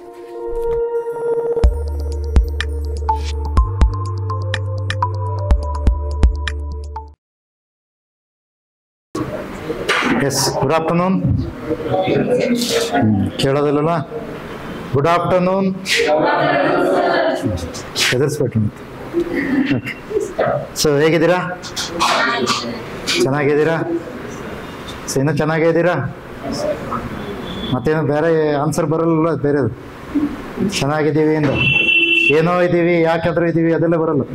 S good afternoon ಕೇಳೋದಿಲ್ಲಲ್ಲ good afternoon ಹೆದರ್ಸ್ಬಿಟ್ರು okay so ಹೇಗಿದ್ದೀರಾ ಚೆನ್ನಾಗಿದ್ದೀರಾ ಸೊ ಇನ್ನೂ ಚೆನ್ನಾಗಿದ್ದೀರಾ ಮತ್ತೇನು ಬೇರೆ ಆನ್ಸರ್ ಬರಲ್ಲ ಬೇರೆದು ಚೆನ್ನಾಗಿದ್ದೀವಿ ಇಂದ ಏನೋ ಇದ್ದೀವಿ ಯಾಕಾದ್ರೂ ಇದ್ದೀವಿ ಅದೆಲ್ಲ ಬರಲ್ಲ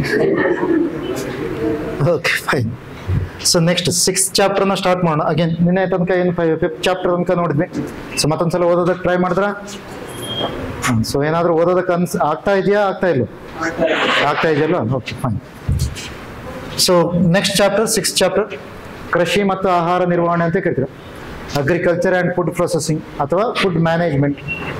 okay fine so next six ಚಾಪ್ಟರ್ನ ಸ್ಟಾರ್ಟ್ ಮಾಡೋಣ ಅಗೇನ್ ನಿನ್ನೆ ತನಕ ಏನು ಫಿಫ್ತ್ ಚಾಪ್ಟರ್ ತನಕ ನೋಡಿದ್ವಿ ಸೊ ಮತ್ತೊಂದ್ಸಲ ಓದೋದಕ್ಕೆ ಟ್ರೈ ಮಾಡಿದ್ರಾ ಸೊ ಏನಾದರೂ ಓದೋದಕ್ಕೆ ಅನ್ಸ್ ಆಗ್ತಾ ಇದೆಯಾ ಆಗ್ತಾ ಇಲ್ಲ ಆಗ್ತಾ ಇದೆಯಲ್ಲ okay fine so next chapter six chapter ಕೃಷಿ ಮತ್ತು ಆಹಾರ ನಿರ್ವಹಣೆ ಅಂತ ಕರಿತೀವಿ ಅಗ್ರಿಕಲ್ಚರ್ ಆ್ಯಂಡ್ ಫುಡ್ ಪ್ರೊಸೆಸಿಂಗ್ ಅಥವಾ ಫುಡ್ ಮ್ಯಾನೇಜ್ಮೆಂಟ್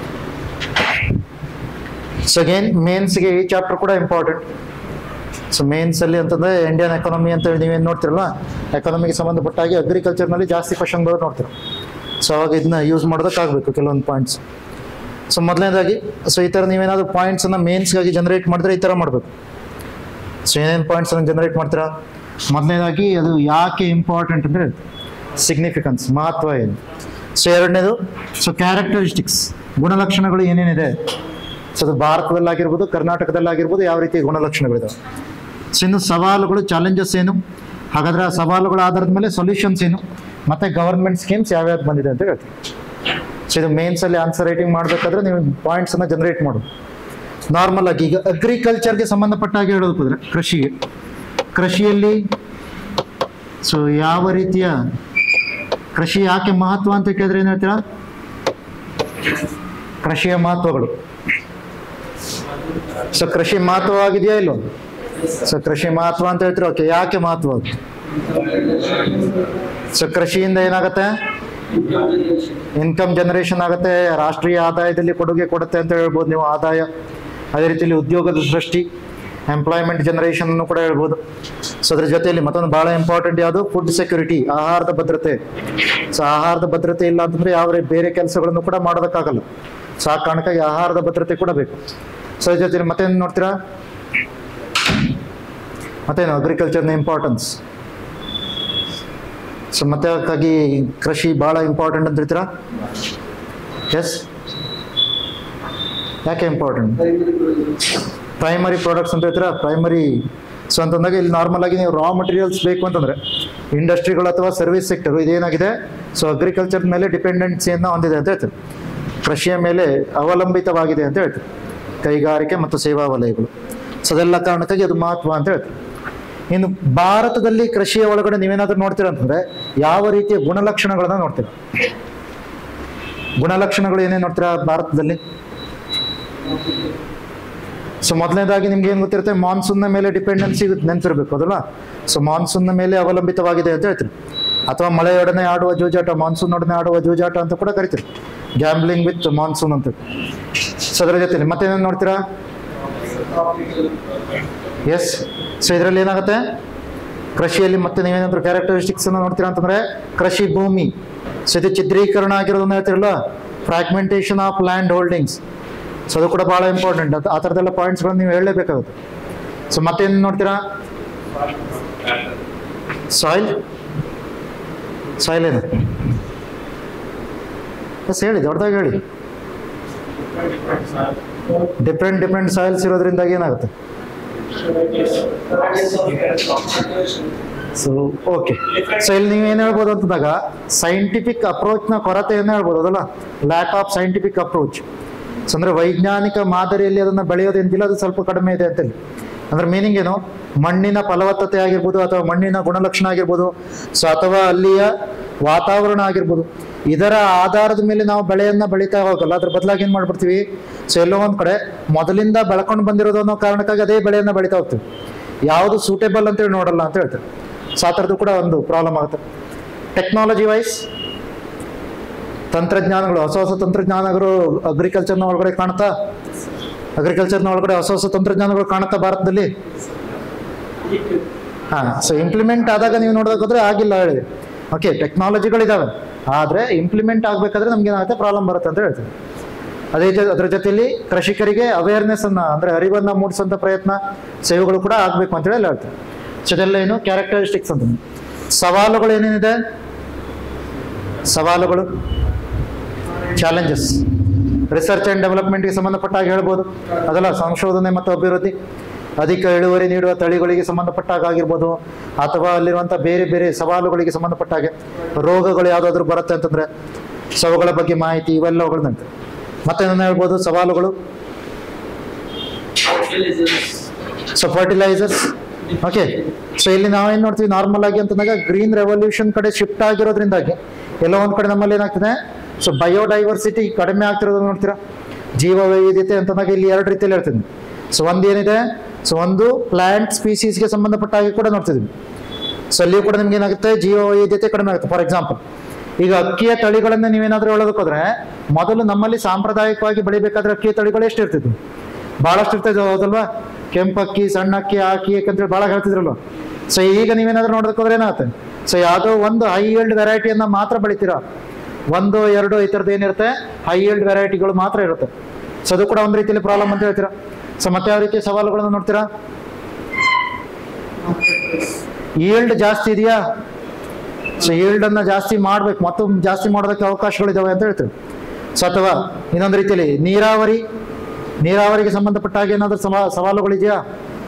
ಸೊ ಅಗೇನ್ ಮೇನ್ಸ್ಗೆ ಈ ಚಾಪ್ಟರ್ ಕೂಡ ಇಂಪಾರ್ಟೆಂಟ್ ಸೊ ಮೇನ್ಸ್ ಅಲ್ಲಿ ಅಂತಂದ್ರೆ ಇಂಡಿಯನ್ ಎಕಾನಮಿ ಅಂತ ಹೇಳಿ ನೀವೇನು ನೋಡ್ತಿರಲ್ಲ ಎಕಾನಮಿಗೆ ಸಂಬಂಧಪಟ್ಟ ಹಾಗೆ ಅಗ್ರಿಕಲ್ಚರ್ನಲ್ಲಿ ಜಾಸ್ತಿ ಕ್ವಶನ್ ಬರೋದು ನೋಡ್ತೀರ ಸೊ ಅವಾಗ ಇದನ್ನ ಯೂಸ್ ಮಾಡೋದಕ್ಕಾಗಬೇಕು ಕೆಲವೊಂದು ಪಾಯಿಂಟ್ಸ್ ಸೊ ಮೊದಲನೇದಾಗಿ ಸೊ ಈ ಥರ ನೀವೇನಾದ್ರು ಪಾಯಿಂಟ್ಸನ್ನು ಮೇನ್ಸ್ಗಾಗಿ ಜನರೇಟ್ ಮಾಡಿದ್ರೆ ಈ ಥರ ಮಾಡಬೇಕು ಸೊ ಏನೇನು ಪಾಯಿಂಟ್ಸನ್ನು ಜನರೇಟ್ ಮಾಡ್ತೀರಾ ಮೊದಲನೇದಾಗಿ ಅದು ಯಾಕೆ ಇಂಪಾರ್ಟೆಂಟ್ ಅಂದರೆ ಸಿಗ್ನಿಫಿಕೆನ್ಸ್ ಮಹತ್ವ ಏನು ಸೊ ಎರಡನೇದು ಸೊ ಕ್ಯಾರೆಕ್ಟರಿಸ್ಟಿಕ್ಸ್ ಗುಣಲಕ್ಷಣಗಳು ಏನೇನಿದೆ ಸೊ ಅದು ಭಾರತದಲ್ಲಾಗಿರ್ಬೋದು ಕರ್ನಾಟಕದಲ್ಲಾಗಿರ್ಬೋದು ಯಾವ ರೀತಿ ಗುಣಲಕ್ಷಣಗಳಿದಾವೆ ಸೊ ಇನ್ನು ಸವಾಲುಗಳು ಚಾಲೆಂಜಸ್ ಏನು ಹಾಗಾದ್ರೆ ಆ ಸವಾಲುಗಳ ಆಧಾರದ ಮೇಲೆ ಸೊಲ್ಯೂಷನ್ಸ್ ಏನು ಮತ್ತೆ ಗವರ್ಮೆಂಟ್ ಸ್ಕೀಮ್ಸ್ ಯಾವ್ಯಾವ್ದು ಬಂದಿದೆ ಅಂತ ಹೇಳ್ತೀವಿ ಸೊ ಇದು ಮೇನ್ಸ್ ಅಲ್ಲಿ ಆನ್ಸರ್ ರೈಟಿಂಗ್ ಮಾಡಬೇಕಾದ್ರೆ ನೀವು ಪಾಯಿಂಟ್ಸ್ ಅನ್ನ ಜನರೇಟ್ ಮಾಡೋದು ನಾರ್ಮಲ್ ಆಗಿ ಈಗ ಅಗ್ರಿಕಲ್ಚರ್ಗೆ ಸಂಬಂಧಪಟ್ಟ ಹಾಗೆ ಹೇಳೋದಕ್ಕೆ ಹೋದ್ರೆ ಕೃಷಿಗೆ ಕೃಷಿಯಲ್ಲಿ ಸೊ ಯಾವ ರೀತಿಯ ಕೃಷಿ ಯಾಕೆ ಮಹತ್ವ ಅಂತ ಕೇಳಿದ್ರೆ ಏನ್ ಹೇಳ್ತೀರಾ ಕೃಷಿಯ ಮಹತ್ವಗಳು ಸೊ ಕೃಷಿ ಮಹತ್ವವಾಗಿದೆಯಾ ಇಲ್ವೋ ಸೊ ಕೃಷಿ ಮಹತ್ವ ಅಂತ ಹೇಳ್ತೀರಾ ಓಕೆ ಯಾಕೆ ಮಹತ್ವ ಅದು ಸೊ ಕೃಷಿಯಿಂದ ಏನಾಗುತ್ತೆ ಇನ್ಕಮ್ ಜನರೇಷನ್ ಆಗುತ್ತೆ ರಾಷ್ಟ್ರೀಯ ಆದಾಯದಲ್ಲಿ ಕೊಡುಗೆ ಕೊಡುತ್ತೆ ಅಂತ ಹೇಳ್ಬೋದು ನೀವು ಆದಾಯ ಅದೇ ರೀತಿಯಲ್ಲಿ ಉದ್ಯೋಗದ ಸೃಷ್ಟಿ ಎಂಪ್ಲಾಯ್ಮೆಂಟ್ ಜನರೇಷನ್ ಅನ್ನು ಕೂಡ ಹೇಳ್ಬೋದು ಸೊ ಅದ್ರ ಜೊತೆಯಲ್ಲಿ ಮತ್ತೊಂದು ಬಹಳ ಇಂಪಾರ್ಟೆಂಟ್ ಯಾವುದು ಫುಡ್ ಸೆಕ್ಯೂರಿಟಿ ಆಹಾರದ ಭದ್ರತೆ ಸೊ ಆಹಾರದ ಭದ್ರತೆ ಇಲ್ಲ ಅಂತಂದ್ರೆ ಯಾವ ರೀತಿ ಬೇರೆ ಕೆಲಸಗಳನ್ನು ಕೂಡ ಮಾಡೋದಕ್ಕಾಗಲ್ಲ ಸೊ ಆ ಕಾರಣಕ್ಕಾಗಿ ಆಹಾರದ ಭದ್ರತೆ ಕೂಡ ಬೇಕು ಸೊ ಅದ್ರ ಜೊತೆಲಿ ಮತ್ತೇನು ನೋಡ್ತೀರಾ ಮತ್ತೇನು ಅಗ್ರಿಕಲ್ಚರ್ನ ಇಂಪಾರ್ಟೆನ್ಸ್ ಸೊ ಮತ್ತೆ ಅದಕ್ಕಾಗಿ ಕೃಷಿ ಬಹಳ ಇಂಪಾರ್ಟೆಂಟ್ ಅಂತ ಹೇಳ್ತೀರಾ ಎಸ್ ಯಾಕೆ ಇಂಪಾರ್ಟೆಂಟ್ ಪ್ರೈಮರಿ ಪ್ರಾಡಕ್ಟ್ಸ್ ಅಂತ ಹೇಳ್ತೀರಾ ಪ್ರೈಮರಿ ಸೊ ಅಂತಂದಾಗ ಇಲ್ಲಿ ನಾರ್ಮಲ್ ಆಗಿ ನೀವು ರಾ ಮಟೀರಿಯಲ್ಸ್ ಬೇಕು ಅಂತಂದ್ರೆ ಇಂಡಸ್ಟ್ರಿಗಳು ಅಥವಾ ಸರ್ವಿಸ್ ಸೆಕ್ಟರ್ ಇದೇನಾಗಿದೆ ಸೊ ಅಗ್ರಿಕಲ್ಚರ್ ಮೇಲೆ ಡಿಪೆಂಡೆನ್ಸಿಯನ್ನು ಹೊಂದಿದೆ ಅಂತ ಹೇಳ್ತಾರೆ ಕೃಷಿಯ ಮೇಲೆ ಅವಲಂಬಿತವಾಗಿದೆ ಅಂತ ಹೇಳ್ತಾರೆ ಕೈಗಾರಿಕೆ ಮತ್ತು ಸೇವಾ ವಲಯಗಳು ಸೊ ಅದೆಲ್ಲ ಕಾರಣಕ್ಕಾಗಿ ಅದು ಮಹತ್ವ ಅಂತ ಹೇಳ್ತಾರೆ ಇನ್ನು ಭಾರತದಲ್ಲಿ ಕೃಷಿಯ ಒಳಗಡೆ ನೀವೇನಾದ್ರೂ ನೋಡ್ತೀರಾ ಅಂತಂದ್ರೆ ಯಾವ ರೀತಿಯ ಗುಣಲಕ್ಷಣಗಳನ್ನ ನೋಡ್ತೀರಾ ಗುಣಲಕ್ಷಣಗಳು ಏನೇನು ನೋಡ್ತೀರಾ ಭಾರತದಲ್ಲಿ ಸೊ ಮೊದಲನೇದಾಗಿ ನಿಮ್ಗೆ ಏನು ಗೊತ್ತಿರುತ್ತೆ ಮಾನ್ಸೂನ್ನ ಮೇಲೆ ಡಿಪೆಂಡೆನ್ಸಿ ನೆನಪಿರ್ಬೇಕು ಅದಲ್ಲ ಸೊ ಮಾನ್ಸೂನ್ನ ಮೇಲೆ ಅವಲಂಬಿತವಾಗಿದೆ ಅಂತ ಹೇಳ್ತೀರಿ ಅಥವಾ ಮಳೆಯೊಡನೆ ಆಡುವ ಜೂಜಾಟ ಮಾನ್ಸೂನ್ ಒಡನೆ ಆಡುವ ಜೂಜಾಟ ಅಂತ ಕೂಡ ಕರಿತೀರಿ ಗ್ಯಾಮ್ಲಿಂಗ್ ವಿತ್ ಮಾನ್ಸೂನ್ ಅಂತ ಸೊ ಅದರ ಜೊತೆ ಮತ್ತೇನೇನು ನೋಡ್ತೀರಾ ಎಸ್ ಸೊ ಇದರಲ್ಲಿ ಏನಾಗುತ್ತೆ ಕೃಷಿಯಲ್ಲಿ ಮತ್ತೆ ನೀವೇನಾದ್ರೂ ಕ್ಯಾರೆಕ್ಟರಿಸ್ಟಿಕ್ಸ್ ಅನ್ನು ನೋಡ್ತೀರಾ ಅಂತಂದ್ರೆ ಕೃಷಿ ಭೂಮಿ ಸೊ ಇದು ಚಿತ್ರೀಕರಣ ಆಗಿರೋದನ್ನ ಹೇಳ್ತಿರಲ್ಲ fragmentation of land holdings so ಅದು ಕೂಡ ಬಹಳ ಇಂಪಾರ್ಟೆಂಟ್ ಅದು ಆ ಥರದ್ದೆಲ್ಲ ಪಾಯಿಂಟ್ಸ್ಗಳನ್ನು ನೀವು ಹೇಳಲೇಬೇಕಾಗುತ್ತೆ ಸೊ ಮತ್ತೇನು ನೋಡ್ತೀರಾ ಸಾಯಿಲ್ ಸಾಯಿಲ್ ಏನು ಎಸ್ ಹೇಳಿ ದೊಡ್ಡದಾಗಿ ಹೇಳಿ ಡಿಫ್ರೆಂಟ್ ಡಿಫ್ರೆಂಟ್ ಸಾಯಿಲ್ಸ್ ಇರೋದ್ರಿಂದಾಗಿ ಏನಾಗುತ್ತೆ ಸೊ ಓಕೆ ಸೊ ಇಲ್ಲಿ ನೀವು ಏನು ಹೇಳ್ಬೋದು ಅಂತಂದಾಗ ಸೈಂಟಿಫಿಕ್ ಅಪ್ರೋಚ್ನ ಕೊರತೆಯನ್ನು ಹೇಳ್ಬೋದು ಅದಲ್ಲ lack of scientific approach so ಅಂದ್ರೆ ವೈಜ್ಞಾನಿಕ ಮಾದರಿಯಲ್ಲಿ ಅದನ್ನ ಬೆಳೆಯೋದೇನಿಲ್ಲ ಅದು ಸ್ವಲ್ಪ ಕಡಿಮೆ ಇದೆ ಅಂತೇಳಿ ಅಂದ್ರೆ ಮೀನಿಂಗ್ ಏನು ಮಣ್ಣಿನ ಫಲವತ್ತತೆ ಆಗಿರ್ಬೋದು ಅಥವಾ ಮಣ್ಣಿನ ಗುಣಲಕ್ಷಣ ಆಗಿರ್ಬೋದು ಸೊ ಅಥವಾ ಅಲ್ಲಿಯ ವಾತಾವರಣ ಆಗಿರ್ಬೋದು ಇದರ ಆಧಾರದ ಮೇಲೆ ನಾವು ಬೆಳೆಯನ್ನ ಬೆಳೀತಾ ಹೋಗಲ್ಲ ಅದ್ರ ಬದಲಾಗಿ ಏನ್ ಮಾಡ್ಬಿಡ್ತೀವಿ ಸೊ ಎಲ್ಲೋ ಒಂದ್ ಕಡೆ ಮೊದಲಿಂದ ಬೆಳ್ಕೊಂಡು ಬಂದಿರೋದು ಅನ್ನೋ ಕಾರಣಕ್ಕಾಗಿ ಅದೇ ಬೆಳೆಯನ್ನ ಬೆಳೀತಾ ಹೋಗ್ತೀವಿ ಯಾವುದು ಸೂಟೇಬಲ್ ಅಂತೇಳಿ ನೋಡಲ್ಲ ಅಂತ ಹೇಳ್ತಾರೆ ಸೊ ಆ ಥರದ್ದು ಕೂಡ ಒಂದು ಪ್ರಾಬ್ಲಮ್ ಆಗುತ್ತೆ ಟೆಕ್ನಾಲಜಿ ವೈಸ್ ತಂತ್ರಜ್ಞಾನಗಳು ಹೊಸ ಹೊಸ ತಂತ್ರಜ್ಞಾನಗಳು ಅಗ್ರಿಕಲ್ಚರ್ನ ಒಳಗಡೆ ಕಾಣ್ತಾ ಅಗ್ರಿಕಲ್ಚರ್ನ ಒಳಗಡೆ ಹೊಸ ಹೊಸ ತಂತ್ರಜ್ಞಾನಗಳು ಕಾಣುತ್ತಾ ಭಾರತದಲ್ಲಿ ಹಾ ಸೊ ಇಂಪ್ಲಿಮೆಂಟ್ ಆದಾಗ ನೀವು ನೋಡೋದಾದ್ರೆ ಆಗಿಲ್ಲ ಹೇಳಿ ಓಕೆ ಟೆಕ್ನಾಲಜಿಗಳಿದಾವೆ ಆದ್ರೆ ಇಂಪ್ಲಿಮೆಂಟ್ ಆಗ್ಬೇಕಾದ್ರೆ ನಮ್ಗೆ ಏನಾಗುತ್ತೆ ಪ್ರಾಬ್ಲಮ್ ಬರುತ್ತೆ ಅಂತ ಹೇಳ್ತೀವಿ ಅದೇ ಜೊ ಅದರ ಜೊತೆಯಲ್ಲಿ ಕೃಷಿಕರಿಗೆ ಅವೇರ್ನೆಸ್ ಅನ್ನ ಅಂದ್ರೆ ಅರಿವನ್ನ ಮೂಡಿಸುವಂತ ಪ್ರಯತ್ನ ಸೇವೆಗಳು ಕೂಡ ಆಗ್ಬೇಕು ಅಂತ ಹೇಳಿ ಹೇಳ್ತಾರೆ ಸೊ ಇದೆಲ್ಲ ಏನು ಕ್ಯಾರೆಕ್ಟರಿಸ್ಟಿಕ್ಸ್ ಅಂತ ಸವಾಲುಗಳು ಏನೇನಿದೆ ಸವಾಲುಗಳು ಚಾಲೆಂಜಸ್ ರಿಸರ್ಚ್ ಅಂಡ್ ಡೆವಲಪ್ಮೆಂಟ್ಗೆ ಸಂಬಂಧಪಟ್ಟ ಹಾಗೆ ಹೇಳ್ಬೋದು ಅದಲ್ಲ ಸಂಶೋಧನೆ ಮತ್ತು ಅಭಿವೃದ್ಧಿ ಅಧಿಕ ಇಳುವರಿ ನೀಡುವ ತಳಿಗಳಿಗೆ ಸಂಬಂಧಪಟ್ಟಾಗ ಆಗಿರ್ಬೋದು ಅಥವಾ ಅಲ್ಲಿರುವಂಥ ಬೇರೆ ಬೇರೆ ಸವಾಲುಗಳಿಗೆ ಸಂಬಂಧಪಟ್ಟ ಹಾಗೆ ರೋಗಗಳು ಯಾವುದಾದ್ರೂ ಬರುತ್ತೆ ಅಂತಂದ್ರೆ ಸೊ ಅವುಗಳ ಬಗ್ಗೆ ಮಾಹಿತಿ ಇವೆಲ್ಲವುಗಳನ್ನ ಮತ್ತೆ ನಾನು ಹೇಳ್ಬೋದು ಸವಾಲುಗಳು ಸೊ ಫರ್ಟಿಲೈಸರ್ಸ್ ಓಕೆ ಸೊ ಇಲ್ಲಿ ನಾವೇನ್ ನೋಡ್ತೀವಿ ನಾರ್ಮಲ್ ಆಗಿ ಅಂತಂದಾಗ ಗ್ರೀನ್ ರೆವಲ್ಯೂಷನ್ ಕಡೆ ಶಿಫ್ಟ್ ಆಗಿರೋದ್ರಿಂದಾಗಿ ಎಲ್ಲೋ ಒಂದ್ ಕಡೆ ನಮ್ಮಲ್ಲಿ ಏನಾಗ್ತದೆ ಸೊ ಬಯೋಡೈವರ್ಸಿಟಿ ಕಡಿಮೆ ಆಗ್ತಿರೋದು ನೋಡ್ತೀರಾ ಜೀವ ವೈವಿಧ್ಯತೆ ಅಂತಂದಾಗ ಇಲ್ಲಿ ಎರಡು ರೀತಿಯಲ್ಲಿ ಹೇಳ್ತೀನಿ ಸೊ ಒಂದು ಏನಿದೆ ಸೊ ಒಂದು ಪ್ಲಾಂಟ್ ಸ್ಪೀಸೀಸ್ಗೆ ಸಂಬಂಧಪಟ್ಟ ಹಾಗೆ ಕೂಡ ನೋಡ್ತಿದ್ವಿ ಸೊ ಅಲ್ಲಿಯೂ ಕೂಡ ನಿಮ್ಗೆ ಏನಾಗುತ್ತೆ ಜೀವ ವೈವಿಧ್ಯತೆ ಕಡಿಮೆ ಆಗುತ್ತೆ ಫಾರ್ ಎಕ್ಸಾಂಪಲ್ ಈಗ ಅಕ್ಕಿಯ ತಳಿಗಳನ್ನ ನೀವೇನಾದ್ರೂ ಹೇಳೋದಕ್ಕೆ ಹೋದ್ರೆ ಮೊದಲು ನಮ್ಮಲ್ಲಿ ಸಾಂಪ್ರದಾಯಿಕವಾಗಿ ಬೆಳಿಬೇಕಾದ್ರೆ ಅಕ್ಕಿಯ ತಳಿಗಳು ಎಷ್ಟು ಇರ್ತಿದ್ವು ಬಹಳಷ್ಟು ಇರ್ತಿದ್ವು ಹೌದಲ್ವಾ ಕೆಂಪಕ್ಕಿ ಸಣ್ಣ ಅಕ್ಕಿ ಆ ಅಕ್ಕಿ ಅಂತೇಳಿ ಬಹಳ ಹೇಳ್ತಿದ್ರಲ್ವ ಸೊ ಈಗ ನೀವೇನಾದ್ರೂ ನೋಡೋದಕ್ಕೆ ಹೋದ್ರೆ ಏನಾಗುತ್ತೆ ಸೊ ಯಾವುದೋ ಒಂದು ಹೈ ಈಲ್ಡ್ ವೆರೈಟಿಯನ್ನ ಮಾತ್ರ ಬೆಳಿತೀರಾ ಒಂದು ಎರಡು ಈ ಥರದ್ದು ಏನಿರುತ್ತೆ ಹೈ ಈಲ್ಡ್ ವೆರೈಟಿಗಳು ಮಾತ್ರ ಇರುತ್ತೆ ಸೊ ಅದು ಕೂಡ ಒಂದು ರೀತಿಯಲ್ಲಿ ಪ್ರಾಬ್ಲಮ್ ಅಂತ ಹೇಳ್ತೀರಾ ಸೊ ಮತ್ತೆ ಯಾವ ರೀತಿಯ ಸವಾಲುಗಳನ್ನು ನೋಡ್ತೀರಾ ಈಲ್ಡ್ ಜಾಸ್ತಿ ಇದೆಯಾ ಸೊ ಈಲ್ಡ್ ಅನ್ನ ಜಾಸ್ತಿ ಮಾಡ್ಬೇಕು ಮತ್ತು ಜಾಸ್ತಿ ಮಾಡೋದಕ್ಕೆ ಅವಕಾಶಗಳಿದಾವೆ ಅಂತ ಹೇಳ್ತೇವೆ ಸೊ ಅಥವಾ ಇನ್ನೊಂದು ರೀತಿಯಲ್ಲಿ ನೀರಾವರಿ ನೀರಾವರಿಗೆ ಸಂಬಂಧಪಟ್ಟ ಹಾಗೆ ಏನಾದ್ರೂ ಸವಾ ಸವಾಲುಗಳಿದೆಯಾ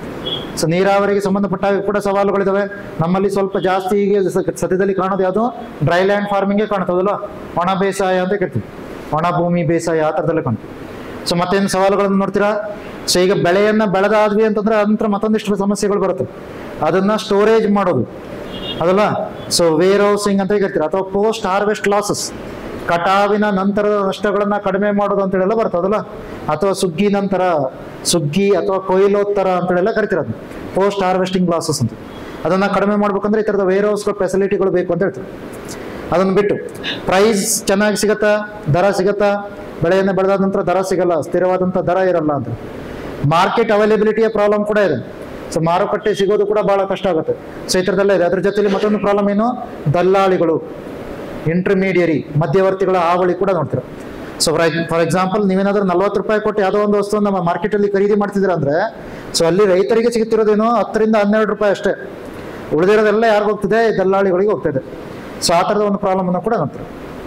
ಸೊ ನೀರಾವರಿಗೆ ಸಂಬಂಧಪಟ್ಟ ಹಾಗೆ ಕೂಡ ಸವಾಲುಗಳಿದಾವೆ ನಮ್ಮಲ್ಲಿ ಸ್ವಲ್ಪ ಜಾಸ್ತಿ ಈಗ ಸ- ಸದ್ಯದಲ್ಲಿ ಕಾಣೋದು ಯಾವುದು ಡ್ರೈ ಲ್ಯಾಂಡ್ ಫಾರ್ಮಿಂಗೇ ಕಾಣ್ತದಲ್ಲ ಒಣ ಬೇಸಾಯ ಅಂತ ಕೇಳ್ತೀವಿ ಒಣ ಭೂಮಿ ಬೇಸಾಯ ಆ ಥರದಲ್ಲೇ ಕಾಣ್ತೀವಿ ಸೊ ಮತ್ತೇನು ಸವಾಲುಗಳನ್ನು ನೋಡ್ತೀರಾ ಸೊ ಈಗ ಬೆಳೆಯನ್ನ ಬೆಳೆದಾದ್ವಿ ಅಂತಂದ್ರೆ ನಂತರ ಮತ್ತೊಂದಿಷ್ಟು ಸಮಸ್ಯೆಗಳು ಬರುತ್ತೆ ಅದನ್ನ ಸ್ಟೋರೇಜ್ ಮಾಡೋದು ಅದಲ್ಲ ಸೊ ವೇರ್ ಹೌಸಿಂಗ್ ಅಂತ ಹೇಳ್ತೀರಾ ಅಥವಾ ಪೋಸ್ಟ್ ಹಾರ್ವೆಸ್ಟ್ ಲಾಸಸ್ ಕಟಾವಿನ ನಂತರದ ನಷ್ಟಗಳನ್ನ ಕಡಿಮೆ ಮಾಡೋದು ಅಂತ ಹೇಳೆಲ್ಲ ಬರ್ತದಲ್ಲ ಅಥವಾ ಸುಗ್ಗಿ ನಂತರ ಸುಗ್ಗಿ ಅಥವಾ ಕೊಯ್ಲೋತ್ತರ ಅಂತ ಹೇಳೆಲ್ಲ ಕರಿತೀರ ಅದನ್ನ ಪೋಸ್ಟ್ ಹಾರ್ವೆಸ್ಟಿಂಗ್ ಲಾಸಸ್ ಅಂತ ಅದನ್ನ ಕಡಿಮೆ ಮಾಡ್ಬೇಕಂದ್ರೆ ಈ ಥರದ ವೇರ್ ಹೌಸ್ಗಳ ಫೆಸಿಲಿಟಿಗಳು ಬೇಕು ಅಂತ ಹೇಳ್ತೀವಿ ಅದನ್ನ ಬಿಟ್ಟು ಪ್ರೈಸ್ ಚೆನ್ನಾಗಿ ಸಿಗತ್ತಾ ದರ ಸಿಗತ್ತಾ ಬೆಳೆಯನ್ನ ಬೆಳೆದಾದ ನಂತರ ದರ ಸಿಗಲ್ಲ ಸ್ಥಿರವಾದಂಥ ದರ ಇರಲ್ಲ ಅಂತ ಮಾರ್ಕೆಟ್ ಅವೈಲಬಿಲಿಟಿಯ ಪ್ರಾಬ್ಲಮ್ ಕೂಡ ಇದೆ ಸೊ ಮಾರುಕಟ್ಟೆ ಸಿಗೋದು ಕೂಡ ಬಹಳ ಕಷ್ಟ ಆಗುತ್ತೆ ಸೊ ಈ ಥರದ್ದೆಲ್ಲ ಇದೆ ಅದ್ರ ಜೊತೆಲಿ ಮತ್ತೊಂದು ಪ್ರಾಬ್ಲಮ್ ಏನು ದಲ್ಲಾಳಿಗಳು ಇಂಟರ್ಮೀಡಿಯರಿ ಮಧ್ಯವರ್ತಿಗಳ ಹಾವಳಿ ಕೂಡ ನೋಡ್ತೀರ ಸೊ ಫಾರ್ ಎಕ್ಸಾಂಪಲ್ ನೀವೇನಾದ್ರೂ ನಲ್ವತ್ತು ರೂಪಾಯಿ ಕೊಟ್ಟು ಯಾವುದೋ ಒಂದು ವಸ್ತು ನಮ್ಮ ಮಾರ್ಕೆಟಲ್ಲಿ ಖರೀದಿ ಮಾಡ್ತಿದ್ದೀರ ಅಂದ್ರೆ ಸೊ ಅಲ್ಲಿ ರೈತರಿಗೆ ಸಿಗುತ್ತಿರೋದೇನು ಹತ್ತರಿಂದ ಹನ್ನೆರಡು ರೂಪಾಯಿ ಅಷ್ಟೇ ಉಳಿದಿರೋದೆಲ್ಲ ಯಾರಿಗೂ ಹೋಗ್ತಿದೆ ದಲ್ಲಾಳಿಗಳಿಗೆ ಹೋಗ್ತಿದೆ ಸೊ ಆ ಥರದ ಒಂದು ಪ್ರಾಬ್ಲಮ್ ಅನ್ನು ಕೂಡ ನೋಡ್ತೀರ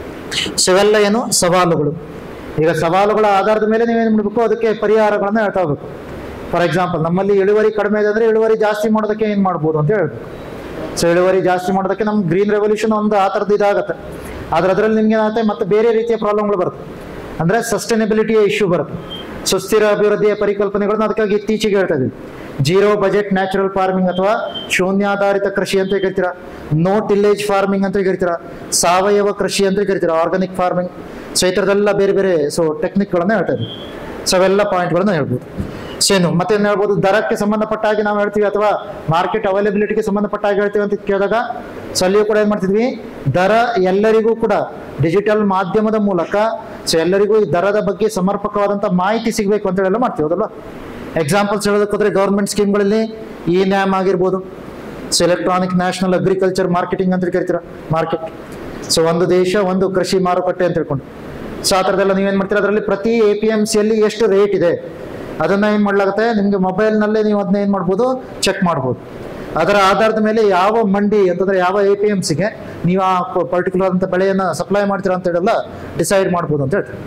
ಸೊ ಇವೆಲ್ಲ ಏನು ಸವಾಲುಗಳು ಈಗ ಸವಾಲುಗಳ ಆಧಾರದ ಮೇಲೆ ನೀವೇನು ಮಾಡಬೇಕು ಅದಕ್ಕೆ ಪರಿಹಾರಗಳನ್ನ ಹೇಳ್ತಾ ಹೋಗ್ಬೇಕು ಫಾರ್ ಎಕ್ಸಾಂಪಲ್ ನಮ್ಮಲ್ಲಿ ಇಳುವರಿ ಕಡಿಮೆ ಇದೆ ಅಂದ್ರೆ ಇಳುವರಿ ಜಾಸ್ತಿ ಮಾಡೋದಕ್ಕೆ ಏನು ಮಾಡ್ಬೋದು ಅಂತ ಹೇಳ್ಬೇಕು ಸೊ ಇಳುವರಿ ಜಾಸ್ತಿ ಮಾಡೋದಕ್ಕೆ ನಮ್ಗೆ ಗ್ರೀನ್ ರೆವಲ್ಯೂಷನ್ ಒಂದು ಆ ಥರದ್ದು ಇದಾಗುತ್ತೆ ಆದ್ರೆ ಅದರಲ್ಲಿ ನಿಮ್ಗೆ ಏನಾಗುತ್ತೆ ಮತ್ತೆ ಬೇರೆ ರೀತಿಯ ಪ್ರಾಬ್ಲಮ್ಗಳು ಬರುತ್ತೆ ಅಂದ್ರೆ ಸಸ್ಟೈನಬಿಲಿಟಿಯ ಇಶ್ಯೂ ಬರುತ್ತೆ ಸುಸ್ಥಿರ ಅಭಿವೃದ್ಧಿಯ ಪರಿಕಲ್ಪನೆಗಳನ್ನ ಅದಕ್ಕಾಗಿ ಇತ್ತೀಚೆಗೆ ಹೇಳ್ತಾ ಇದ್ದೀವಿ ಜೀರೋ ಬಜೆಟ್ ನ್ಯಾಚುರಲ್ ಫಾರ್ಮಿಂಗ್ ಅಥವಾ ಶೂನ್ಯಾಧಾರಿತ ಕೃಷಿ ಅಂತ ಕರಿತೀರಾ ನೋ ಟಿಲ್ಲೇಜ್ ಫಾರ್ಮಿಂಗ್ ಅಂತ ಕರಿತೀರಾ ಸಾವಯವ ಕೃಷಿ ಅಂತ ಕರಿತೀರಾ ಆರ್ಗಾನಿಕ್ ಫಾರ್ಮಿಂಗ್ ಸೊ ಈ ಥರದ್ದೆಲ್ಲ ಬೇರೆ ಬೇರೆ ಸೊ ಟೆಕ್ನಿಕ್ಗಳನ್ನ ಹೇಳ್ತಾ ಇದ್ದೀವಿ ಸೊ ಅವೆಲ್ಲ ಪಾಯಿಂಟ್ಗಳನ್ನ ಹೇಳ್ಬೋದು ಸೊ ಏನು ಮತ್ತೇನು ಹೇಳ್ಬೋದು ದರಕ್ಕೆ ಸಂಬಂಧಪಟ್ಟ ಹಾಗೆ ನಾವು ಹೇಳ್ತೀವಿ ಅಥವಾ ಮಾರ್ಕೆಟ್ ಅವೈಲಬಿಲಿಟಿಗೆ ಸಂಬಂಧಪಟ್ಟ ಹಾಗೆ ಹೇಳ್ತೀವಿ ಅಂತ ಕೇಳಿದಾಗ ಸೊ ಅಲ್ಲಿಯೂ ಕೂಡ ಏನು ಮಾಡ್ತಿದ್ವಿ ದರ ಎಲ್ಲರಿಗೂ ಕೂಡ ಡಿಜಿಟಲ್ ಮಾಧ್ಯಮದ ಮೂಲಕ ಸೊ ಎಲ್ಲರಿಗೂ ಈ ದರದ ಬಗ್ಗೆ ಸಮರ್ಪಕವಾದಂಥ ಮಾಹಿತಿ ಸಿಗಬೇಕು ಅಂತ ಹೇಳೆಲ್ಲ ಮಾಡ್ತೀವಿ ಹೌದಲ್ಲ ಎಕ್ಸಾಂಪಲ್ಸ್ ಹೇಳೋದಕ್ಕೆ ಹೋದ್ರೆ ಗೌರ್ಮೆಂಟ್ ಸ್ಕೀಮ್ಗಳಲ್ಲಿ ಇ ನ್ಯಾಮ್ ಆಗಿರ್ಬೋದು so electronic national agriculture marketing ಅಂತ ಕರಿತೀರ ಮಾರ್ಕೆಟ್ ಸೊ ಒಂದು ದೇಶ ಒಂದು ಕೃಷಿ ಮಾರುಕಟ್ಟೆ ಅಂತ ತಿಳ್ಕೊಂಡು ಸೊ ಆ ಥರದ್ದೆಲ್ಲ ನೀವೇನು ಮಾಡ್ತೀರಾ ಅದರಲ್ಲಿ ಪ್ರತಿ ಎ ಪಿ ಎಮ್ ಸಿಯಲ್ಲಿ ಎಷ್ಟು ರೇಟ್ ಇದೆ ಅದನ್ನ ಏನು ಮಾಡ್ಲಾಗುತ್ತೆ ನಿಮಗೆ ಮೊಬೈಲ್ನಲ್ಲೇ ನೀವು ಅದನ್ನ ಏನು ಮಾಡ್ಬೋದು ಚೆಕ್ ಮಾಡ್ಬೋದು ಅದರ ಆಧಾರದ ಮೇಲೆ ಯಾವ ಮಂಡಿ ಅಂತಂದ್ರೆ ಯಾವ ಎ ಪಿ ಎಮ್ ಸಿಗೆ ನೀವು ಆ ಪರ್ಟಿಕ್ಯುಲರ್ ಅಂತ ಬೆಳೆಯನ್ನು ಸಪ್ಲೈ ಮಾಡ್ತೀರಾ ಅಂತ ಹೇಳೆಲ್ಲ ಡಿಸೈಡ್ ಮಾಡ್ಬೋದು ಅಂತ ಹೇಳ್ತಾರೆ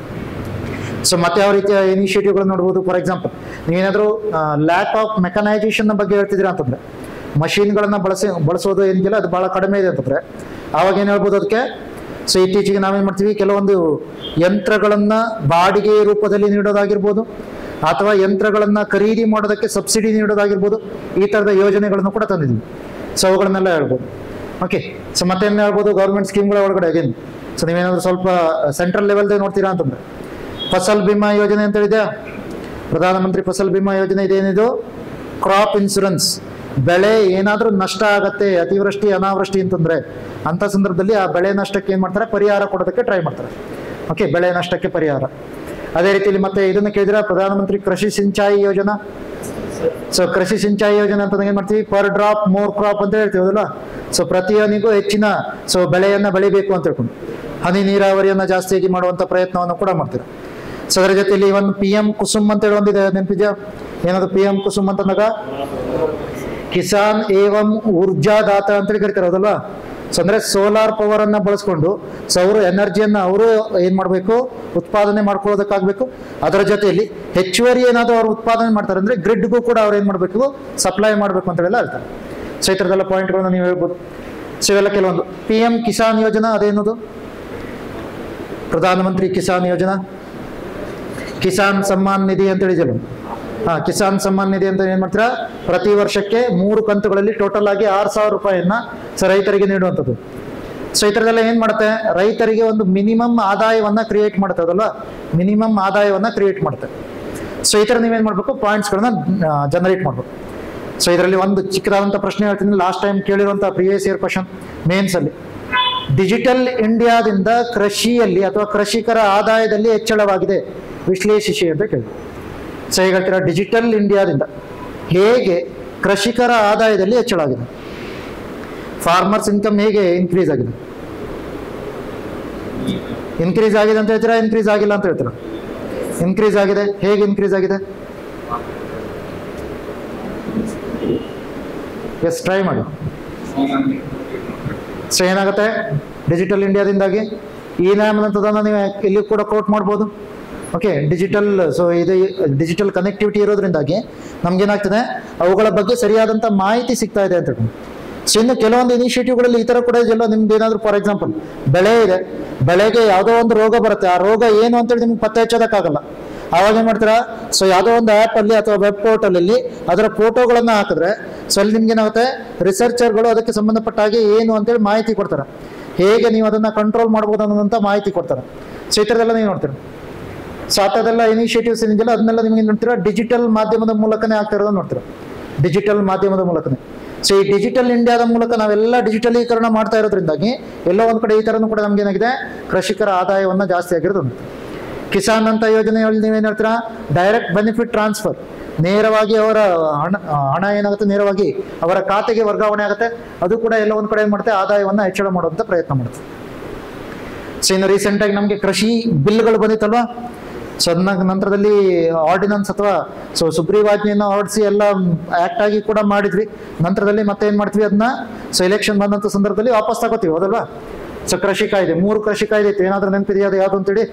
ಸೊ ಮತ್ತೆ ಯಾವ ರೀತಿಯ ಇನಿಷಿಯೇಟಿವ್ಗಳು ನೋಡ್ಬೋದು ಫಾರ್ ಎಕ್ಸಾಂಪಲ್ ನೀವೇನಾದರೂ ಲ್ಯಾಕ್ ಆಫ್ ಮೆಕನೈಸೇಷನ್ ಬಗ್ಗೆ ಹೇಳ್ತಿದ್ದೀರಾ ಅಂತಂದ್ರೆ ಮಷೀನ್ಗಳನ್ನ ಬಳಸಿ ಬಳಸೋದು ಏನಿಲ್ಲ ಅದು ಬಹಳ ಕಡಿಮೆ ಇದೆ ಅಂತಂದ್ರೆ ಆವಾಗ ಏನು ಹೇಳ್ಬೋದು ಅದಕ್ಕೆ ಸೊ ಇತ್ತೀಚೆಗೆ ನಾವೇನು ಮಾಡ್ತೀವಿ ಕೆಲವೊಂದು ಯಂತ್ರಗಳನ್ನ ಬಾಡಿಗೆ ರೂಪದಲ್ಲಿ ನೀಡೋದಾಗಿರ್ಬೋದು ಅಥವಾ ಯಂತ್ರಗಳನ್ನ ಖರೀದಿ ಮಾಡೋದಕ್ಕೆ ಸಬ್ಸಿಡಿ ನೀಡೋದಾಗಿರ್ಬೋದು ಈ ಥರದ ಯೋಜನೆಗಳನ್ನು ಕೂಡ ತಂದಿದ್ದೀವಿ ಸೊ ಅವುಗಳನ್ನೆಲ್ಲ ಹೇಳ್ಬೋದು ಓಕೆ ಸೊ ಮತ್ತೇನು ಹೇಳ್ಬೋದು ಗೌರ್ಮೆಂಟ್ ಸ್ಕೀಮ್ಗಳ ಒಳಗಡೆ ಅಗೇನ್ ಸೊ ನೀವೇನಾದ್ರೂ ಸ್ವಲ್ಪ ಸೆಂಟ್ರಲ್ ಲೆವೆಲ್ದೇ ನೋಡ್ತೀರಾ ಅಂತಂದ್ರೆ ಫಸಲ್ ಬಿಮಾ ಯೋಜನೆ ಅಂತ ಹೇಳಿದೆ ಪ್ರಧಾನಮಂತ್ರಿ ಫಸಲ್ ಬಿಮಾ ಯೋಜನೆ ಇದೇನಿದು ಕ್ರಾಪ್ ಇನ್ಶೂರೆನ್ಸ್ ಬೆಳೆ ಏನಾದರೂ ನಷ್ಟ ಆಗತ್ತೆ ಅತಿವೃಷ್ಟಿ ಅನಾವೃಷ್ಟಿ ಅಂತಂದ್ರೆ ಅಂತ ಸಂದರ್ಭದಲ್ಲಿ ಆ ಬೆಳೆ ನಷ್ಟಕ್ಕೆ ಏನು ಮಾಡ್ತಾರೆ ಪರಿಹಾರ ಕೊಡೋದಕ್ಕೆ ಟ್ರೈ ಮಾಡ್ತಾರೆ ಓಕೆ ಬೆಳೆ ನಷ್ಟಕ್ಕೆ ಪರಿಹಾರ ಅದೇ ರೀತಿಯಲ್ಲಿ ಮತ್ತೆ ಇದನ್ನ ಕೇಳಿದ್ರೆ ಪ್ರಧಾನಮಂತ್ರಿ ಕೃಷಿ ಸಿಂಚಾಯಿ ಯೋಜನಾ ಸೊ ಕೃಷಿ ಸಿಂಚಾಯಿ ಯೋಜನೆ ಅಂತ ಏನ್ ಮಾಡ್ತೀವಿ ಪರ್ ಡ್ರಾಪ್ ಮೋರ್ ಕ್ರಾಪ್ ಅಂತ ಹೇಳ್ತೀವಲ್ಲ ಸೊ ಪ್ರತಿ ಹನಿಗೂ ಹೆಚ್ಚಿನ ಸೊ ಬೆಳೆಯನ್ನ ಬೆಳಿಬೇಕು ಅಂತ ಹೇಳ್ಕೊಂಡು ಹನಿ ನೀರಾವರಿಯನ್ನ ಜಾಸ್ತಿಯಾಗಿ ಮಾಡುವಂತ ಪ್ರಯತ್ನವನ್ನು ಕೂಡ ಮಾಡ್ತೀರಾ ಸೊ ಅದರ ಜೊತೆಲಿ ಒಂದು ಪಿ ಎಂ ಕುಸುಮ್ ಅಂತ ಹೇಳಿ ಒಂದಿದೆ ನೆನಪಿದ್ಯಾ ಏನದು ಪಿ ಎಂ ಕುಸುಮ್ ಅಂತಂದಾಗ ಕಿಸಾನ್ ಏವಂ ಊರ್ಜಾದಾತ ಅಂತೇಳಿ ಕರಿತಾರೆ ಹೌದಲ್ವಾ ಸೊ ಅಂದ್ರೆ ಸೋಲಾರ್ ಪವರ್ ಅನ್ನ ಬಳಸ್ಕೊಂಡು ಸೌರ ಎನರ್ಜಿಯನ್ನ ಅವರು ಏನ್ ಮಾಡಬೇಕು ಉತ್ಪಾದನೆ ಮಾಡ್ಕೊಳ್ಳೋದಕ್ಕಾಗಬೇಕು ಅದರ ಜೊತೆಯಲ್ಲಿ ಹೆಚ್ಚುವರಿ ಏನಾದ್ರು ಅವ್ರು ಉತ್ಪಾದನೆ ಮಾಡ್ತಾರೆ ಅಂದ್ರೆ ಗ್ರಿಡ್ಗೂ ಕೂಡ ಅವ್ರು ಏನ್ ಮಾಡಬೇಕು ಸಪ್ಲೈ ಮಾಡಬೇಕು ಅಂತ ಹೇಳಿ ಹೇಳ್ತಾರೆ ಸೊ ಈ ಥರದೆಲ್ಲ ಪಾಯಿಂಟ್ಗಳನ್ನ ನೀವು ಹೇಳ್ಬೋದು ಸೊ ಇವೆಲ್ಲ ಕೆಲವೊಂದು ಪಿ ಎಂ ಕಿಸಾನ್ ಯೋಜನಾ ಅದೇನದು ಪ್ರಧಾನಮಂತ್ರಿ ಕಿಸಾನ್ ಯೋಜನಾ ಕಿಸಾನ್ ಸಮ್ಮಾನ್ ನಿಧಿ ಅಂತ ಹೇಳಿದಲ್ಲ ಹಾ ಕಿಸಾನ್ ಸಮ್ಮಾನ್ ನಿಧಿ ಅಂತ ಏನ್ ಮಾಡ್ತೀರಾ ಪ್ರತಿ ವರ್ಷಕ್ಕೆ ಮೂರು ಕಂತುಗಳಲ್ಲಿ ಟೋಟಲ್ ಆಗಿ ಆರು ಸಾವಿರ ರೂಪಾಯಿಯನ್ನ ಸೊ ರೈತರಿಗೆ ನೀಡುವಂಥದ್ದು ಸೊ ಈ ಥರದೆಲ್ಲ ಏನ್ ಮಾಡುತ್ತೆ ರೈತರಿಗೆ ಒಂದು ಮಿನಿಮಮ್ ಆದಾಯವನ್ನ ಕ್ರಿಯೇಟ್ ಮಾಡುತ್ತೆ ಅದಲ್ಲ ಮಿನಿಮಮ್ ಆದಾಯವನ್ನ ಕ್ರಿಯೇಟ್ ಮಾಡುತ್ತೆ ಸೊ ಈ ಥರ ನೀವೇನ್ ಮಾಡ್ಬೇಕು ಪಾಯಿಂಟ್ಸ್ಗಳನ್ನ ಜನರೇಟ್ ಮಾಡ್ಬೇಕು ಸೊ ಇದರಲ್ಲಿ ಒಂದು ಚಿಕ್ಕದಾದಂಥ ಪ್ರಶ್ನೆ ಹೇಳ್ತೀನಿ ಲಾಸ್ಟ್ ಟೈಮ್ ಕೇಳಿರುವಂಥ ಪ್ರಿವಿಯಸ್ ಇಯರ್ ಕ್ವಶನ್ ಮೇನ್ಸ್ ಅಲ್ಲಿ ಡಿಜಿಟಲ್ ಇಂಡಿಯಾದಿಂದ ಕೃಷಿಯಲ್ಲಿ ಅಥವಾ ಕೃಷಿಕರ ಆದಾಯದಲ್ಲಿ ಹೆಚ್ಚಳವಾಗಿದೆ ವಿಶ್ಲೇಷಿಸಿ ಅಂತ ಕೇಳಿ ಸೊ ಈಗ ಹೇಳ್ತೀರಾ ಡಿಜಿಟಲ್ ಇಂಡಿಯಾದಿಂದ ಹೇಗೆ ಕೃಷಿಕರ ಆದಾಯದಲ್ಲಿ ಹೆಚ್ಚಳವಾಗಿದೆ ಫಾರ್ಮರ್ಸ್ ಇನ್ಕಮ್ ಹೇಗೆ ಇನ್ಕ್ರೀಸ್ ಆಗಿದೆ ಇನ್ಕ್ರೀಸ್ ಆಗಿದೆ ಅಂತ ಹೇಳ್ತೀರಾ ಇನ್ಕ್ರೀಸ್ ಆಗಿಲ್ಲ ಅಂತ ಹೇಳ್ತೀರಾ ಇನ್ಕ್ರೀಸ್ ಆಗಿದೆ ಹೇಗೆ ಇನ್ಕ್ರೀಸ್ ಆಗಿದೆ ಎಸ್ ಟ್ರೈ ಮಾಡಿ ಸೊ ಏನಾಗುತ್ತೆ ಡಿಜಿಟಲ್ ಇಂಡಿಯಾದಿಂದಾಗಿ ಈ ನ್ಯಾಮ್ ಅಂತದನ್ನ ನೀವು ಇಲ್ಲಿ ಕೂಡ ಕೋಟ್ ಮಾಡ್ಬೋದು ಓಕೆ ಡಿಜಿಟಲ್ ಸೊ ಇದು ಡಿಜಿಟಲ್ ಕನೆಕ್ಟಿವಿಟಿ ಇರೋದ್ರಿಂದಾಗಿ ನಮ್ಗೇನಾಗ್ತದೆ ಅವುಗಳ ಬಗ್ಗೆ ಸರಿಯಾದಂಥ ಮಾಹಿತಿ ಸಿಗ್ತಾ ಇದೆ ಅಂತ ಹೇಳ್ಕೊಂಡು ಸೊ ಇನ್ನು ಕೆಲವೊಂದು ಇನಿಷಿಯೇಟಿವ್ಗಳಲ್ಲಿ ಈ ಥರ ಕೂಡ ಇದೆಯಲ್ಲ ನಿಮ್ದು ಏನಾದರೂ ಫಾರ್ ಎಕ್ಸಾಂಪಲ್ ಬೆಳೆ ಇದೆ ಬೆಳೆಗೆ ಯಾವುದೋ ಒಂದು ರೋಗ ಬರುತ್ತೆ ಆ ರೋಗ ಏನು ಅಂತೇಳಿ ನಿಮ್ಗೆ ಪತ್ತೆ ಹಚ್ಚೋದಕ್ಕಾಗಲ್ಲ ಆವಾಗ ಏನ್ ಮಾಡ್ತೀರಾ ಸೊ ಯಾವುದೋ ಒಂದು ಆ್ಯಪ್ ಅಲ್ಲಿ ಅಥವಾ ವೆಬ್ ಪೋರ್ಟಲ್ ಅಲ್ಲಿ ಅದರ ಫೋಟೋಗಳನ್ನ ಹಾಕಿದ್ರೆ ಸೊ ಅಲ್ಲಿ ನಿಮ್ಗೆ ಏನಾಗುತ್ತೆ ರಿಸರ್ಚರ್ಗಳು ಅದಕ್ಕೆ ಸಂಬಂಧಪಟ್ಟ ಹಾಗೆ ಏನು ಅಂತೇಳಿ ಮಾಹಿತಿ ಕೊಡ್ತಾರೆ ಹೇಗೆ ನೀವು ಅದನ್ನ ಕಂಟ್ರೋಲ್ ಮಾಡ್ಬೋದು ಅನ್ನೋದಂತ ಮಾಹಿತಿ ಕೊಡ್ತಾರೆ ಸೊ ಈ ಥರದೆಲ್ಲ ನೀವು ನೋಡ್ತೀರಾ ಸೊ ಆ ಥರದೆಲ್ಲ ಇನಿಷಿಯೇಟಿವ್ಸ್ ಏನಿದೆಯಲ್ಲ ಅದನ್ನೆಲ್ಲ ನಿಮ್ಗೆ ಏನ್ ನೋಡ್ತೀರಾ ಡಿಜಿಟಲ್ ಮಾಧ್ಯಮದ ಮೂಲಕನೇ ಆಗ್ತಾ ಇರೋದನ್ನ ನೋಡ್ತೀರಾ ಡಿಜಿಟಲ್ ಮಾಧ್ಯಮದ ಮೂಲಕನೇ ಸೊ ಈ ಡಿಜಿಟಲ್ ಇಂಡಿಯಾದ ಮೂಲಕ ನಾವೆಲ್ಲ ಡಿಜಿಟಲೀಕರಣ ಮಾಡ್ತಾ ಇರೋದ್ರಿಂದಾಗಿ ಎಲ್ಲೋ ಒಂದ್ ಕಡೆ ಈ ಥರನೂ ಕೂಡ ನಮ್ಗೆ ಏನಾಗಿದೆ ಕೃಷಿಕರ ಆದಾಯವನ್ನ ಜಾಸ್ತಿ ಆಗಿರೋದು ಉಂಟು. ಕಿಸಾನ್ ಅಂತ ಯೋಜನೆಯಲ್ಲಿ ನೀವೇನ್ ಹೇಳ್ತೀರಾ ಡೈರೆಕ್ಟ್ ಬೆನಿಫಿಟ್ ಟ್ರಾನ್ಸ್ಫರ್ ನೇರವಾಗಿ ಅವರ ಹಣ ಹಣ ಏನಾಗುತ್ತೆ ನೇರವಾಗಿ ಅವರ ಖಾತೆಗೆ ವರ್ಗಾವಣೆ ಆಗುತ್ತೆ ಅದು ಕೂಡ ಎಲ್ಲ ಒಂದ್ ಕಡೆ ಏನ್ ಮಾಡುತ್ತೆ ಆದಾಯವನ್ನ ಹೆಚ್ಚಳ ಮಾಡುವಂತ ಪ್ರಯತ್ನ ಮಾಡುತ್ತೆ ಸೊ ಇನ್ನು ರೀಸೆಂಟ್ ಆಗಿ ನಮಗೆ ಕೃಷಿ ಬಿಲ್ಗಳು ಬಂದಿತ್ತಲ್ವಾ ಸೊ ಅದನ್ನ ನಂತರದಲ್ಲಿ ಆರ್ಡಿನನ್ಸ್ ಅಥವಾ ಸೊ ಸುಗ್ರೀವಾಜ್ಞೆಯನ್ನ ಹೊರಡಿಸಿ ಎಲ್ಲ ಆಕ್ಟ್ ಆಗಿ ಕೂಡ ಮಾಡಿದ್ವಿ ನಂತರದಲ್ಲಿ ಮತ್ತೆ ಏನ್ ಮಾಡ್ತೀವಿ ಅದನ್ನ ಸೊ ಎಲೆಕ್ಷನ್ ಬಂದಂತ ಸಂದರ್ಭದಲ್ಲಿ ವಾಪಸ್ ತಗೋತೀವಿ ಹೌದಲ್ವಾ ಸೊ ಕೃಷಿ ಕಾಯ್ದೆ ಮೂರು ಕೃಷಿ ಕಾಯ್ದೆ ಇತ್ತು ಏನಾದ್ರೂ ನೆನಪಿದೆಯಾ ಅದು ಯಾವ್ದು ಅಂತೇಳಿ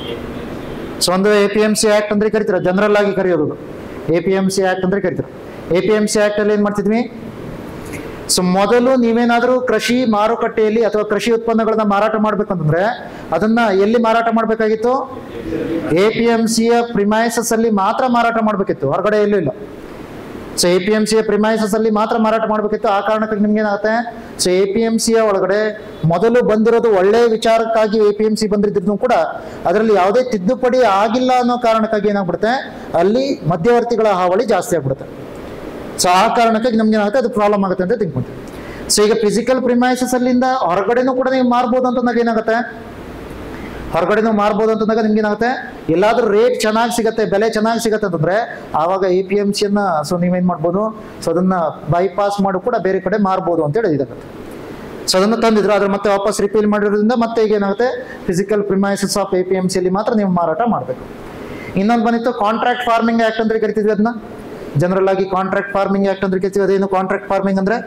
ಸೊ ಒಂದು A P M C act ಅಂದ್ರೆ ಕರಿತೀರ ಜನರಲ್ ಆಗಿ ಕರೆಯೋದು A P M C act ಅಂದ್ರೆ ಕರಿತೀರ A P M C act ಅಲ್ಲಿ ಏನ್ ಮಾಡ್ತಿದ್ವಿ ಸೊ ಮೊದಲು ನೀವೇನಾದ್ರೂ ಕೃಷಿ ಮಾರುಕಟ್ಟೆಯಲ್ಲಿ ಅಥವಾ ಕೃಷಿ ಉತ್ಪನ್ನಗಳನ್ನ ಮಾರಾಟ ಮಾಡ್ಬೇಕಂತಂದ್ರೆ ಅದನ್ನ ಎಲ್ಲಿ ಮಾರಾಟ ಮಾಡ್ಬೇಕಾಗಿತ್ತು ಎ ಪಿ ಎಂ ಸಿಯ ಪ್ರಿಮೈಸಸ್ ಅಲ್ಲಿ ಮಾತ್ರ ಮಾರಾಟ ಮಾಡ್ಬೇಕಿತ್ತು ಹೊರಗಡೆ ಎಲ್ಲೂ ಇಲ್ಲ ಸೊ ಎ ಪಿ ಎಂ ಸಿಯ ಪ್ರಿಮೈಸಸ್ ಅಲ್ಲಿ ಮಾತ್ರ ಮಾರಾಟ ಮಾಡ್ಬೇಕಿತ್ತು ಆ ಕಾರಣಕ್ಕೆ ನಿಮ್ಗೆ ಏನಾಗುತ್ತೆ ಸೊ ಎ ಪಿ ಎಂ ಸಿಯ ಒಳಗಡೆ ಮೊದಲು ಬಂದಿರೋದು ಒಳ್ಳೆಯ ವಿಚಾರಕ್ಕಾಗಿ ಎ ಪಿ ಎಂ ಸಿ ಬಂದಿದ್ರು ಕೂಡ ಅದರಲ್ಲಿ ಯಾವುದೇ ತಿದ್ದುಪಡಿ ಆಗಿಲ್ಲ ಅನ್ನೋ ಕಾರಣಕ್ಕಾಗಿ ಏನಾಗ್ಬಿಡುತ್ತೆ ಅಲ್ಲಿ ಮಧ್ಯವರ್ತಿಗಳ ಹಾವಳಿ ಜಾಸ್ತಿ ಆಗ್ಬಿಡುತ್ತೆ ಸೊ ಆ ಕಾರಣಕ್ಕಾಗಿ ನಮ್ಗೆ ಏನಾಗುತ್ತೆ ಅದು ಪ್ರಾಬ್ಲಮ್ ಆಗುತ್ತೆ ಅಂತ ತಿಳ್ಕೊಂತೀವಿ ಸೊ ಈಗ ಫಿಸಿಕಲ್ ಪ್ರಿಮೈಸಸ್ ಅಲ್ಲಿಂದ ಹೊರಗಡೆನೂ ಕೂಡ ನೀವು ಮಾರ್ಬೋದು ಅಂತಂದಾಗ ಏನಾಗುತ್ತೆ ಹೊರಗಡೆನೂ ಮಾರ್ಬೋದು ಅಂತಂದಾಗ ನಿಮ್ಗೆ ಏನಾಗುತ್ತೆ ಎಲ್ಲಾದ್ರೂ ರೇಟ್ ಚೆನ್ನಾಗಿ ಸಿಗುತ್ತೆ ಬೆಲೆ ಚೆನ್ನಾಗಿ ಸಿಗುತ್ತೆ ಅಂತಂದ್ರೆ ಆವಾಗ ಎ ಪಿ ಎಂ ಸಿಯನ್ನ ಸೊ ನೀವೇನ್ ಮಾಡ್ಬೋದು ಸೊ ಅದನ್ನ ಬೈಪಾಸ್ ಮಾಡಿ ಕೂಡ ಬೇರೆ ಕಡೆ ಮಾರ್ಬೋದು ಅಂತೇಳಿ ಇದಾಗುತ್ತೆ ಸೊ ಅದನ್ನು ತಂದಿದ್ರು ಅದ್ರ ಮತ್ತೆ ವಾಪಸ್ ರಿಪೀಲ್ ಮಾಡಿರೋದ್ರಿಂದ ಮತ್ತೆ ಈಗ ಏನಾಗುತ್ತೆ physical premises of A P M ಸಿಯಲ್ಲಿ ಮಾತ್ರ ನೀವು ಮಾರಾಟ ಮಾಡಬೇಕು ಇನ್ನೊಂದು ಬಂದಿತ್ತು ಕಾಂಟ್ರಾಕ್ಟ್ ಫಾರ್ಮಿಂಗ್ ಆಕ್ಟ್ ಅಂದ್ರೆ ಕರಿತಿದ್ವಿ ಅದನ್ನ ಜನರಲ್ ಆಗಿ ಕಾಂಟ್ರಾಕ್ಟ್ ಫಾರ್ಮಿಂಗ್ ಆಕ್ಟ್ ಅಂದ್ರೆ ಕರಿತೀವಿ ಅದೇನು ಕಾಂಟ್ರಾಕ್ಟ್ ಫಾರ್ಮಿಂಗ್ ಅಂದ್ರೆ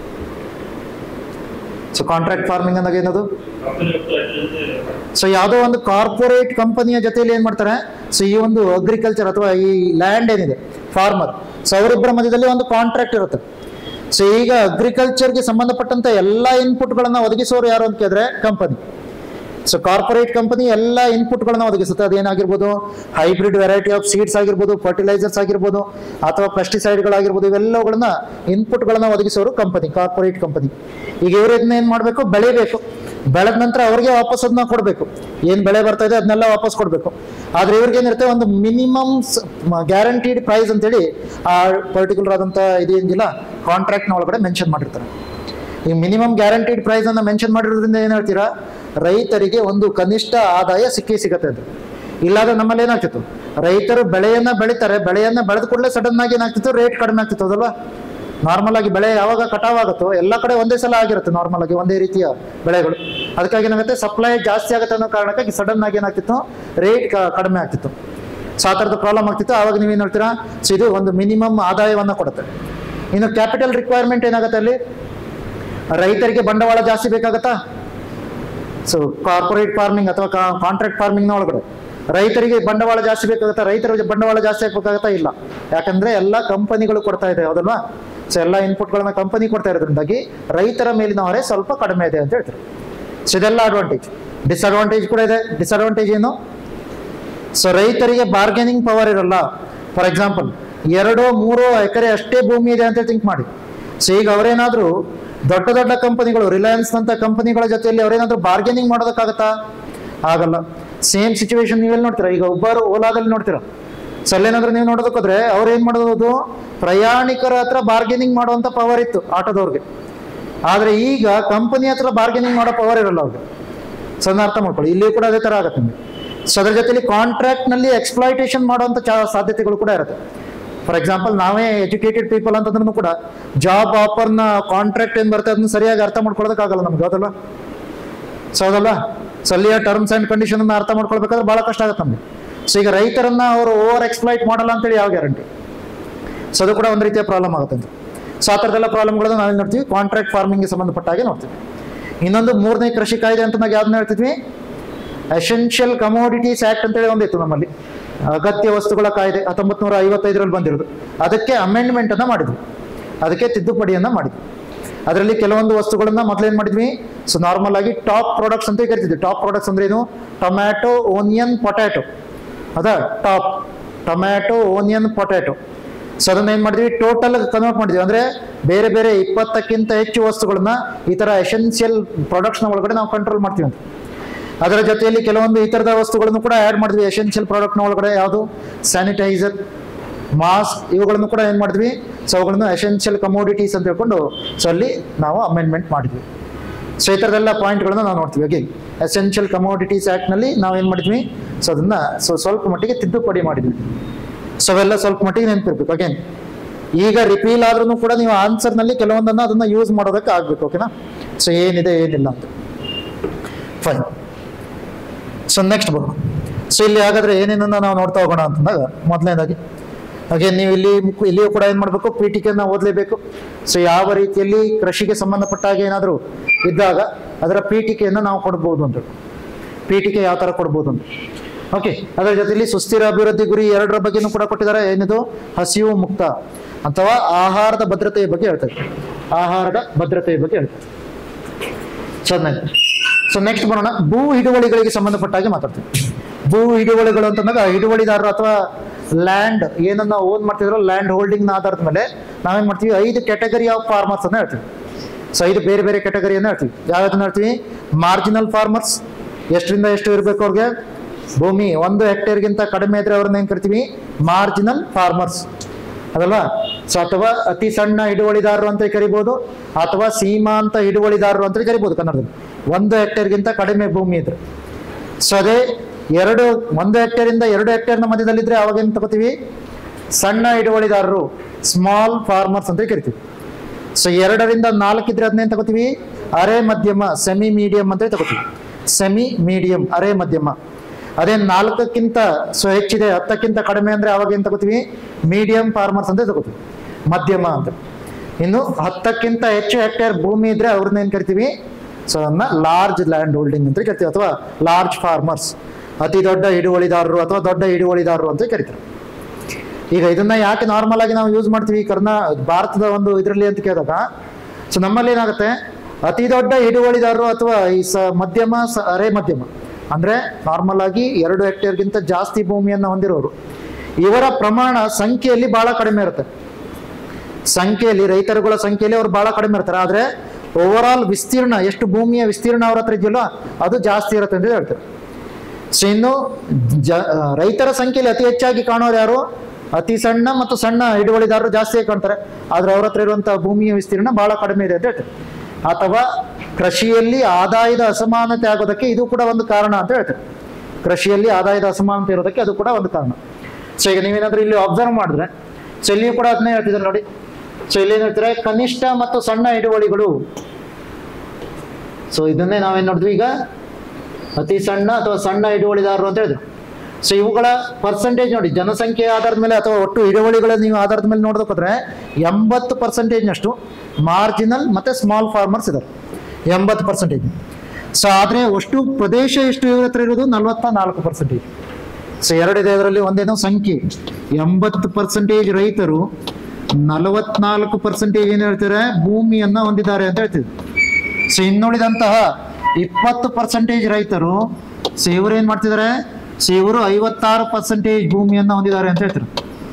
ಸೊ ಕಾಂಟ್ರಾಕ್ಟ್ ಫಾರ್ಮಿಂಗ್ ಅಂದಾಗ ಏನದು ಸೊ ಯಾವುದೋ ಒಂದು ಕಾರ್ಪೊರೇಟ್ ಕಂಪನಿಯ ಜೊತೆಯಲ್ಲಿ ಏನ್ ಮಾಡ್ತಾರೆ ಸೊ ಈ ಒಂದು ಅಗ್ರಿಕಲ್ಚರ್ ಅಥವಾ ಈ ಲ್ಯಾಂಡ್ ಏನಿದೆ ಫಾರ್ಮರ್ ಸೊ ಅವರಿಬ್ಬರ ಮಧ್ಯದಲ್ಲಿ ಒಂದು ಕಾಂಟ್ರಾಕ್ಟ್ ಇರುತ್ತೆ ಸೊ ಈಗ ಅಗ್ರಿಕಲ್ಚರ್ಗೆ ಸಂಬಂಧಪಟ್ಟಂತ ಎಲ್ಲಾ ಇನ್ಪುಟ್ಗಳನ್ನ ಒದಗಿಸೋರು ಯಾರು ಅಂತ ಕೇಳಿದ್ರೆ ಕಂಪನಿ ಸೊ ಕಾರ್ಪೊರೇಟ್ ಕಂಪನಿ ಎಲ್ಲ ಇನ್ಪುಟ್ಗಳನ್ನ ಒದಗಿಸುತ್ತೆ ಅದೇನಾಗಿರ್ಬೋದು ಹೈಬ್ರಿಡ್ ವೆರೈಟಿ ಆಫ್ ಸೀಡ್ಸ್ ಆಗಿರ್ಬೋದು ಫರ್ಟಿಲೈಸರ್ಸ್ ಆಗಿರ್ಬೋದು ಅಥವಾ ಪೆಸ್ಟಿಸೈಡ್ಗಳಾಗಿರ್ಬೋದು ಇವೆಲ್ಲವುಗಳನ್ನ ಇನ್ಪುಟ್ಗಳನ್ನ ಒದಗಿಸೋರು ಕಂಪನಿ ಕಾರ್ಪೊರೇಟ್ ಕಂಪನಿ ಈಗ ಇವರು ಇದನ್ನ ಏನ್ ಮಾಡಬೇಕು ಬೆಳಿಬೇಕು ಬೆಳೆದ ನಂತರ ಅವ್ರಿಗೆ ವಾಪಸ್ ಅದನ್ನ ಕೊಡಬೇಕು ಏನ್ ಬೆಳೆ ಬರ್ತಾ ಇದೆ ಅದನ್ನೆಲ್ಲ ವಾಪಸ್ ಕೊಡಬೇಕು ಆದ್ರೆ ಇವ್ರಿಗೆ ಏನಿರುತ್ತೆ ಒಂದು ಮಿನಿಮಮ್ ಗ್ಯಾರಂಟಿಡ್ ಪ್ರೈಸ್ ಅಂತೇಳಿ ಆ ಪರ್ಟಿಕ್ಯುಲರ್ ಆದಂತ ಇದೇನಿಲ್ಲ ಕಾಂಟ್ರಾಕ್ಟ್ನ ಒಳಗಡೆ ಮೆನ್ಷನ್ ಮಾಡಿರ್ತಾರೆ ಈ ಮಿನಿಮಮ್ ಗ್ಯಾರಂಟಿಡ್ ಪ್ರೈಸ್ ಅನ್ನ ಮೆನ್ಷನ್ ಮಾಡಿರೋದ್ರಿಂದ ಏನ್ ಹೇಳ್ತೀರಾ ರೈತರಿಗೆ ಒಂದು ಕನಿಷ್ಠ ಆದಾಯ ಸಿಕ್ಕೇ ಸಿಗತ್ತೆ ಅದು ಇಲ್ಲಾದ್ರೆ ನಮ್ಮಲ್ಲಿ ಏನಾಗ್ತಿತ್ತು ರೈತರು ಬೆಳೆಯನ್ನ ಬೆಳಿತಾರೆ ಬೆಳೆಯನ್ನ ಬೆಳೆದ ಕೂಡಲೇ ಸಡನ್ ಆಗಿ ಏನಾಗ್ತಿತ್ತು ರೇಟ್ ಕಡಿಮೆ ಆಗ್ತಿತ್ತು ಅದಲ್ವಾ ನಾರ್ಮಲ್ ಆಗಿ ಬೆಳೆ ಯಾವಾಗ ಕಟಾವ್ ಆಗುತ್ತೋ ಎಲ್ಲ ಕಡೆ ಒಂದೇ ಸಲ ಆಗಿರುತ್ತೆ ನಾರ್ಮಲ್ ಆಗಿ ಒಂದೇ ರೀತಿಯ ಬೆಳೆಗಳು ಅದಕ್ಕಾಗಿ ಏನಾಗುತ್ತೆ ಸಪ್ಲೈ ಜಾಸ್ತಿ ಆಗುತ್ತೆ ಅನ್ನೋ ಕಾರಣಕ್ಕಾಗಿ ಸಡನ್ ಆಗಿ ಏನಾಗ್ತಿತ್ತು ರೇಟ್ ಕಡಿಮೆ ಆಗ್ತಿತ್ತು ಸೊ ಆ ಥರದ ಪ್ರಾಬ್ಲಮ್ ಆಗ್ತಿತ್ತು ಆವಾಗ ನೀವೇನು ಹೇಳ್ತೀರಾ ಸೊ ಇದು ಒಂದು ಮಿನಿಮಮ್ ಆದಾಯವನ್ನು ಕೊಡುತ್ತೆ ಇನ್ನು ಕ್ಯಾಪಿಟಲ್ ರಿಕ್ವೈರ್ಮೆಂಟ್ ಏನಾಗುತ್ತೆ ಅಲ್ಲಿ ರೈತರಿಗೆ ಬಂಡವಾಳ ಜಾಸ್ತಿ ಬೇಕಾಗತ್ತಾ ಸೊ ಕಾರ್ಪೊರೇಟ್ ಫಾರ್ಮಿಂಗ್ ಅಥವಾ ಕಾಂಟ್ರಾಕ್ಟ್ ಫಾರ್ಮಿಂಗ್ನ ಒಳಗಡೆ ರೈತರಿಗೆ ಬಂಡವಾಳ ಜಾಸ್ತಿ ಬೇಕಾಗುತ್ತಾ ರೈತರ ಬಂಡವಾಳ ಜಾಸ್ತಿ ಹಾಕ್ಬೇಕಾಗತ್ತಾ ಇಲ್ಲ ಯಾಕಂದ್ರೆ ಎಲ್ಲ ಕಂಪನಿಗಳು ಕೊಡ್ತಾ ಇದೆ ಹೌದಲ್ವಾ ಸೊ ಎಲ್ಲ ಇನ್ಪುಟ್ಗಳನ್ನ ಕಂಪನಿ ಕೊಡ್ತಾ ಇರೋದ್ರಿಂದಾಗಿ ರೈತರ ಮೇಲಿನ ಹೊರೆ ಸ್ವಲ್ಪ ಕಡಿಮೆ ಇದೆ ಅಂತ ಹೇಳ್ತಾರೆ ಸೊ ಇದೆಲ್ಲ ಅಡ್ವಾಂಟೇಜ್ ಡಿಸ್ಅಡ್ವಾಂಟೇಜ್ ಕೂಡ ಇದೆ ಡಿಸ್ಅಡ್ವಾಂಟೇಜ್ ಏನು ಸೊ ರೈತರಿಗೆ ಬಾರ್ಗೇನಿಂಗ್ ಪವರ್ ಇರಲ್ಲ ಫಾರ್ ಎಕ್ಸಾಂಪಲ್ ಎರಡು ಮೂರು ಎಕರೆ ಅಷ್ಟೇ ಭೂಮಿ ಇದೆ ಅಂತ ಥಿಂಕ್ ಮಾಡಿ ಸೊ ಈಗ ಅವರೇನಾದ್ರೂ ದೊಡ್ಡ ದೊಡ್ಡ ಕಂಪನಿಗಳು ರಿಲಯನ್ಸ್ ನಂತ ಕಂಪನಿಗಳ ಜೊತೆಯಲ್ಲಿ ಅವರೇನಾದ್ರೂ ಬಾರ್ಗೇನಿಂಗ್ ಮಾಡೋದಕ್ಕಾಗತ್ತಾ ಆಗಲ್ಲ ಸೇಮ್ ಸಿಚುವೇಶನ್ ನೀವೆಲ್ಲಿ ನೋಡ್ತೀರಾ ಈಗ ಒಬ್ಬರು ಓಲಾದಲ್ಲಿ ನೋಡ್ತೀರಾ ಸೊ ಅಲ್ಲೇನಾದ್ರೂ ನೀವು ನೋಡೋದಕ್ಕೋದ್ರೆ ಅವ್ರು ಏನ್ ಮಾಡೋದು ಪ್ರಯಾಣಿಕರ ಹತ್ರ ಬಾರ್ಗೇನಿಂಗ್ ಮಾಡುವಂತ ಪವರ್ ಇತ್ತು ಆಟೋದವ್ರಿಗೆ ಆದ್ರೆ ಈಗ ಕಂಪನಿ ಹತ್ರ ಬಾರ್ಗೇನಿಂಗ್ ಮಾಡೋ ಪವರ್ ಇರಲ್ಲ ಅವ್ರಿಗೆ ಸೊ ಅದನ್ನ ಅರ್ಥ ಮಾಡ್ಕೊಳ್ಳಿ ಇಲ್ಲಿ ಕೂಡ ಅದೇ ತರ ಆಗುತ್ತೆ ನಿಮಗೆ ಸೊ ಅದ್ರ ಜೊತೆಲಿ ಕಾಂಟ್ರಾಕ್ಟ್ ನಲ್ಲಿ ಎಕ್ಸ್ಪ್ಲಾಯಿಟೇಷನ್ ಮಾಡುವಂತ ಚಾ- ಸಾಧ್ಯತೆಗಳು ಕೂಡ ಇರುತ್ತೆ ಫಾರ್ ಎಕ್ಸಾಂಪಲ್ ನಾವೇ ಎಜುಕೇಟೆಡ್ ಪೀಪಲ್ ಅಂತಂದ್ರೂ ಕೂಡ ಜಾಬ್ ಆಫರ್ನ ಕಾಂಟ್ರಾಕ್ಟ್ ಏನ್ ಬರುತ್ತೆ ಅದನ್ನ ಸರಿಯಾಗಿ ಅರ್ಥ ಮಾಡ್ಕೊಳ್ಳೋದಕ್ಕಾಗಲ್ಲ ನಮ್ಗೆ ಹೌದಲ್ಲ ಸೊ ಹೌದಲ್ಲ ಸೊ ಅಲ್ಲಿಯ ಟರ್ಮ್ಸ್ ಅಂಡ್ ಕಂಡೀಷನ್ ಅನ್ನ ಅರ್ಥ ಮಾಡ್ಕೊಳ್ಬೇಕಾದ್ರೆ ಬಹಳ ಕಷ್ಟ ಆಗುತ್ತೆ ನಮ್ಗೆ ಸೊ ಈಗ ರೈತರನ್ನ ಅವರು ಓವರ್ ಎಕ್ಸ್ಪ್ಲಾಯ್ಟ್ ಮಾಡಲ್ಲ ಅಂತೇಳಿ ಯಾವ ಗ್ಯಾರಂಟಿ ಸೊ ಅದು ಕೂಡ ಒಂದು ರೀತಿಯ ಪ್ರಾಬ್ಲಮ್ ಆಗುತ್ತೆ ಅಂತ ಸೊ ಆ ಥರದ್ದೆಲ್ಲ ಪ್ರಾಬ್ಲಮ್ಗಳನ್ನ ನಾವೇನು ನೋಡ್ತೀವಿ ಕಾಂಟ್ರಾಕ್ಟ್ ಫಾರ್ಮಿಂಗ್ಗೆ ಸಂಬಂಧಪಟ್ಟ ಹಾಗೆ ನೋಡ್ತೀವಿ ಇನ್ನೊಂದು ಮೂರನೇ ಕೃಷಿ ಕಾಯ್ದೆ ಅಂತ ನಾವು ಯಾವ್ದನ್ನ ಹೇಳ್ತಿದ್ವಿ ಎಸೆನ್ಷಿಯಲ್ ಕಮೋಡಿಟೀಸ್ ಆಕ್ಟ್ ಅಂತೇಳಿ ಒಂದಿತ್ತು ನಮ್ಮಲ್ಲಿ ಅಗತ್ಯ ವಸ್ತುಗಳ ಕಾಯ್ದೆ ಹತ್ತೊಂಬತ್ತು ನೂರ ಐವತ್ತೈದರಲ್ಲಿ ಬಂದಿರೋದು ಅದಕ್ಕೆ ಅಮೆಂಡ್ಮೆಂಟ್ ಅನ್ನ ಮಾಡಿದ್ವಿ ಅದಕ್ಕೆ ತಿದ್ದುಪಡಿಯನ್ನ ಮಾಡಿದ್ವಿ ಅದರಲ್ಲಿ ಕೆಲವೊಂದು ವಸ್ತುಗಳನ್ನ ಮೊದಲೇನ್ ಮಾಡಿದ್ವಿ ಸೊ ನಾರ್ಮಲ್ ಆಗಿ ಟಾಪ್ ಪ್ರಾಡಕ್ಟ್ಸ್ ಅಂತ ಕರಿತಿದ್ವಿ ಟಾಪ್ ಪ್ರಾಡಕ್ಟ್ಸ್ ಅಂದ್ರೆ ಏನು ಟೊಮ್ಯಾಟೊ ಓನಿಯನ್ ಪೊಟ್ಯಾಟೊ ಅದಾ top tomato onion potato so ಅದನ್ನ ಏನ್ ಮಾಡಿದ್ವಿ ಟೋಟಲ್ ಕನ್ವರ್ಟ್ ಮಾಡಿದ್ವಿ ಅಂದ್ರೆ ಬೇರೆ ಬೇರೆ ಇಪ್ಪತ್ತಕ್ಕಿಂತ ಹೆಚ್ಚು ವಸ್ತುಗಳನ್ನ ಈ ತರ ಎಸೆನ್ಷಿಯಲ್ ಪ್ರಾಡಕ್ಟ್ಸ್ನ ಒಳಗಡೆ ನಾವು ಕಂಟ್ರೋಲ್ ಮಾಡ್ತೀವಿ ಅಂತ ಅದರ ಜೊತೆಯಲ್ಲಿ ಕೆಲವೊಂದು ಈ ಥರದ ವಸ್ತುಗಳನ್ನು ಕೂಡ ಆ್ಯಡ್ ಮಾಡಿದ್ವಿ ಎಸೆನ್ಷಿಯಲ್ ಪ್ರಾಡಕ್ಟ್ನ ಒಳಗಡೆ ಯಾವುದು ಸ್ಯಾನಿಟೈಸರ್ ಮಾಸ್ಕ್ ಇವುಗಳನ್ನು ಕೂಡ ಏನು ಮಾಡಿದ್ವಿ ಸೊ ಅವುಗಳನ್ನು ಎಸೆನ್ಷಿಯಲ್ ಕಮೋಡಿಟೀಸ್ ಅಂತ ಹೇಳ್ಕೊಂಡು ಸೊ ಅಲ್ಲಿ ನಾವು ಅಮೆಂಡ್ಮೆಂಟ್ ಮಾಡಿದ್ವಿ ಸೊ ಈ ಥರದೆಲ್ಲ ಪಾಯಿಂಟ್ಗಳನ್ನ ನಾವು ನೋಡ್ತೀವಿ ಅಗೇನ್ ಎಸೆನ್ಷಿಯಲ್ ಕಮೋಡಿಟೀಸ್ ಆ್ಯಕ್ಟ್ನಲ್ಲಿ ನಾವು ಏನು ಮಾಡಿದ್ವಿ ಸೊ ಅದನ್ನ ಸೊ ಸ್ವಲ್ಪ ಮಟ್ಟಿಗೆ ತಿದ್ದುಪಡಿ ಮಾಡಿದ್ವಿ ಸೊ ಅವೆಲ್ಲ ಸ್ವಲ್ಪ ಮಟ್ಟಿಗೆ ನೆನಪಿರ್ಬೇಕು ಅಗೇನ್ ಈಗ ರಿಪೀಲ್ ಆದ್ರೂ ಕೂಡ ನೀವು ಆನ್ಸರ್ನಲ್ಲಿ ಕೆಲವೊಂದನ್ನ ಅದನ್ನ ಯೂಸ್ ಮಾಡೋದಕ್ಕೆ ಆಗ್ಬೇಕು ಓಕೆನಾ ಸೊ ಏನಿದೆ ಏನಿಲ್ಲ ಅಂತ ಫೈನ್ ಸೊ ನೆಕ್ಸ್ಟ್ ಬರೋಣ ಸೊ ಇಲ್ಲಿ ಹಾಗಾದ್ರೆ ಏನೇನನ್ನ ನಾವು ನೋಡ್ತಾ ಹೋಗೋಣ ಅಂತಂದಾಗ ಮೊದಲನೇದಾಗಿ ಹಾಗೆ ನೀವು ಇಲ್ಲಿ ಮುಕ್- ಇಲ್ಲಿಯೂ ಕೂಡ ಏನು ಮಾಡಬೇಕು ಪೀಠಿಕೆಯನ್ನು ಓದಲೇಬೇಕು ಸೊ ಯಾವ ರೀತಿಯಲ್ಲಿ ಕೃಷಿಗೆ ಸಂಬಂಧಪಟ್ಟ ಹಾಗೆ ಏನಾದರೂ ಇದ್ದಾಗ ಅದರ ಪೀಠಿಕೆಯನ್ನು ನಾವು ಕೊಡ್ಬೋದು ಅಂತ ಪೀಠಿಕೆ ಯಾವ ಥರ ಕೊಡ್ಬೋದು ಅಂತ ಓಕೆ ಅದರ ಜೊತೆಲಿ ಸುಸ್ಥಿರ ಅಭಿವೃದ್ಧಿ ಗುರಿ ಎರಡರ ಬಗ್ಗೆನೂ ಕೂಡ ಕೊಟ್ಟಿದ್ದಾರೆ ಏನಿದು ಹಸಿವು ಮುಕ್ತ ಅಥವಾ ಆಹಾರದ ಭದ್ರತೆಯ ಬಗ್ಗೆ ಹೇಳ್ತಾರೆ ಆಹಾರದ ಭದ್ರತೆಯ ಬಗ್ಗೆ ಹೇಳ್ತಾರೆ ಚೆನ್ನಾಗಿ ಸೊ ನೆಕ್ಸ್ಟ್ ಬರೋಣ ಭೂ ಹಿಡುವಳಿಗಳಿಗೆ ಸಂಬಂಧಪಟ್ಟ ಹಾಗೆ ಮಾತಾಡ್ತೀವಿ ಭೂ ಹಿಡುವಳಿಗಳು ಅಂತಂದಾಗ ಹಿಡುವಳಿದಾರರು ಅಥವಾ ಲ್ಯಾಂಡ್ ಏನನ್ನ ಓನ್ ಮಾಡ್ತಿದ್ರು ಲ್ಯಾಂಡ್ ಹೋಲ್ಡಿಂಗ್ ನ ಆಧಾರದ ಮೇಲೆ ನಾವೇನ್ ಮಾಡ್ತೀವಿ ಐದು ಕ್ಯಾಟಗರಿ ಆಫ್ ಫಾರ್ಮರ್ಸ್ ಅನ್ನ ಹೇಳ್ತೀವಿ ಸೊ ಐದು ಬೇರೆ ಬೇರೆ ಕ್ಯಾಟಗರಿಯನ್ನ ಹೇಳ್ತೀವಿ ಯಾವ್ದನ್ನ ಹೇಳ್ತೀವಿ ಮಾರ್ಜಿನಲ್ ಫಾರ್ಮರ್ಸ್ ಎಷ್ಟರಿಂದ ಎಷ್ಟು ಇರಬೇಕು ಅವ್ರಿಗೆ ಭೂಮಿ ಒಂದು ಹೆಕ್ಟೇರ್ಗಿಂತ ಕಡಿಮೆ ಇದ್ರೆ ಅವ್ರನ್ನ ಏನ್ ಕರಿತೀವಿ ಮಾರ್ಜಿನಲ್ ಫಾರ್ಮರ್ಸ್ ಅದಲ್ವಾ ಸೊ ಅಥವಾ ಅತಿ ಸಣ್ಣ ಹಿಡುವಳಿದಾರರು ಅಂತ ಕರಿಬಹುದು ಅಥವಾ ಸೀಮಾಂತ ಹಿಡುವಳಿದಾರರು ಅಂತ ಕರಿಬಹುದು ಕನ್ನಡದಲ್ಲಿ ಒಂದು ಹೆಕ್ಟೇರ್ಗಿಂತ ಕಡಿಮೆ ಭೂಮಿ ಇದ್ರೆ ಸೊ ಅದೇ ಎರಡು ಒಂದು ಹೆಕ್ಟೇರ್ ಇಂದ ಎರಡು ಹೆಕ್ಟೇರ್ನ ಮಧ್ಯದಲ್ಲಿದ್ರೆ ಅವಾಗ ಏನ್ ತಗೋತೀವಿ ಸಣ್ಣ ಹಿಡುವಳಿದಾರರು ಸ್ಮಾಲ್ ಫಾರ್ಮರ್ಸ್ ಅಂತ ಕರಿತೀವಿ ಸೊ ಎರಡರಿಂದ ನಾಲ್ಕಿದ್ರೆ ಅದನ್ನೇನು ತಗೋತೀವಿ ಅರೆ ಮಧ್ಯಮ ಸೆಮಿ ಮೀಡಿಯಂ ಅಂತ ತಗೋತೀವಿ ಸೆಮಿ ಮೀಡಿಯಂ ಅರೆ ಮಧ್ಯಮ ಅದೇ ನಾಲ್ಕಕ್ಕಿಂತ ಸೊ ಹೆಚ್ಚಿದೆ ಹತ್ತಕ್ಕಿಂತ ಕಡಿಮೆ ಅಂದ್ರೆ ಅವಾಗ ಏನ್ ತಗೋತೀವಿ ಮೀಡಿಯಂ ಫಾರ್ಮರ್ಸ್ ಅಂತ ತಗೋತೀವಿ ಮಧ್ಯಮ ಅಂತ ಇನ್ನು ಹತ್ತಕ್ಕಿಂತ ಹೆಚ್ಚು ಹೆಕ್ಟೇರ್ ಭೂಮಿ ಇದ್ರೆ ಅವ್ರನ್ನ ಏನ್ ಕರಿತೀವಿ ಸೊ ಅದನ್ನ ಲಾರ್ಜ್ ಲ್ಯಾಂಡ್ ಹೋಲ್ಡಿಂಗ್ ಅಂತ ಕರಿತೀವಿ ಅಥವಾ ಲಾರ್ಜ್ ಫಾರ್ಮರ್ಸ್ ಅತಿ ದೊಡ್ಡ ಹಿಡುವಳಿದಾರರು ಅಥವಾ ದೊಡ್ಡ ಹಿಡುವಳಿದಾರರು ಅಂತ ಕರಿತಾರೆ ಈಗ ಇದನ್ನ ಯಾಕೆ ನಾರ್ಮಲ್ ಆಗಿ ನಾವು ಯೂಸ್ ಮಾಡ್ತೀವಿ ಕರ್ನಾ ಭಾರತದ ಒಂದು ಇದರಲ್ಲಿ ಅಂತ ಕೇಳಿದಾಗ ಸೊ ನಮ್ಮಲ್ಲಿ ಏನಾಗುತ್ತೆ ಅತಿ ದೊಡ್ಡ ಹಿಡುವಳಿದಾರರು ಅಥವಾ ಈ ಸ ಮಧ್ಯಮ ಸ ಅರೆ ಮಧ್ಯಮ ಅಂದ್ರೆ ನಾರ್ಮಲ್ ಆಗಿ ಎರಡು ಹೆಕ್ಟೇರ್ಗಿಂತ ಜಾಸ್ತಿ ಭೂಮಿಯನ್ನ ಹೊಂದಿರೋರು ಇವರ ಪ್ರಮಾಣ ಸಂಖ್ಯೆಯಲ್ಲಿ ಬಹಳ ಕಡಿಮೆ ಇರುತ್ತೆ ಸಂಖ್ಯೆಯಲ್ಲಿ ರೈತರುಗಳ ಸಂಖ್ಯೆಯಲ್ಲಿ ಅವ್ರು ಬಹಳ ಕಡಿಮೆ ಇರ್ತಾರೆ ಆದ್ರೆ ಓವರ್ ಆಲ್ ವಿಸ್ತೀರ್ಣ ಎಷ್ಟು ಭೂಮಿಯ ವಿಸ್ತೀರ್ಣ ಅವ್ರ ಹತ್ರ ಇದೆಯಲ್ಲ ಅದು ಜಾಸ್ತಿ ಇರುತ್ತೆ ಅಂತ ಹೇಳ್ತಾರೆ ಸೊ ಇನ್ನು ಜ ಆ, ರೈತರ ಸಂಖ್ಯೆಯಲ್ಲಿ ಅತಿ ಹೆಚ್ಚಾಗಿ ಕಾಣೋರು ಯಾರು ಅತಿ ಸಣ್ಣ ಮತ್ತು ಸಣ್ಣ ಹಿಡುವಳಿದಾರರು ಜಾಸ್ತಿ ಕಾಣ್ತಾರೆ ಆದ್ರೆ ಅವ್ರ ಹತ್ರ ಇರುವಂತಹ ಭೂಮಿಯ ವಿಸ್ತೀರ್ಣ ಬಹಳ ಕಡಿಮೆ ಇದೆ ಅಂತ ಹೇಳ್ತಾರೆ ಅಥವಾ ಕೃಷಿಯಲ್ಲಿ ಆದಾಯದ ಅಸಮಾನತೆ ಆಗೋದಕ್ಕೆ ಇದು ಕೂಡ ಒಂದು ಕಾರಣ ಅಂತ ಹೇಳ್ತಾರೆ ಕೃಷಿಯಲ್ಲಿ ಆದಾಯದ ಅಸಮಾನತೆ ಇರೋದಕ್ಕೆ ಅದು ಕೂಡ ಒಂದು ಕಾರಣ ಸೊ ಈಗ ನೀವೇನಾದ್ರೂ ಇಲ್ಲಿ ಅಬ್ಸರ್ವ್ ಮಾಡಿದ್ರೆ ಸೊ ಇಲ್ಲಿಯೂ ಕೂಡ ಅದನ್ನೇ ಹೇಳ್ತಿದ್ದಾರೆ ನೋಡಿ ಸೊ ಇಲ್ಲಿ ಏನ್ ಹೇಳ್ತಾರೆ ಕನಿಷ್ಠ ಮತ್ತು ಸಣ್ಣ ಹಿಡುವಳಿಗಳು ಸೊ ಇದನ್ನೇ ನಾವೇನು ನೋಡಿದ್ವಿ ಈಗ ಅತಿ ಸಣ್ಣ ಅಥವಾ ಸಣ್ಣ ಹಿಡುವಳಿದಾರರು ಅಂತ ಹೇಳಿದ್ರು ಸೊ ಇವುಗಳ ಪರ್ಸೆಂಟೇಜ್ ನೋಡಿ ಜನಸಂಖ್ಯೆ ಆಧಾರದ ಮೇಲೆ ಅಥವಾ ಒಟ್ಟು ಹಿಡುವಳಿಗಳ ನೀವು ಆಧಾರದ ಮೇಲೆ ನೋಡೋದಕ್ಕೋದ್ರೆ ಎಂಬತ್ತು ಪರ್ಸೆಂಟೇಜ್ನಷ್ಟು ಮಾರ್ಜಿನಲ್ ಮತ್ತು ಸ್ಮಾಲ್ ಫಾರ್ಮರ್ಸ್ ಇದ್ದಾರೆ ಎಂಬತ್ತು ಪರ್ಸೆಂಟೇಜ್ ಸೊ ಆದರೆ ಅಷ್ಟು ಪ್ರದೇಶ ಎಷ್ಟು ಇವ್ರ ಹತ್ರ ಇರೋದು ನಲ್ವತ್ತ ನಾಲ್ಕು ಪರ್ಸೆಂಟೇಜ್ ಸೊ ಎರಡಿದೆ ಅದರಲ್ಲಿ ಒಂದೇನೋ ಸಂಖ್ಯೆ ಎಂಬತ್ತು ಪರ್ಸೆಂಟೇಜ್ ರೈತರು ನಲವತ್ನಾಲ್ಕು ಪರ್ಸೆಂಟೇಜ್ ಏನು ಹೇಳ್ತಾರೆ ಭೂಮಿಯನ್ನ ಹೊಂದಿದ್ದಾರೆ ಅಂತ ಹೇಳ್ತೀವಿ ಸೊ ಇನ್ನುಳಿದಂತಹ ಇಪ್ಪತ್ತು ಪರ್ಸೆಂಟೇಜ್ ರೈತರು ಸೊ ಇವರು ಏನ್ ಮಾಡ್ತಿದ್ದಾರೆ ಸೊ ಇವರು ಐವತ್ತಾರು ಪರ್ಸೆಂಟೇಜ್ ಭೂಮಿಯನ್ನ ಹೊಂದಿದ್ದಾರೆ ಅಂತ ಹೇಳ್ತಾರೆ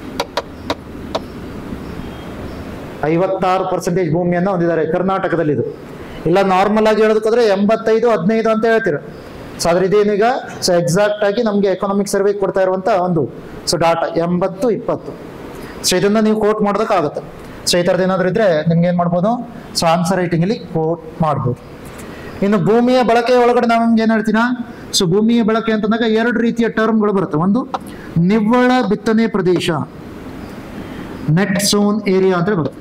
ಐವತ್ತಾರು ಪರ್ಸೆಂಟೇಜ್ ಭೂಮಿಯನ್ನ ಹೊಂದಿದ್ದಾರೆ ಕರ್ನಾಟಕದಲ್ಲಿ ಇದು ಇಲ್ಲ ನಾರ್ಮಲ್ ಆಗಿ ಹೇಳೋದಕ್ಕೋದ್ರೆ ಎಂಬತ್ತೈದು ಹದಿನೈದು ಅಂತ ಹೇಳ್ತೀರ ಸೊ ಅದ್ರ ಇದೇನೀಗ ಸೊ ಎಕ್ಸಾಕ್ಟ್ ಆಗಿ ನಮಗೆ ಎಕನಾಮಿಕ್ ಸರ್ವೆ ಕೊಡ್ತಾ ಇರುವಂತ ಒಂದು ಸೊ ಡಾಟಾ ಎಂಬತ್ತು ಇಪ್ಪತ್ತು ಸೊ ಇದನ್ನ ನೀವು ಕೋಟ್ ಮಾಡೋದಕ್ಕಾಗುತ್ತೆ ಸೊ ಈ ಥರದ್ದು ಏನಾದರೂ ಇದ್ರೆ ನಿಮ್ಗೆ ಏನು ಮಾಡ್ಬೋದು ಸೊ ಆನ್ಸರ್ ರೈಟಿಂಗಲ್ಲಿ ಕೋಟ್ ಮಾಡ್ಬೋದು ಇನ್ನು ಭೂಮಿಯ ಬಳಕೆ ಒಳಗಡೆ ನಾವು ನಿಮ್ಗೆ ಏನು ಹೇಳ್ತೀನ ಸೊ ಭೂಮಿಯ ಬಳಕೆ ಅಂತಂದಾಗ ಎರಡು ರೀತಿಯ ಟರ್ಮ್ಗಳು ಬರುತ್ತೆ ಒಂದು ನಿವ್ವಳ ಬಿತ್ತನೆ ಪ್ರದೇಶ ನೆಟ್ ಸೋನ್ ಏರಿಯಾ ಅಂತ ಬರುತ್ತೆ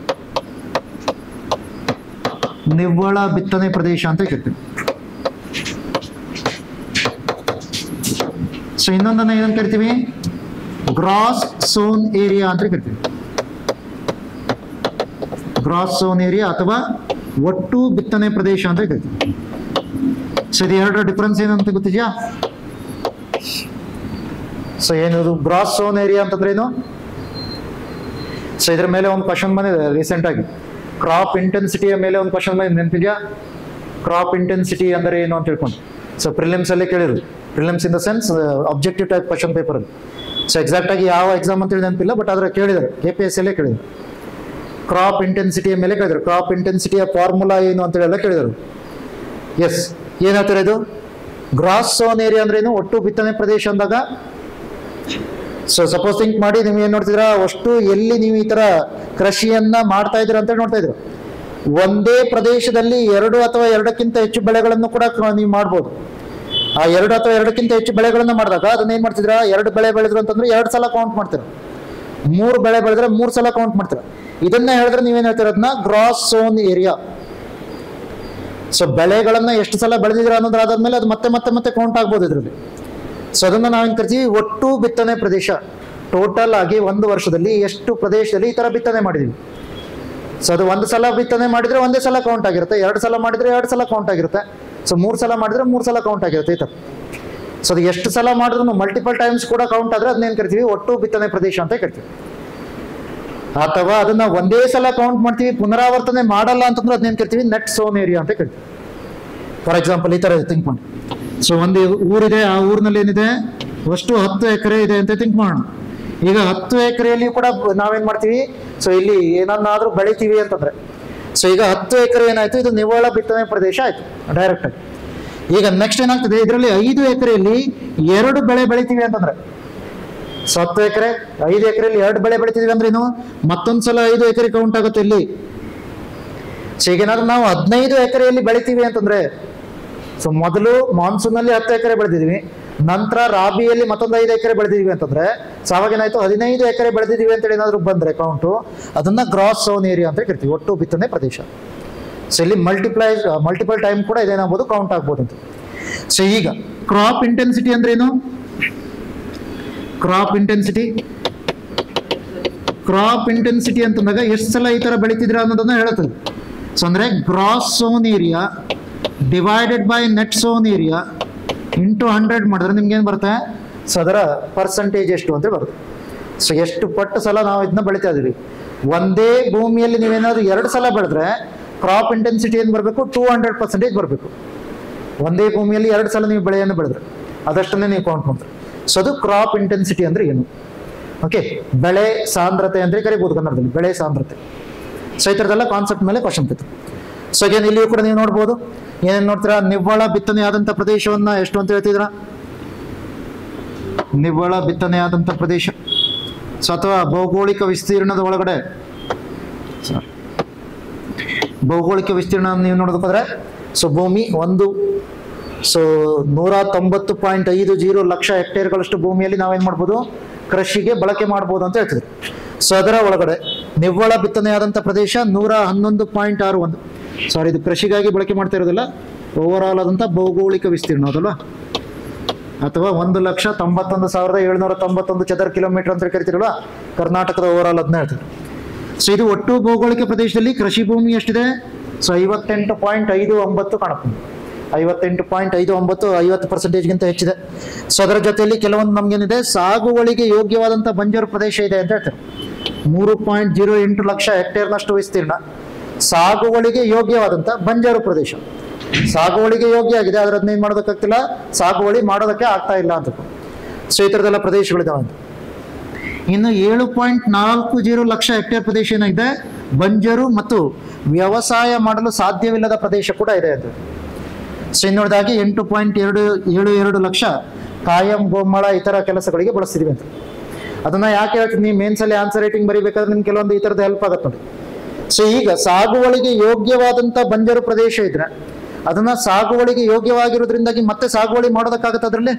ನಿವ್ವಳ ಬಿತ್ತನೆ ಪ್ರದೇಶ ಅಂತ ಕೇಳ್ತೀವಿ ಸೊ ಇನ್ನೊಂದನ್ನ ಏನಂತ ಕರಿತೀವಿ ಗ್ರಾಸ್ ಸೋನ್ ಏರಿಯಾ ಅಂತ ಕರಿತೀವಿ ಗ್ರಾಸ್ ಸೋನ್ ಏರಿಯಾ ಅಥವಾ ಒಟ್ಟು ಬಿತ್ತನೆ ಪ್ರದೇಶ ಅಂತ ಕರಿತೀವಿ ಸೊ ಇದು ಎರಡರ ಡಿಫ್ರೆನ್ಸ್ ಏನಂತ ಗೊತ್ತಿದ್ಯಾ ಸೊ ಏನಿದು ಗ್ರಾಸ್ ಸೋನ್ ಏರಿಯಾ ಅಂತಂದ್ರೆ ಏನು ಸೊ ಇದ್ರ ಮೇಲೆ ಒಂದು ಕ್ವಶನ್ ಬಂದಿದೆ ರೀಸೆಂಟ್ ಆಗಿ ಕ್ರಾಪ್ ಇಂಟೆನ್ಸಿಟಿಯ ಮೇಲೆ ಒಂದು ಕ್ವಶನ್ ಬಂದಿದೆ ನೆನಪಿದ್ಯಾ ಕ್ರಾಪ್ ಇಂಟೆನ್ಸಿಟಿ ಅಂದ್ರೆ ಏನು ಅಂತ ತಿಳ್ಕೊಂಡು ಸೊ ಪ್ರಿಲಿಮ್ಸ್ ಅಲ್ಲೇ ಕೇಳಿದ್ರು prelims in the sense objective type question paper ಅಲ್ಲಿ ಸೊ ಎಕ್ಸಾಕ್ಟ್ ಆಗಿ ಯಾವ ಎಕ್ಸಾಮ್ ಅಂತ ಹೇಳಿ ನೆನಪಿಲ್ಲ ಬಟ್ ಆದ್ರೆ ಕೇಳಿದ್ದಾರೆ ಕೆ ಪಿ ಎಸ್ ಅಲ್ಲೇ ಕೇಳಿದ್ರು ಕ್ರಾಪ್ ಇಂಟೆನ್ಸಿಟಿಯ ಮೇಲೆ ಕೇಳಿದ್ರು ಕ್ರಾಪ್ ಇಂಟೆನ್ಸಿಟಿಯ ಫಾರ್ಮುಲಾ ಏನು ಅಂತ ಹೇಳಿ ಎಲ್ಲ ಕೇಳಿದರು ಎಸ್ ಏನ್ ಹೇಳ್ತಾರೆ ಇದು ಗ್ರಾಸ್ ಸೋನ್ ಏರಿಯಾ ಅಂದ್ರೆ ಏನು ಒಟ್ಟು ಬಿತ್ತನೆ ಪ್ರದೇಶ ಅಂದಾಗ ಸೊ ಸಪೋಸ್ ಥಿಂಕ್ ಮಾಡಿ ನೀವು ಏನ್ ನೋಡ್ತಿದ್ರ ಅಷ್ಟು ಎಲ್ಲಿ ನೀವು ಈ ತರ ಕೃಷಿಯನ್ನ ಮಾಡ್ತಾ ಇದ್ದೀರಾ ಅಂತ ನೋಡ್ತಾ ಇದ್ರು ಒಂದೇ ಪ್ರದೇಶದಲ್ಲಿ ಎರಡು ಅಥವಾ ಎರಡಕ್ಕಿಂತ ಹೆಚ್ಚು ಬೆಳೆಗಳನ್ನು ಕೂಡ ಕ- ನೀವು ಮಾಡ್ಬೋದು ಆ ಎರಡು ಅಥವಾ ಎರಡಕ್ಕಿಂತ ಹೆಚ್ಚು ಬೆಳೆಗಳನ್ನ ಮಾಡಿದಾಗ ಅದನ್ನ ಏನ್ ಮಾಡ್ತಿದ್ರ ಎರಡು ಬೆಳೆ ಬೆಳೆದ್ರು ಅಂತಂದ್ರೆ ಎರಡು ಸಲ ಕೌಂಟ್ ಮಾಡ್ತೀರ ಮೂರು ಬೆಳೆ ಬೆಳೆದ್ರೆ ಮೂರು ಸಲ ಕೌಂಟ್ ಮಾಡ್ತೀರ ಇದನ್ನ ಹೇಳಿದ್ರೆ ನೀವೇನ್ ಹೇಳ್ತೀರ ಅದನ್ನ ಗ್ರಾಸ್ ಸೋನ್ ಏರಿಯಾ ಸೊ ಬೆಳೆಗಳನ್ನ ಎಷ್ಟು ಸಲ ಬೆಳೆದಿದ್ರ ಅನ್ನೋದ್ರ ಆದ್ಮೇಲೆ ಅದು ಮತ್ತೆ ಮತ್ತೆ ಮತ್ತೆ ಕೌಂಟ್ ಆಗ್ಬೋದು ಇದರಲ್ಲಿ ಸೊ ಅದನ್ನ ನಾವೇನ್ ಕರಿತೀವಿ ಒಟ್ಟು ಬಿತ್ತನೆ ಪ್ರದೇಶ ಟೋಟಲ್ ಆಗಿ ಒಂದು ವರ್ಷದಲ್ಲಿ ಎಷ್ಟು ಪ್ರದೇಶದಲ್ಲಿ ಈ ತರ ಬಿತ್ತನೆ ಮಾಡಿದೀವಿ ಸೊ ಅದು ಒಂದು ಸಲ ಬಿತ್ತನೆ ಮಾಡಿದ್ರೆ ಒಂದೇ ಸಲ ಕೌಂಟ್ ಆಗಿರುತ್ತೆ ಎರಡು ಸಲ ಮಾಡಿದ್ರೆ ಎರಡು ಸಲ ಕೌಂಟ್ ಆಗಿರುತ್ತೆ ಸೊ ಮೂರು ಸಲ ಮಾಡಿದ್ರೆ ಮೂರು ಸಲ ಕೌಂಟ್ ಆಗಿರುತ್ತೆ ಈ ತರ ಸೊ ಅದು ಎಷ್ಟು ಸಲ ಮಾಡಿದ್ರು ಮಲ್ಟಿಪಲ್ ಟೈಮ್ಸ್ ಕೂಡ ಕೌಂಟ್ ಆದ್ರೆ ಅದನ್ನೇನು ಕರಿತೀವಿ ಒಟ್ಟು ಬಿತ್ತನೆ ಪ್ರದೇಶ ಅಂತ ಕರಿತೀವಿ ಅಥವಾ ಅದನ್ನ ಒಂದೇ ಸಲ ಕೌಂಟ್ ಮಾಡ್ತೀವಿ ಪುನರಾವರ್ತನೆ ಮಾಡಲ್ಲ ಅಂತಂದ್ರೆ ಅದನ್ನೇನು ಕರಿತೀವಿ ನೆಟ್ ಸೋನ್ ಏರಿಯಾ ಅಂತ ಕರಿತೀವಿ ಫಾರ್ ಎಕ್ಸಾಂಪಲ್ ಈ ತರ ಥಿಂಕ್ ಮಾಡಿ ಸೊ ಒಂದು ಊರಿದೆ ಆ ಊರಿನಲ್ಲಿ ಏನಿದೆ ಅಷ್ಟು ಹತ್ತು ಎಕರೆ ಇದೆ ಅಂತ ಥಿಂಕ್ ಮಾಡೋಣ ಈಗ ಹತ್ತು ಎಕರೆಯಲ್ಲಿ ಕೂಡ ನಾವೇನ್ ಮಾಡ್ತೀವಿ ಸೊ ಇಲ್ಲಿ ಏನನ್ನಾದ್ರೂ ಬೆಳಿತೀವಿ ಅಂತಂದ್ರೆ ಸೊ ಈಗ ಹತ್ತು ಎಕರೆ ಏನಾಯ್ತು ಇದು ನಿವ್ವಳ ಬಿತ್ತನೆ ಪ್ರದೇಶ ಆಯ್ತು ಡೈರೆಕ್ಟ್ ಆಗಿ ಈಗ ನೆಕ್ಸ್ಟ್ ಏನಾಗ್ತದೆ ಇದರಲ್ಲಿ ಐದು ಎಕರೆಯಲ್ಲಿ ಎರಡು ಬೆಳೆ ಬೆಳಿತೀವಿ ಅಂತಂದ್ರೆ ಸೊ ಹತ್ತು ಎಕರೆ ಐದು ಎಕರೆಯಲ್ಲಿ ಎರಡು ಬೆಳೆ ಬೆಳಿತೀವಿ ಅಂದ್ರೆ ಏನು ಮತ್ತೊಂದ್ಸಲ ಐದು ಎಕರೆ ಕೌಂಟ್ ಆಗುತ್ತೆ ಇಲ್ಲಿ ಸೊ ಈಗ ಏನಾದ್ರು ನಾವು ಹದಿನೈದು ಎಕರೆಯಲ್ಲಿ ಬೆಳಿತೀವಿ ಅಂತಂದ್ರೆ ಸೊ ಮೊದಲು ಮಾನ್ಸೂನ್ ಅಲ್ಲಿ ಹತ್ತು ಎಕರೆ ಬೆಳೆದಿದ್ವಿ ನಂತರ ರಾಬಿಯಲ್ಲಿ ಮತ್ತೊಂದು ಐದು ಎಕರೆ ಬೆಳೆದಿದ್ವಿ ಅಂತಂದ್ರೆ ಸೊ ಅವಾಗ ಏನಾಯ್ತು ಹದಿನೈದು ಎಕರೆ ಬೆಳೆದಿದೀವಿ ಅಂತೇಳಿ ಏನಾದ್ರು ಬಂದ್ರೆ ಕೌಂಟು ಅದನ್ನ ಗ್ರಾಸ್ ಸೋನ್ ಏರಿಯಾ ಅಂತ ಕರಿತೀವಿ ಒಟ್ಟು ಬಿತ್ತನೆ ಪ್ರದೇಶ ಸೊ ಇಲ್ಲಿ ಮಲ್ಟಿಪ್ಲೈ ಮಲ್ಟಿಪಲ್ ಟೈಮ್ ಕೂಡ ಇದೇನಾಗ್ಬೋದು ಕೌಂಟ್ ಆಗ್ಬೋದು ಅಂತ ಸೊ ಈಗ ಕ್ರಾಪ್ ಇಂಟೆನ್ಸಿಟಿ ಅಂದ್ರೆ ಏನು ಕ್ರಾಪ್ ಇಂಟೆನ್ಸಿಟಿ ಕ್ರಾಪ್ ಇಂಟೆನ್ಸಿಟಿ ಅಂತಂದಾಗ ಎಷ್ಟು ಸಲ ಈ ತರ ಬೆಳಿತಿದ್ರ ಅನ್ನೋದನ್ನ ಹೇಳುತ್ತದೆ ಸೊ ಅಂದ್ರೆ gross sown area divided by net sown area into hundred ಮಾಡಿದ್ರೆ ನಿಮ್ಗೆ ಏನು ಬರುತ್ತೆ ಸೊ ಅದರ ಪರ್ಸೆಂಟೇಜ್ ಎಷ್ಟು ಅಂತ ಬರುತ್ತೆ ಸೊ ಎಷ್ಟು ಪಟ್ಟು ಸಲ ನಾವು ಇದನ್ನ ಬೆಳಿತಾ ಇದೀವಿ ಒಂದೇ ಭೂಮಿಯಲ್ಲಿ ನೀವೇನಾದ್ರು ಎರಡು ಸಲ ಬೆಳೆದ್ರೆ ಕ್ರಾಪ್ ಇಂಟೆನ್ಸಿಟಿ ಏನು ಬರಬೇಕು ಟೂ ಹಂಡ್ರೆಡ್ ಪರ್ಸೆಂಟೇಜ್ ಬರಬೇಕು ಒಂದೇ ಭೂಮಿಯಲ್ಲಿ ಎರಡು ಸಲ ನೀವು ಬೆಳೆಯನ್ನು ಬೆಳೆದ್ರೆ ಅದಷ್ಟನ್ನೇ ನೀವು ಕೌಂಟ್ ಮಾಡ್ತಾರೆ ಸೊ ಅದು ಕ್ರಾಪ್ ಇಂಟೆನ್ಸಿಟಿ ಅಂದ್ರೆ ಏನು ಓಕೆ ಬೆಳೆ ಸಾಂದ್ರತೆ ಅಂದ್ರೆ ಕರಿಬಹುದು ಕನ್ನಡದಲ್ಲಿ ಬೆಳೆ ಸಾಂದ್ರತೆ ಸೊ ಈ ಥರದ್ದೆಲ್ಲ ಕಾನ್ಸೆಪ್ಟ್ ಮೇಲೆ ಕ್ವಶನ್ ಇತ್ತು ಸೊ again ಇಲ್ಲಿಯೂ ಕೂಡ ನೀವು ನೋಡ್ಬೋದು ಏನೇನು ನೋಡ್ತೀರಾ ನಿವ್ವಳ ಬಿತ್ತನೆ ಆದಂಥ ಪ್ರದೇಶವನ್ನ ಎಷ್ಟು ಅಂತ ಹೇಳ್ತಿದ್ರ ನಿವ್ವಳ ಬಿತ್ತನೆ ಆದಂಥ ಪ್ರದೇಶ ಸೊ ಅಥವಾ ಭೌಗೋಳಿಕ ವಿಸ್ತೀರ್ಣದ ಒಳಗಡೆ sorry. ಭೌಗೋಳಿಕ ವಿಸ್ತೀರ್ಣ ನೀವು ನೋಡೋದಕ್ಕೋದ್ರೆ ಸೊ ಭೂಮಿ ಒಂದು ಸೊ ನೂರ ತೊಂಬತ್ತು ಪಾಯಿಂಟ್ ಐದು ಜೀರೋ ಲಕ್ಷ ಹೆಕ್ಟೇರ್ಗಳಷ್ಟು ಭೂಮಿಯಲ್ಲಿ ನಾವೇನ್ ಮಾಡ್ಬೋದು ಕೃಷಿಗೆ ಬಳಕೆ ಮಾಡ್ಬೋದು ಅಂತ ಹೇಳ್ತಿದ್ರು ಸೊ ಅದರ ಒಳಗಡೆ ನಿವ್ವಳ ಬಿತ್ತನೆ ಆದಂಥ ಪ್ರದೇಶ ನೂರ ಹನ್ನೊಂದು ಪಾಯಿಂಟ್ ಆರು ಒಂದು ಸಾರಿ ಇದು ಕೃಷಿಗಾಗಿ ಬಳಕೆ ಮಾಡ್ತಾ ಇರೋದಿಲ್ಲ ಓವರ್ ಆಲ್ ಆದಂಥ ಭೌಗೋಳಿಕ ವಿಸ್ತೀರ್ಣ ಹೌದಲ್ವಾ ಅಥವಾ ಒಂದು ಲಕ್ಷ ತೊಂಬತ್ತೊಂದು ಸಾವಿರದ ಏಳ್ನೂರ ತೊಂಬತ್ತೊಂದು ಚದರ ಕಿಲೋಮೀಟರ್ ಅಂತ ಕರಿತೀರಲ್ವಾ ಕರ್ನಾಟಕದ ಓವರ್ ಆಲ್ ಅದನ್ನ ಹೇಳ್ತಾರೆ ಸೊ ಇದು ಒಟ್ಟು ಭೌಗೋಳಿಕ ಪ್ರದೇಶದಲ್ಲಿ ಕೃಷಿ ಭೂಮಿ ಎಷ್ಟಿದೆ ಸೊ ಐವತ್ತೆಂಟು ಪಾಯಿಂಟ್ ಐದು ಒಂಬತ್ತು ಕಾಣುತ್ತೆ ಐವತ್ತೆಂಟು ಪಾಯಿಂಟ್ ಐದು ಒಂಬತ್ತು ಐವತ್ತು ಪರ್ಸೆಂಟೇಜ್ಗಿಂತ ಹೆಚ್ಚಿದೆ ಸೊ ಅದರ ಜೊತೆಯಲ್ಲಿ ಕೆಲವೊಂದು ನಮ್ಗೇನಿದೆ ಸಾಗುವಳಿಗೆ ಯೋಗ್ಯವಾದಂಥ ಬಂಜರು ಪ್ರದೇಶ ಇದೆ ಅಂತ ಹೇಳ್ತಾರೆ ಮೂರು ಪಾಯಿಂಟ್ ಜೀರೋ ಎಂಟು ಲಕ್ಷ ಹೆಕ್ಟೇರ್ನಷ್ಟು ವಿಸ್ತೀರ್ಣ ಸಾಗುವಳಿಗೆ ಯೋಗ್ಯವಾದಂಥ ಬಂಜರು ಪ್ರದೇಶ ಸಾಗುವಳಿಗೆ ಯೋಗ್ಯ ಆಗಿದೆ ಆದ್ರೆ ಅದನ್ನ ಏನ್ ಮಾಡೋದಕ್ಕಾಗ್ತಿಲ್ಲ ಸಾಗುವಳಿ ಮಾಡೋದಕ್ಕೆ ಆಗ್ತಾ ಇಲ್ಲ ಅಂತ ಸೊ ಈ ಥರದೆಲ್ಲ ಪ್ರದೇಶಗಳಿದಾವೆ ಅಂತ ಇನ್ನು ಏಳು ಪಾಯಿಂಟ್ ನಾಲ್ಕು ಜೀರೋ ಲಕ್ಷ ಹೆಕ್ಟೇರ್ ಪ್ರದೇಶ ಏನಾಗಿದೆ ಬಂಜರು ಮತ್ತು ವ್ಯವಸಾಯ ಮಾಡಲು ಸಾಧ್ಯವಿಲ್ಲದ ಪ್ರದೇಶ ಕೂಡ ಇದೆ ಅಂತ ಸೊ ಇನ್ನೊಂದಾಗಿ ಎಂಟು ಪಾಯಿಂಟ್ ಎರಡು ಏಳು ಎರಡು ಲಕ್ಷ ಕಾಯಂ ಗೋಮಳ ಇತರ ಕೆಲಸಗಳಿಗೆ ಬಳಸ್ತಿದೀವಿ ಅಂತ ಅದನ್ನ ಯಾಕೆ ಹೇಳ್ತೀನಿ ನೀವು ಮೇನ್ಸಲ್ಲಿ ಆನ್ಸರ್ ರೈಟಿಂಗ್ ಬರಿಬೇಕಾದ್ರೆ ನಿಮ್ಗೆ ಕೆಲವೊಂದು ಈ ಥರದ್ದು ಹೆಲ್ಪ್ ಆಗುತ್ತೆ ನೋಡಿ ಸೊ ಈಗ ಸಾಗುವಳಿಗೆ ಯೋಗ್ಯವಾದಂಥ ಬಂಜರು ಪ್ರದೇಶ ಇದ್ರೆ ಅದನ್ನ ಸಾಗುವಳಿಗೆ ಯೋಗ್ಯವಾಗಿರೋದ್ರಿಂದಾಗಿ ಮತ್ತೆ ಸಾಗುವಳಿ ಮಾಡೋದಕ್ಕಾಗತ್ತೆ ಅದರಲ್ಲಿ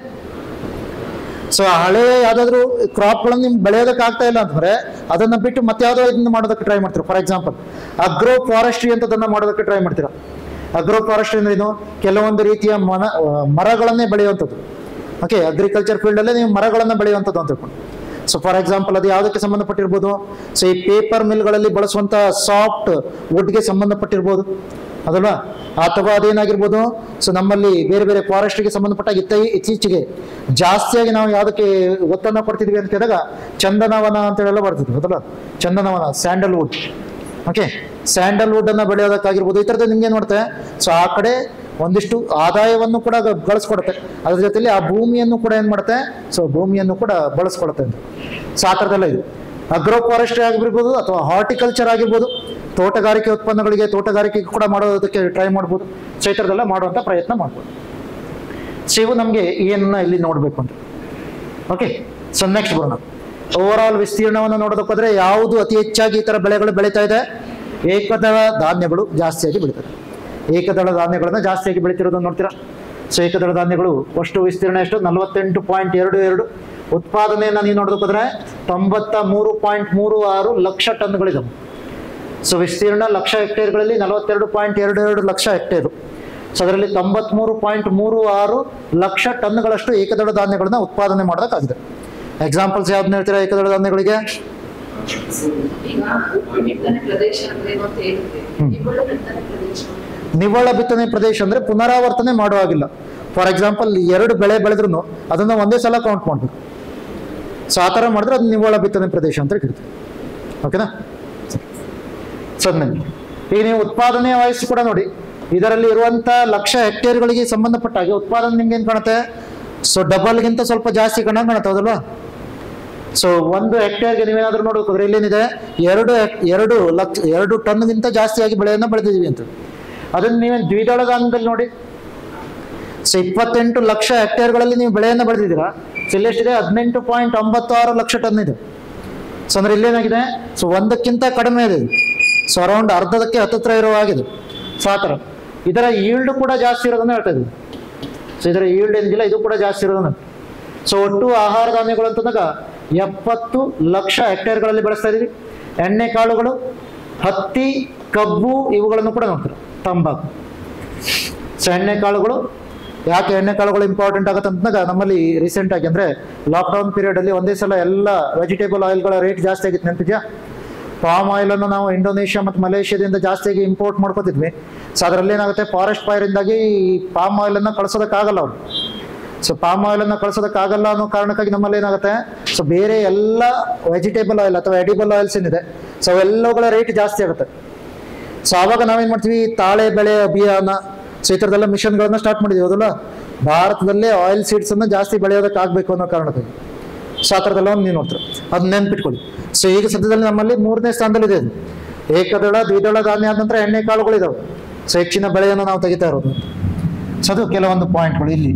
ಸೊ ಹಳೆ ಯಾವ್ದಾದ್ರು ಕ್ರಾಪ್ಗಳನ್ನು ನಿಮ್ಗೆ ಬೆಳೆಯೋದಕ್ಕೆ ಆಗ್ತಾ ಇಲ್ಲ ಅಂತಂದ್ರೆ ಅದನ್ನ ಬಿಟ್ಟು ಮತ್ತೆ ಯಾವ್ದೋ ಇದನ್ನ ಮಾಡೋದಕ್ಕೆ ಟ್ರೈ ಮಾಡ್ತೀರಾ ಫಾರ್ ಎಕ್ಸಾಂಪಲ್ ಅಗ್ರೋ ಫಾರೆಸ್ಟ್ರಿ ಅಂತ ಅದನ್ನ ಮಾಡೋದಕ್ಕೆ ಟ್ರೈ ಮಾಡ್ತೀರಾ ಅಗ್ರೋ ಫಾರೆಸ್ಟ್ರಿ ಅಂದ್ರೆ ಏನು ಕೆಲವೊಂದು ರೀತಿಯ ಮನ ಆ, ಮರಗಳನ್ನೇ ಬೆಳೆಯುವಂಥದ್ದು ಓಕೆ ಅಗ್ರಿಕಲ್ಚರ್ ಫೀಲ್ಡ್ ಅಲ್ಲೇ ನೀವು ಮರಗಳನ್ನ ಬೆಳೆಯುವಂಥದ್ದು ಅಂತ ತಿಳ್ಕೊಂಡು ಸೊ ಫಾರ್ ಎಕ್ಸಾಂಪಲ್ ಅದು ಯಾವುದಕ್ಕೆ ಸಂಬಂಧಪಟ್ಟಿರ್ಬೋದು ಸೊ ಈ ಪೇಪರ್ ಮಿಲ್ಗಳಲ್ಲಿ ಬಳಸುವಂತ ಸಾಫ್ಟ್ ವುಡ್ಗೆ ಸಂಬಂಧಪಟ್ಟಿರ್ಬೋದು ಅದಲ್ವಾ ಅಥವಾ ಅದೇನಾಗಿರ್ಬೋದು ಸೊ ನಮ್ಮಲ್ಲಿ ಬೇರೆ ಬೇರೆ ಫಾರೆಸ್ಟ್ಗೆ ಸಂಬಂಧಪಟ್ಟ ಇತ್ತ ಇತ್ತೀಚೆಗೆ ಜಾಸ್ತಿಯಾಗಿ ನಾವು ಯಾವುದಕ್ಕೆ ಒತ್ತನ್ನು ಕೊಡ್ತಿದ್ವಿ ಅಂತ ಕೇಳಿದಾಗ ಚಂದನವನ ಅಂತೇಳೆಲ್ಲ ಬರ್ತಿದ್ವಿ ಹೌದಲ್ಲ ಚಂದನವನ ಸ್ಯಾಂಡಲ್ವುಡ್ ಓಕೆ ಸ್ಯಾಂಡಲ್ವುಡ್ ಅನ್ನ ಬೆಳೆಯೋದಕ್ಕಾಗಿರ್ಬೋದು ಈ ಥರದ್ದು ನಿಮ್ಗೆ ಏನ್ ಮಾಡುತ್ತೆ ಸೊ ಆ ಕಡೆ ಒಂದಿಷ್ಟು ಆದಾಯವನ್ನು ಕೂಡ ಗ- ಗಳಿಸ್ಕೊಡುತ್ತೆ ಅದ್ರ ಜೊತೆಲಿ ಆ ಭೂಮಿಯನ್ನು ಕೂಡ ಏನ್ ಮಾಡುತ್ತೆ ಸೊ ಭೂಮಿಯನ್ನು ಕೂಡ ಬಳಸ್ಕೊಡುತ್ತೆ ಅಂತ ಸೊ ಆ ಥರದ್ದೆಲ್ಲ ಇದು ಅಗ್ರೋ ಫಾರೆಸ್ಟ್ರಿ ಆಗಿರ್ಬೋದು ಅಥವಾ ಹಾರ್ಟಿಕಲ್ಚರ್ ಆಗಿರ್ಬೋದು ತೋಟಗಾರಿಕೆ ಉತ್ಪನ್ನಗಳಿಗೆ ತೋಟಗಾರಿಕೆ ಕೂಡ ಮಾಡೋದಕ್ಕೆ ಟ್ರೈ ಮಾಡ್ಬೋದು ಸೊ ಈ ಥರದ್ದೆಲ್ಲ ಮಾಡುವಂಥ ಪ್ರಯತ್ನ ಮಾಡ್ಬೋದು ಸೊ ಇವು ನಮಗೆ ಏನನ್ನ ಇಲ್ಲಿ ನೋಡಬೇಕು ಅಂತ ಓಕೆ ಸೊ ನೆಕ್ಸ್ಟ್ ಬರೋಣ ಓವರ್ ಆಲ್ ವಿಸ್ತೀರ್ಣವನ್ನು ನೋಡೋದಕ್ಕೋದ್ರೆ ಯಾವುದು ಅತಿ ಹೆಚ್ಚಾಗಿ ಈ ಥರ ಬೆಳೆಗಳು ಬೆಳೀತಾ ಇದೆ ಏಕದಳ ಧಾನ್ಯಗಳು ಜಾಸ್ತಿಯಾಗಿ ಬೆಳೀತದೆ ಏಕದಳ ಧಾನ್ಯಗಳನ್ನ ಜಾಸ್ತಿಯಾಗಿ ಬೆಳೀತಿರೋದನ್ನ ನೋಡ್ತೀರಾ ಸೊ ಏಕದಳ ಧಾನ್ಯಗಳು ಅಷ್ಟು ವಿಸ್ತೀರ್ಣ ಎಷ್ಟು ನಲವತ್ತೆಂಟು ಪಾಯಿಂಟ್ ಎರಡು ಎರಡು ಉತ್ಪಾದನೆಯನ್ನು ನೀವು ನೋಡೋದಕ್ಕೋದ್ರೆ ತೊಂಬತ್ತ ಮೂರು ಪಾಯಿಂಟ್ ಮೂರು ಆರು ಲಕ್ಷ ಟನ್ಗಳಿದಾವೆ ಸೊ ವಿಸ್ತೀರ್ಣ ಲಕ್ಷ ಹೆಕ್ಟೇರ್ಗಳಲ್ಲಿ ನಲವತ್ತೆರಡು ಪಾಯಿಂಟ್ ಎರಡು ಎರಡು ಲಕ್ಷ ಹೆಕ್ಟೇರು ಸೊ ಅದರಲ್ಲಿ ತೊಂಬತ್ಮೂರು ಪಾಯಿಂಟ್ ಮೂರು ಆರು ಲಕ್ಷ ಟನ್ಗಳಷ್ಟು ಏಕದಳ ಧಾನ್ಯಗಳನ್ನ ಉತ್ಪಾದನೆ ಮಾಡೋದಕ್ಕಾಗಿದೆ ಎಕ್ಸಾಂಪಲ್ಸ್ ಯಾವ್ದನ್ನ ಹೇಳ್ತೀರಾ ಏಕದಳ ಧಾನ್ಯಗಳಿಗೆ ಈಗ ಬಿತ್ತನೆ ಪ್ರದೇಶ ಅಂದ್ರೆ ಏನು ಅಂತ ಹೇಳಿದ್ರೆ ಹ್ಮ್. ನಿವ್ವಳ ಬಿತ್ತನೆ ಪ್ರದೇಶ ನಿವ್ವಳ ಬಿತ್ತನೆ ಪ್ರದೇಶ ಅಂದ್ರೆ ಪುನರಾವರ್ತನೆ ಮಾಡೋ ಹಾಗಿಲ್ಲ ಫಾರ್ ಎಕ್ಸಾಂಪಲ್ ಎರಡು ಬೆಳೆ ಬೆಳೆದ್ರು ಅದನ್ನ ಒಂದೇ ಸಲ ಕೌಂಟ್ ಮಾಡ್ಬೇಕು ಸೊ ಆ ಥರ ಮಾಡಿದ್ರೆ ಅದು ನಿವ್ವಳ ಬಿತ್ತನೆ ಪ್ರದೇಶ ಅಂತ ಕರಿತೀವಿ ಓಕೆನಾ ಸೊ ಅದ್ಮೇಲೆ ಈಗ ನೀವು ಉತ್ಪಾದನೆಯ ವಯಸ್ಸು ಕೂಡ ನೋಡಿ ಇದರಲ್ಲಿ ಇರುವಂತ ಲಕ್ಷ ಹೆಕ್ಟೇರ್ಗಳಿಗೆ ಸಂಬಂಧಪಟ್ಟ ಹಾಗೆ ಉತ್ಪಾದನೆ ನಿಮ್ಗೆ ಏನ್ ಕಾಣುತ್ತೆ ಸೊ ಡಬಲ್ಗಿಂತ ಸ್ವಲ್ಪ ಜಾಸ್ತಿ ಕಂಡಂಗೆ ಕಾಣುತ್ತೆ ಹೌದಲ್ವಾ ಸೊ ಒಂದು ಹೆಕ್ಟೇರ್ಗೆ ನೀವೇನಾದ್ರೂ ನೋಡೋಕೋದ್ರೆ ಇಲ್ಲೇನಿದೆ ಎರಡು ಹೆಕ್- ಎರಡು ಲಕ್ಷ ಎರಡು ಟನ್ಗಿಂತ ಜಾಸ್ತಿಯಾಗಿ ಬೆಳೆಯನ್ನ ಬೆಳೆದಿದ್ದೀವಿ ಅಂತ ಅದನ್ನ ನೀವೇನು ದ್ವಿದಳ ಧಾನ್ಯದಲ್ಲಿ ನೋಡಿ ಸೊ ಇಪ್ಪತ್ತೆಂಟು ಲಕ್ಷ ಹೆಕ್ಟೇರ್ಗಳಲ್ಲಿ ನೀವು ಬೆಳೆಯನ್ನ ಬೆಳೆದಿದ್ದೀರಾ ಸೊ ಇಲ್ಲೆಷ್ಟಿದೆ ಹದಿನೆಂಟು ಪಾಯಿಂಟ್ ಒಂಬತ್ತು ಆರು ಲಕ್ಷ ಟನ್ ಇದೆ ಸೊ ಅಂದ್ರೆ ಇಲ್ಲೇನಾಗಿದೆ ಸೊ ಒಂದಕ್ಕಿಂತ ಕಡಿಮೆ ಇದೆ ಇದು. ಸೊ ಅರೌಂಡ್ ಅರ್ಧದಕ್ಕೆ ಹತ್ತತ್ರ ಇರೋ ಆಗಿದೆ ಸೊ ಆ ಥರ ಇದರ ಈಲ್ಡ್ ಕೂಡ ಜಾಸ್ತಿ ಇರೋದನ್ನ ಹೇಳ್ತಾ ಇದ್ದೀವಿ ಸೊ ಇದರ ಈಲ್ಡ್ ಏನಿಲ್ಲ ಇದು ಕೂಡ ಜಾಸ್ತಿ ಇರೋದನ್ನ ಸೊ ಒಟ್ಟು ಆಹಾರ ಧಾನ್ಯಗಳು ಅಂತಂದಾಗ ಎಪ್ಪತ್ತು ಲಕ್ಷ ಹೆಕ್ಟೇರ್ಗಳಲ್ಲಿ ಬೆಳೆಸ್ತಾ ಇದೀವಿ ಎಣ್ಣೆ ಕಾಳುಗಳು ಹತ್ತಿ ಕಬ್ಬು ಇವುಗಳನ್ನು ಕೂಡ ನೋಡ್ತಾರೆ ತಂಬಾಕು ಸೊ ಎಣ್ಣೆ ಕಾಳುಗಳು ಯಾಕೆ ಎಣ್ಣೆ ಕಾಳುಗಳು ಇಂಪಾರ್ಟೆಂಟ್ ಆಗುತ್ತೆ ಅಂತಂದಾಗ ನಮ್ಮಲ್ಲಿ ರೀಸೆಂಟ್ ಆಗಿ ಅಂದ್ರೆ ಲಾಕ್ಡೌನ್ ಪೀರಿಯಡ್ ಅಲ್ಲಿ ಒಂದೇ ಸಲ ಎಲ್ಲ ವೆಜಿಟೇಬಲ್ ಆಯಿಲ್ಗಳ ರೇಟ್ ಜಾಸ್ತಿ ಆಗಿತ್ತು ನೆನಪಿದ್ಯಾ ಪಾಮ್ ಆಯಿಲ್ ಅನ್ನು ನಾವು ಇಂಡೋನೇಷ್ಯಾ ಮತ್ತು ಮಲೇಷ್ಯಾದಿಂದ ಜಾಸ್ತಿಯಾಗಿ ಇಂಪೋರ್ಟ್ ಮಾಡ್ಕೋತಿದ್ವಿ ಸೊ ಅದರಲ್ಲಿ ಏನಾಗುತ್ತೆ ಫಾರೆಸ್ಟ್ ಫೈರಿಂದಾಗಿ ಈ ಪಾಮ್ ಆಯಿಲ್ ಅನ್ನ ಕಳ್ಸೋದಕ್ಕಾಗಲ್ಲ ಅವ್ರು ಸೊ ಪಾಮ್ ಆಯಿಲ್ ಅನ್ನ ಕಳ್ಸೋದಕ್ಕಾಗಲ್ಲ ಅನ್ನೋ ಕಾರಣಕ್ಕಾಗಿ ನಮ್ಮಲ್ಲಿ ಏನಾಗುತ್ತೆ ಸೊ ಬೇರೆ ಎಲ್ಲ ವೆಜಿಟೇಬಲ್ ಆಯಿಲ್ ಅಥವಾ ಎಡಿಬಲ್ ಆಯಿಲ್ಸ್ ಏನಿದೆ ಸೊ ಅವೆಲ್ಲವುಗಳ ರೇಟ್ ಜಾಸ್ತಿ ಆಗುತ್ತೆ ಸೊ ಆವಾಗ ನಾವೇನ್ ಮಾಡ್ತೀವಿ ತಾಳೆ ಬೆಳೆ ಅಭಿಯಾನ ಸೊ ಈ ಥರದೆಲ್ಲ ಮಿಷನ್ಗಳನ್ನ ಸ್ಟಾರ್ಟ್ ಮಾಡಿದೀವಿ ಹೌದಲ್ಲ ಭಾರತದಲ್ಲೇ ಆಯಿಲ್ ಸೀಡ್ಸ್ ಅನ್ನ ಜಾಸ್ತಿ ಬೆಳೆಯೋದಕ್ಕೆ ಆಗ್ಬೇಕು ಅನ್ನೋ ಕಾರಣಕ್ಕಾಗಿ ಸೊ ಆ ಥರದ್ದೆಲ್ಲ ಒಂದು ನೀವು ನೋಡ್ತೀರ ಅದು ನೆನ್ಪಿಟ್ಕೊಳ್ಳಿ ಸೊ ಈಗ ಸದ್ಯದಲ್ಲಿ ನಮ್ಮಲ್ಲಿ ಮೂರನೇ ಸ್ಥಾನದಲ್ಲಿ ಇದೆ ಅದು ಏಕದಳ ದ್ವಿದಳ ಧಾನ್ಯ ಆದ ನಂತರ ಎಣ್ಣೆ ಕಾಳುಗಳು ಇದಾವೆ ಸೊ ಹೆಚ್ಚಿನ ಬೆಳೆಯನ್ನು ನಾವು ತೆಗಿತಾ ಇರೋದು ಸೊ ಅದು ಕೆಲವೊಂದು ಪಾಯಿಂಟ್ಗಳು ಇಲ್ಲಿ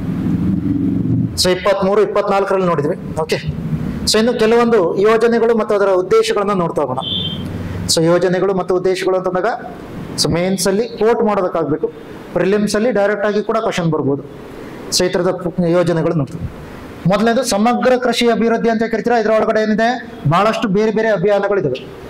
ಸೊ ಇಪ್ಪತ್ಮೂರು ಇಪ್ಪತ್ನಾಲ್ಕರಲ್ಲಿ ನೋಡಿದ್ವಿ ಓಕೆ ಸೊ ಇನ್ನು ಕೆಲವೊಂದು ಯೋಜನೆಗಳು ಮತ್ತು ಅದರ ಉದ್ದೇಶಗಳನ್ನ ನೋಡ್ತಾ ಹೋಗೋಣ ಸೊ ಯೋಜನೆಗಳು ಮತ್ತು ಉದ್ದೇಶಗಳು ಅಂತಂದಾಗ ಸೊ ಮೇನ್ಸ್ ಅಲ್ಲಿ ಕೋಟ್ ಮಾಡೋದಕ್ಕಾಗಬೇಕು ಪ್ರಿಲಿಮ್ಸ್ ಅಲ್ಲಿ ಡೈರೆಕ್ಟ್ ಆಗಿ ಕೂಡ ಕ್ವಶನ್ ಬರ್ಬೋದು ಸೊ ಈ ಥರದ ಪು- ಯೋಜನೆಗಳು ನೋಡ್ತೀವಿ ಮೊದಲನೇದು ಸಮಗ್ರ ಕೃಷಿ ಅಭಿವೃದ್ಧಿ ಅಂತ ಕರಿತೀರಾ ಇದರ ಒಳಗಡೆ ಏನಿದೆ ಬಹಳಷ್ಟು ಬೇರೆ ಬೇರೆ ಅಭಿಯಾನಗಳಿದಾವೆ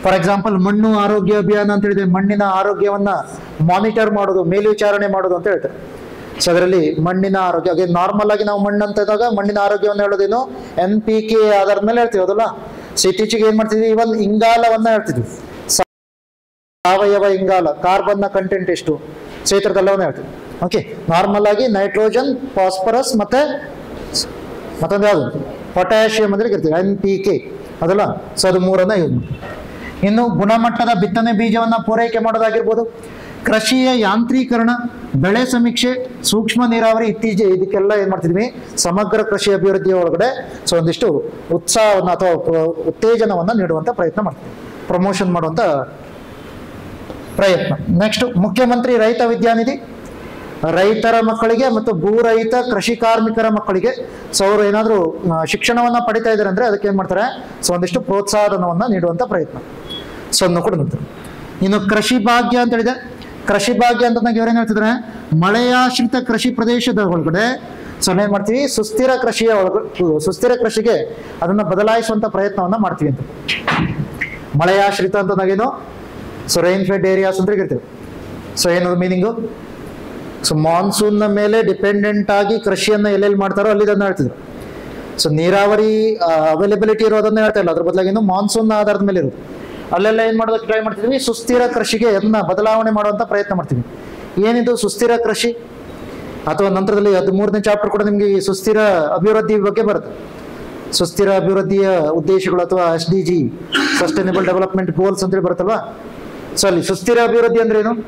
ಫಾರ್ ಎಕ್ಸಾಂಪಲ್ ಮಣ್ಣು ಆರೋಗ್ಯ ಅಭಿಯಾನ ಅಂತ ಹೇಳಿದ್ರೆ ಮಣ್ಣಿನ ಆರೋಗ್ಯವನ್ನ ಮಾನಿಟರ್ ಮಾಡೋದು ಮೇಲ್ವಿಚಾರಣೆ ಮಾಡೋದು ಅಂತ ಹೇಳ್ತಾರೆ ಸೊ ಅದರಲ್ಲಿ ಮಣ್ಣಿನ ಆರೋಗ್ಯ ಹಾಗೆ ನಾರ್ಮಲ್ ಆಗಿ ನಾವು ಮಣ್ಣು ಅಂತ ಇದ್ದಾಗ ಮಣ್ಣಿನ ಆರೋಗ್ಯವನ್ನು ಹೇಳೋದೇನು ಎನ್ ಪಿ ಕೆ ಆಧಾರದ ಮೇಲೆ ಹೇಳ್ತೀವಿ ಹೌದಲ್ಲ ಸೊ ಇತ್ತೀಚೆಗೆ ಏನ್ ಮಾಡ್ತಿದ್ವಿ ಇವನ್ ಇಂಗಾಲವನ್ನ ಹೇಳ್ತಿದ್ವಿ ಸಾವಯವ ಇಂಗಾಲ ಕಾರ್ಬನ್ನ ಕಂಟೆಂಟ್ ಎಷ್ಟು ಸೊ ಈ ಥರದ್ದೆಲ್ಲವನ್ನ ಹೇಳ್ತೀವಿ ಓಕೆ ನಾರ್ಮಲ್ ಆಗಿ ನೈಟ್ರೋಜನ್ ಫಾಸ್ಫರಸ್ ಮತ್ತೆ ಮತ್ತೊಂದು ಯಾವುದು ಪೊಟ್ಯಾಷಿಯಂ ಅಂದ್ರೆ ಕರಿತೀವಿ ಎನ್ ಪಿ ಕೆ ಅದಲ್ಲ ಸೊ ಅದು ಮೂರನ್ನ ಯೂಸ್ ಮಾಡಿ ಇನ್ನು ಗುಣಮಟ್ಟದ ಬಿತ್ತನೆ ಬೀಜವನ್ನ ಪೂರೈಕೆ ಮಾಡೋದಾಗಿರ್ಬೋದು ಕೃಷಿಯ ಯಾಂತ್ರೀಕರಣ ಬೆಳೆ ಸಮೀಕ್ಷೆ ಸೂಕ್ಷ್ಮ ನೀರಾವರಿ ಇತ್ತೀಚೆಗೆ ಇದಕ್ಕೆಲ್ಲ ಏನ್ ಮಾಡ್ತಿದ್ವಿ ಸಮಗ್ರ ಕೃಷಿ ಅಭಿವೃದ್ಧಿಯ ಒಳಗಡೆ ಸೊ ಒಂದಿಷ್ಟು ಉತ್ಸಾಹವನ್ನು ಅಥವಾ ಪ್ರ- ಉತ್ತೇಜನವನ್ನ ನೀಡುವಂತ ಪ್ರಯತ್ನ ಮಾಡ್ತೀವಿ ಪ್ರಮೋಷನ್ ಮಾಡುವಂತ ಪ್ರಯತ್ನ ನೆಕ್ಸ್ಟ್ ಮುಖ್ಯಮಂತ್ರಿ ರೈತ ವಿದ್ಯಾನಿಧಿ ರೈತರ ಮಕ್ಕಳಿಗೆ ಮತ್ತು ಭೂರಹಿತ ಕೃಷಿ ಕಾರ್ಮಿಕರ ಮಕ್ಕಳಿಗೆ ಸೊ ಅವರು ಏನಾದರೂ ಶಿಕ್ಷಣವನ್ನ ಪಡಿತಾ ಇದ್ದಾರೆ ಅಂದ್ರೆ ಅದಕ್ಕೆ ಏನ್ ಮಾಡ್ತಾರೆ ಸೊ ಒಂದಿಷ್ಟು ಪ್ರೋತ್ಸಾಹನವನ್ನ ನೀಡುವಂತ ಪ್ರಯತ್ನ ಸೊ ಅದನ್ನು ಕೂಡ ನೋಡ್ತಾರೆ ಇನ್ನು ಕೃಷಿ ಭಾಗ್ಯ ಅಂತ ಹೇಳಿದೆ ಕೃಷಿ ಭಾಗ್ಯ ಅಂತ ಇವ್ರು ಏನ್ ಹೇಳ್ತಿದ್ರೆ ಮಳೆಯಾಶ್ರಿತ ಕೃಷಿ ಪ್ರದೇಶದ ಒಳಗಡೆ ಸೊ ಏನ್ ಮಾಡ್ತೀವಿ ಸುಸ್ಥಿರ ಕೃಷಿಯ ಒಳಗ ಸುಸ್ಥಿರ ಕೃಷಿಗೆ ಅದನ್ನ ಬದಲಾಯಿಸುವಂತ ಪ್ರಯತ್ನವನ್ನ ಮಾಡ್ತೀವಿ ಅಂತ ಮಳೆಯಾಶ್ರಿತ ಅಂತ ನಾಗೇನು ಸೊ ರೈನ್ ಫೆಡ್ ಏರಿಯಾಸ್ ಅಂತ ಕರಿತೀವಿ ಸೊ ಏನದು ಮೀನಿಂಗು ಸೊ ಮಾನ್ಸೂನ್ನ ಮೇಲೆ ಡಿಪೆಂಡೆಂಟ್ ಆಗಿ ಕೃಷಿಯನ್ನ ಎಲ್ಲೆಲ್ಲಿ ಮಾಡ್ತಾರೋ ಅಲ್ಲಿ ಅದನ್ನ ಹೇಳ್ತಿದ್ರು ಸೊ ನೀರಾವರಿ ಅವೈಲಬಿಲಿಟಿ ಇರೋದನ್ನ ಹೇಳ್ತಾ ಇಲ್ಲ ಅದ್ರ ಬದಲಾಗಿ ಇನ್ನು ಮಾನ್ಸೂನ್ ಆಧಾರದ ಮೇಲೆ ಇರೋದು ಅಲ್ಲೆಲ್ಲ ಏನ್ ಮಾಡೋದಕ್ಕೆ ಟ್ರೈ ಮಾಡ್ತಿದ್ವಿ ಸುಸ್ಥಿರ ಕೃಷಿಗೆ ಅದನ್ನ ಬದಲಾವಣೆ ಮಾಡುವಂತ ಪ್ರಯತ್ನ ಮಾಡ್ತೀವಿ ಏನಿದು ಸುಸ್ಥಿರ ಕೃಷಿ ಅಥವಾ ನಂತರದಲ್ಲಿ ಹದಿಮೂರನೇ ಚಾಪ್ಟರ್ ಕೂಡ ನಿಮ್ಗೆ ಈ ಸುಸ್ಥಿರ ಅಭಿವೃದ್ಧಿ ಬಗ್ಗೆ ಬರುತ್ತೆ ಸುಸ್ಥಿರ ಅಭಿವೃದ್ಧಿಯ ಉದ್ದೇಶಗಳು ಅಥವಾ S D G sustainable development goals ಅಂತೇಳಿ ಬರುತ್ತಲ್ವಾ ಸೊ ಅಲ್ಲಿ ಸುಸ್ಥಿರ ಅಭಿವೃದ್ಧಿ ಅಂದ್ರೆ ಏನು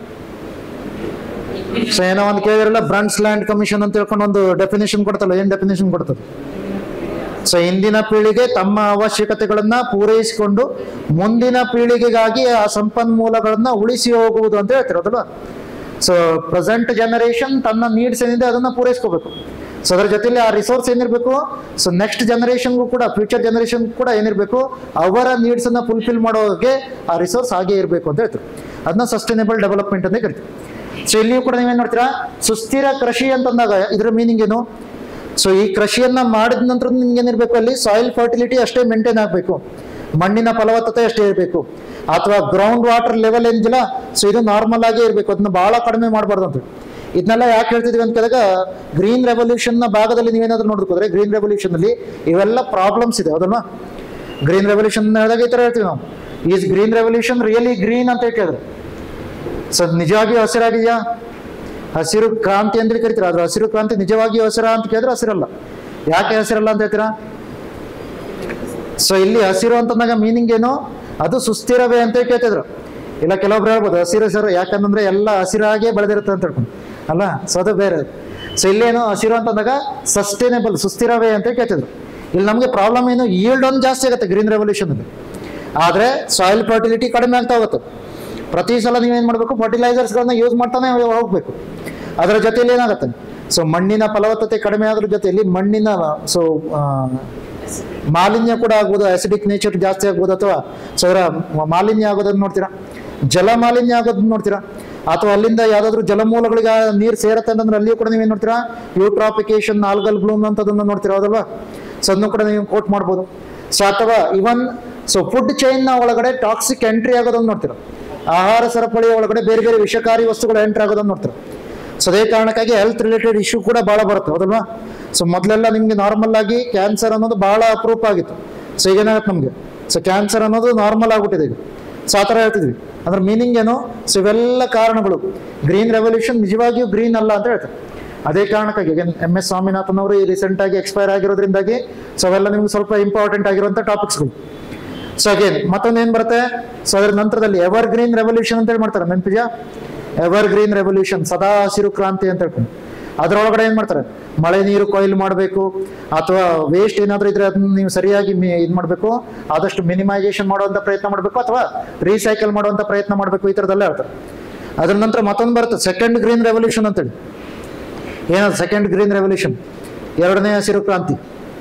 ಸೊ ಏನೋ ಒಂದು ಕೇಳಿದ್ರಲ್ಲ ಬ್ರಾಂಡ್ಸ್ ಲ್ಯಾಂಡ್ ಕಮಿಷನ್ ಅಂತ ಹೇಳ್ಕೊಂಡು ಒಂದು ಡೆಫಿನೇಷನ್ ಕೊಡ್ತಲ್ಲ ಏನ್ ಡೆಫಿನೇಷನ್ ಕೊಡ್ತದೆ ಸೊ ಇಂದಿನ ಪೀಳಿಗೆ ತಮ್ಮ ಅವಶ್ಯಕತೆಗಳನ್ನ ಪೂರೈಸಿಕೊಂಡು ಮುಂದಿನ ಪೀಳಿಗೆಗಾಗಿ ಆ ಸಂಪನ್ಮೂಲಗಳನ್ನ ಉಳಿಸಿ ಹೋಗುವುದು ಅಂತ ಹೇಳ್ತಿರೋದಲ್ವಾ ಸೊ ಪ್ರೆಸೆಂಟ್ ಜನರೇಷನ್ ತನ್ನ ನೀಡ್ಸ್ ಏನಿದೆ ಅದನ್ನ ಪೂರೈಸ್ಕೋಬೇಕು ಸೊ ಅದ್ರ ಜೊತೆಲಿ ಆ ರಿಸೋರ್ಸ್ ಏನಿರಬೇಕು ಸೊ ನೆಕ್ಸ್ಟ್ ಜನರೇಷನ್ಗೂ ಕೂಡ ಫ್ಯೂಚರ್ ಜನರೇಷನ್ ಕೂಡ ಏನಿರಬೇಕು ಅವರ ನೀಡ್ಸ್ ಅನ್ನ ಫುಲ್ಫಿಲ್ ಮಾಡೋಗೆ ಆ ರಿಸೋರ್ಸ್ ಹಾಗೆ ಇರಬೇಕು ಅಂತ ಹೇಳ್ತಾರೆ ಅದನ್ನ ಸಸ್ಟೈನಬಲ್ ಡೆವಲಪ್ಮೆಂಟ್ ಅಂತ ಕರಿತೀವಿ ಸೊ ಇಲ್ಲಿಯೂ ಕೂಡ ನೀವೇನ್ ನೋಡ್ತೀರಾ ಸುಸ್ಥಿರ ಕೃಷಿ ಅಂತಂದಾಗ ಇದ್ರ ಮೀನಿಂಗ್ ಏನು ಸೊ ಈ ಕೃಷಿಯನ್ನ ಮಾಡಿದ ನಂತರ ನಿಮ್ಗೆ ಏನಿರ್ಬೇಕು ಅಲ್ಲಿ ಸಾಯಿಲ್ ಫರ್ಟಿಲಿಟಿ ಅಷ್ಟೇ ಮೇಂಟೈನ್ ಆಗಬೇಕು ಮಣ್ಣಿನ ಫಲವತ್ತತೆ ಅಷ್ಟೇ ಇರಬೇಕು ಅಥವಾ ಗ್ರೌಂಡ್ ವಾಟರ್ ಲೆವೆಲ್ ಏನಿಲ್ಲ ಸೊ ಇದು ನಾರ್ಮಲ್ ಆಗೇ ಇರಬೇಕು ಅದನ್ನ ಬಹಳ ಕಡಿಮೆ ಮಾಡಬಾರ್ದು ಅಂತ ಇದನ್ನೆಲ್ಲ ಯಾಕೆ ಹೇಳ್ತಿದೀವಿ ಅಂತ ಕೇಳಿದಾಗ ಗ್ರೀನ್ ರೆವಲ್ಯೂಷನ್ ನ ಭಾಗದಲ್ಲಿ ನೀವೇನಾದ್ರೂ ನೋಡೋದಕ್ಕೆ ಹೋದ್ರೆ ಗ್ರೀನ್ ರೆವಲ್ಯೂಷನ್ ಅಲ್ಲಿ ಇವೆಲ್ಲ ಪ್ರಾಬ್ಲಮ್ಸ್ ಇದೆ ಹೌದಲ್ವಾ ಗ್ರೀನ್ ರೆವಲ್ಯೂಷನ್ ಹೇಳಿದಾಗ ಈ ತರ ಹೇಳ್ತೀವಿ ನಾವು is green revolution really green ಅಂತ ಕೇಳಿದ್ರೆ ಸೊ ನಿಜವಾಗಿ ಹಸಿರಾಗಿದೆಯಾ ಹಸಿರು ಕ್ರಾಂತಿ ಅಂತ ಕರಿತೀರ ಆದ್ರೆ ಹಸಿರು ಕ್ರಾಂತಿ ನಿಜವಾಗಿ ಹಸಿರ ಅಂತ ಕೇಳಿದ್ರೆ ಹಸಿರಲ್ಲ ಯಾಕೆ ಹಸಿರಲ್ಲ ಅಂತ ಹೇಳ್ತೀರಾ ಸೊ ಇಲ್ಲಿ ಹಸಿರು ಅಂತಂದಾಗ ಮೀನಿಂಗ್ ಏನು ಅದು ಸುಸ್ಥಿರವೇ ಅಂತ ಕೇಳ್ತಿದ್ರು ಇಲ್ಲ ಕೆಲವೊಬ್ರು ಹೇಳ್ಬೋದು ಹಸಿರು ಹಸಿರು ಯಾಕಂದ್ರೆ ಎಲ್ಲ ಹಸಿರಾಗೇ ಬೆಳೆದಿರುತ್ತೆ ಅಂತ ಹೇಳ್ಕೊಂಡು ಅಲ್ಲ ಸೊ ಅದು ಬೇರೆ ಸೊ ಇಲ್ಲೇನು ಹಸಿರು ಅಂತಂದಾಗ ಸಸ್ಟೈನೇಬಲ್ ಸುಸ್ಥಿರವೇ ಅಂತ ಕೇಳ್ತಿದ್ರು ಇಲ್ಲಿ ನಮಗೆ ಪ್ರಾಬ್ಲಮ್ ಏನು ಈಲ್ಡ್ ಒಂದು ಜಾಸ್ತಿ ಆಗುತ್ತೆ ಗ್ರೀನ್ ರೆವಲ್ಯೂಷನ್ ಅಲ್ಲಿ ಆದ್ರೆ ಸಾಯಿಲ್ ಫರ್ಟಿಲಿಟಿ ಕಡಿಮೆ ಆಗ್ತಾ ಹೋಗುತ್ತೆ ಪ್ರತಿ ಸಲ ನೀವೇನ್ ಮಾಡಬೇಕು ಫರ್ಟಿಲೈಸರ್ಸ್ಗಳನ್ನ ಯೂಸ್ ಮಾಡ್ತಾನೆ ಹೋಗ್ಬೇಕು ಅದರ ಜೊತೆಲಿ ಏನಾಗುತ್ತೆ ಸೊ ಮಣ್ಣಿನ ಫಲವತ್ತತೆ ಕಡಿಮೆ ಆದ್ರ ಜೊತೆಯಲ್ಲಿ ಮಣ್ಣಿನ ಸೊ ಮಾಲಿನ್ಯ ಕೂಡ ಆಗ್ಬೋದು ಅಸಿಡಿಕ್ ನೇಚರ್ ಜಾಸ್ತಿ ಆಗ್ಬೋದು ಅಥವಾ ಸೊ ಅದರ ಮಾಲಿನ್ಯ ಆಗೋದನ್ನ ನೋಡ್ತೀರಾ ಜಲ ಮಾಲಿನ್ಯ ಆಗೋದನ್ನ ನೋಡ್ತೀರಾ ಅಥವಾ ಅಲ್ಲಿಂದ ಯಾವ್ದಾದ್ರು ಜಲಮೂಲಗಳಿಗೆ ನೀರು ಸೇರತ್ತೆ ಅಂತಂದ್ರೆ ಅಲ್ಲಿಯೂ ಕೂಡ ನೀವೇನ್ ನೋಡ್ತೀರಾ ಯೂಟ್ರಾಫಿಕೇಶನ್ ಆಲ್ಗಲ್ ಬ್ಲೂಮ್ ಅಂತದನ್ನ ನೋಡ್ತೀರಾ ಹೌದಲ್ವಾ ಸೊ ಅದನ್ನು ಕೂಡ ನೀವು ಕೋಟ್ ಮಾಡ್ಬೋದು ಸೊ ಅಥವಾ ಇವನ್ ಸೊ ಫುಡ್ ಚೈನ್ ನ ಒಳಗಡೆ ಟಾಕ್ಸಿಕ್ ಎಂಟ್ರಿ ಆಗೋದನ್ನ ನೋಡ್ತೀರಾ ಆಹಾರ ಸರಪಳಿಯ ಒಳಗಡೆ ಬೇರೆ ಬೇರೆ ವಿಷಕಾರಿ ವಸ್ತುಗಳು ಎಂಟ್ರಿ ಆಗೋದನ್ನ ನೋಡ್ತೀರಾ ಸೊ ಅದೇ ಕಾರಣಕ್ಕಾಗಿ ಹೆಲ್ತ್ ರಿಲೇಟೆಡ್ ಇಶ್ಯೂ ಕೂಡ ಬಹಳ ಬರುತ್ತೆ ಹೌದಲ್ವಾ ಸೊ ಮೊದಲೆಲ್ಲ ನಿಮ್ಗೆ ನಾರ್ಮಲ್ ಆಗಿ ಕ್ಯಾನ್ಸರ್ ಅನ್ನೋದು ಬಹಳ ಅಪರೂಪ ಆಗಿತ್ತು ಸೊ ಈಗ ಏನಾಗುತ್ತೆ ನಮಗೆ ಸೊ ಕ್ಯಾನ್ಸರ್ ಅನ್ನೋದು ನಾರ್ಮಲ್ ಆಗ್ಬಿಟ್ಟಿದೆ ಈಗ ಸೊ ಆ ಥರ ಹೇಳ್ತಿದ್ವಿ ಅದ್ರ ಮೀನಿಂಗ್ ಏನು ಸೊ ಇವೆಲ್ಲ ಕಾರಣಗಳು ಗ್ರೀನ್ ರೆವಲ್ಯೂಷನ್ ನಿಜವಾಗಿಯೂ ಗ್ರೀನ್ ಅಲ್ಲ ಅಂತ ಹೇಳ್ತಾರೆ ಅದೇ ಕಾರಣಕ್ಕಾಗಿ ಎಂ ಎಸ್ ಸ್ವಾಮಿನಾಥನ್ ಅವರು ಈ ರೀಸೆಂಟ್ ಆಗಿ ಎಕ್ಸ್ಪೈರ್ ಆಗಿರೋದ್ರಿಂದಾಗಿ ಸೊ ಅವೆಲ್ಲ ನಿಮ್ಗೆ ಸ್ವಲ್ಪ ಇಂಪಾರ್ಟೆಂಟ್ ಆಗಿರುವಂತ ಟಾಪಿಕ್ಸ್ಗಳು ಸೊ ಅಗೇನ್ ಮತ್ತೊಂದು ಏನ್ ಬರುತ್ತೆ ಸೊ ಅದ್ರ ನಂತರದಲ್ಲಿ ಎವರ್ ಗ್ರೀನ್ ರೆವಲ್ಯೂಷನ್ ಅಂತ ಹೇಳಿ ಮಾಡ್ತಾರೆ ನೆನಪಿದ್ಯಾ ಎವರ್ ಗ್ರೀನ್ ರೆವಲ್ಯೂಷನ್ ಸದಾ ಹಸಿರು ಕ್ರಾಂತಿ ಅಂತ ಹೇಳ್ಕೊಂಡು ಅದ್ರೊಳಗಡೆ ಏನ್ ಮಾಡ್ತಾರೆ ಮಳೆ ನೀರು ಕೊಯ್ಲು ಮಾಡಬೇಕು ಅಥವಾ ವೇಸ್ಟ್ ಏನಾದ್ರೂ ಇದ್ರೆ ಅದನ್ನ ನೀವು ಸರಿಯಾಗಿ ಮಿ- ಇದ್ ಮಾಡಬೇಕು ಆದಷ್ಟು ಮಿನಿಮೈಸೇಷನ್ ಮಾಡುವಂತ ಪ್ರಯತ್ನ ಮಾಡಬೇಕು ಅಥವಾ ರೀಸೈಕಲ್ ಮಾಡುವಂತ ಪ್ರಯತ್ನ ಮಾಡಬೇಕು ಈ ಥರದೆಲ್ಲ ಹೇಳ್ತಾರೆ ಅದ್ರ ನಂತರ ಮತ್ತೊಂದು ಬರುತ್ತೆ ಸೆಕೆಂಡ್ ಗ್ರೀನ್ ರೆವಲ್ಯೂಷನ್ ಅಂತೇಳಿ ಏನದು ಸೆಕೆಂಡ್ ಗ್ರೀನ್ ರೆವಲ್ಯೂಷನ್ ಎರಡನೇ ಹಸಿರು ಕ್ರಾಂತಿ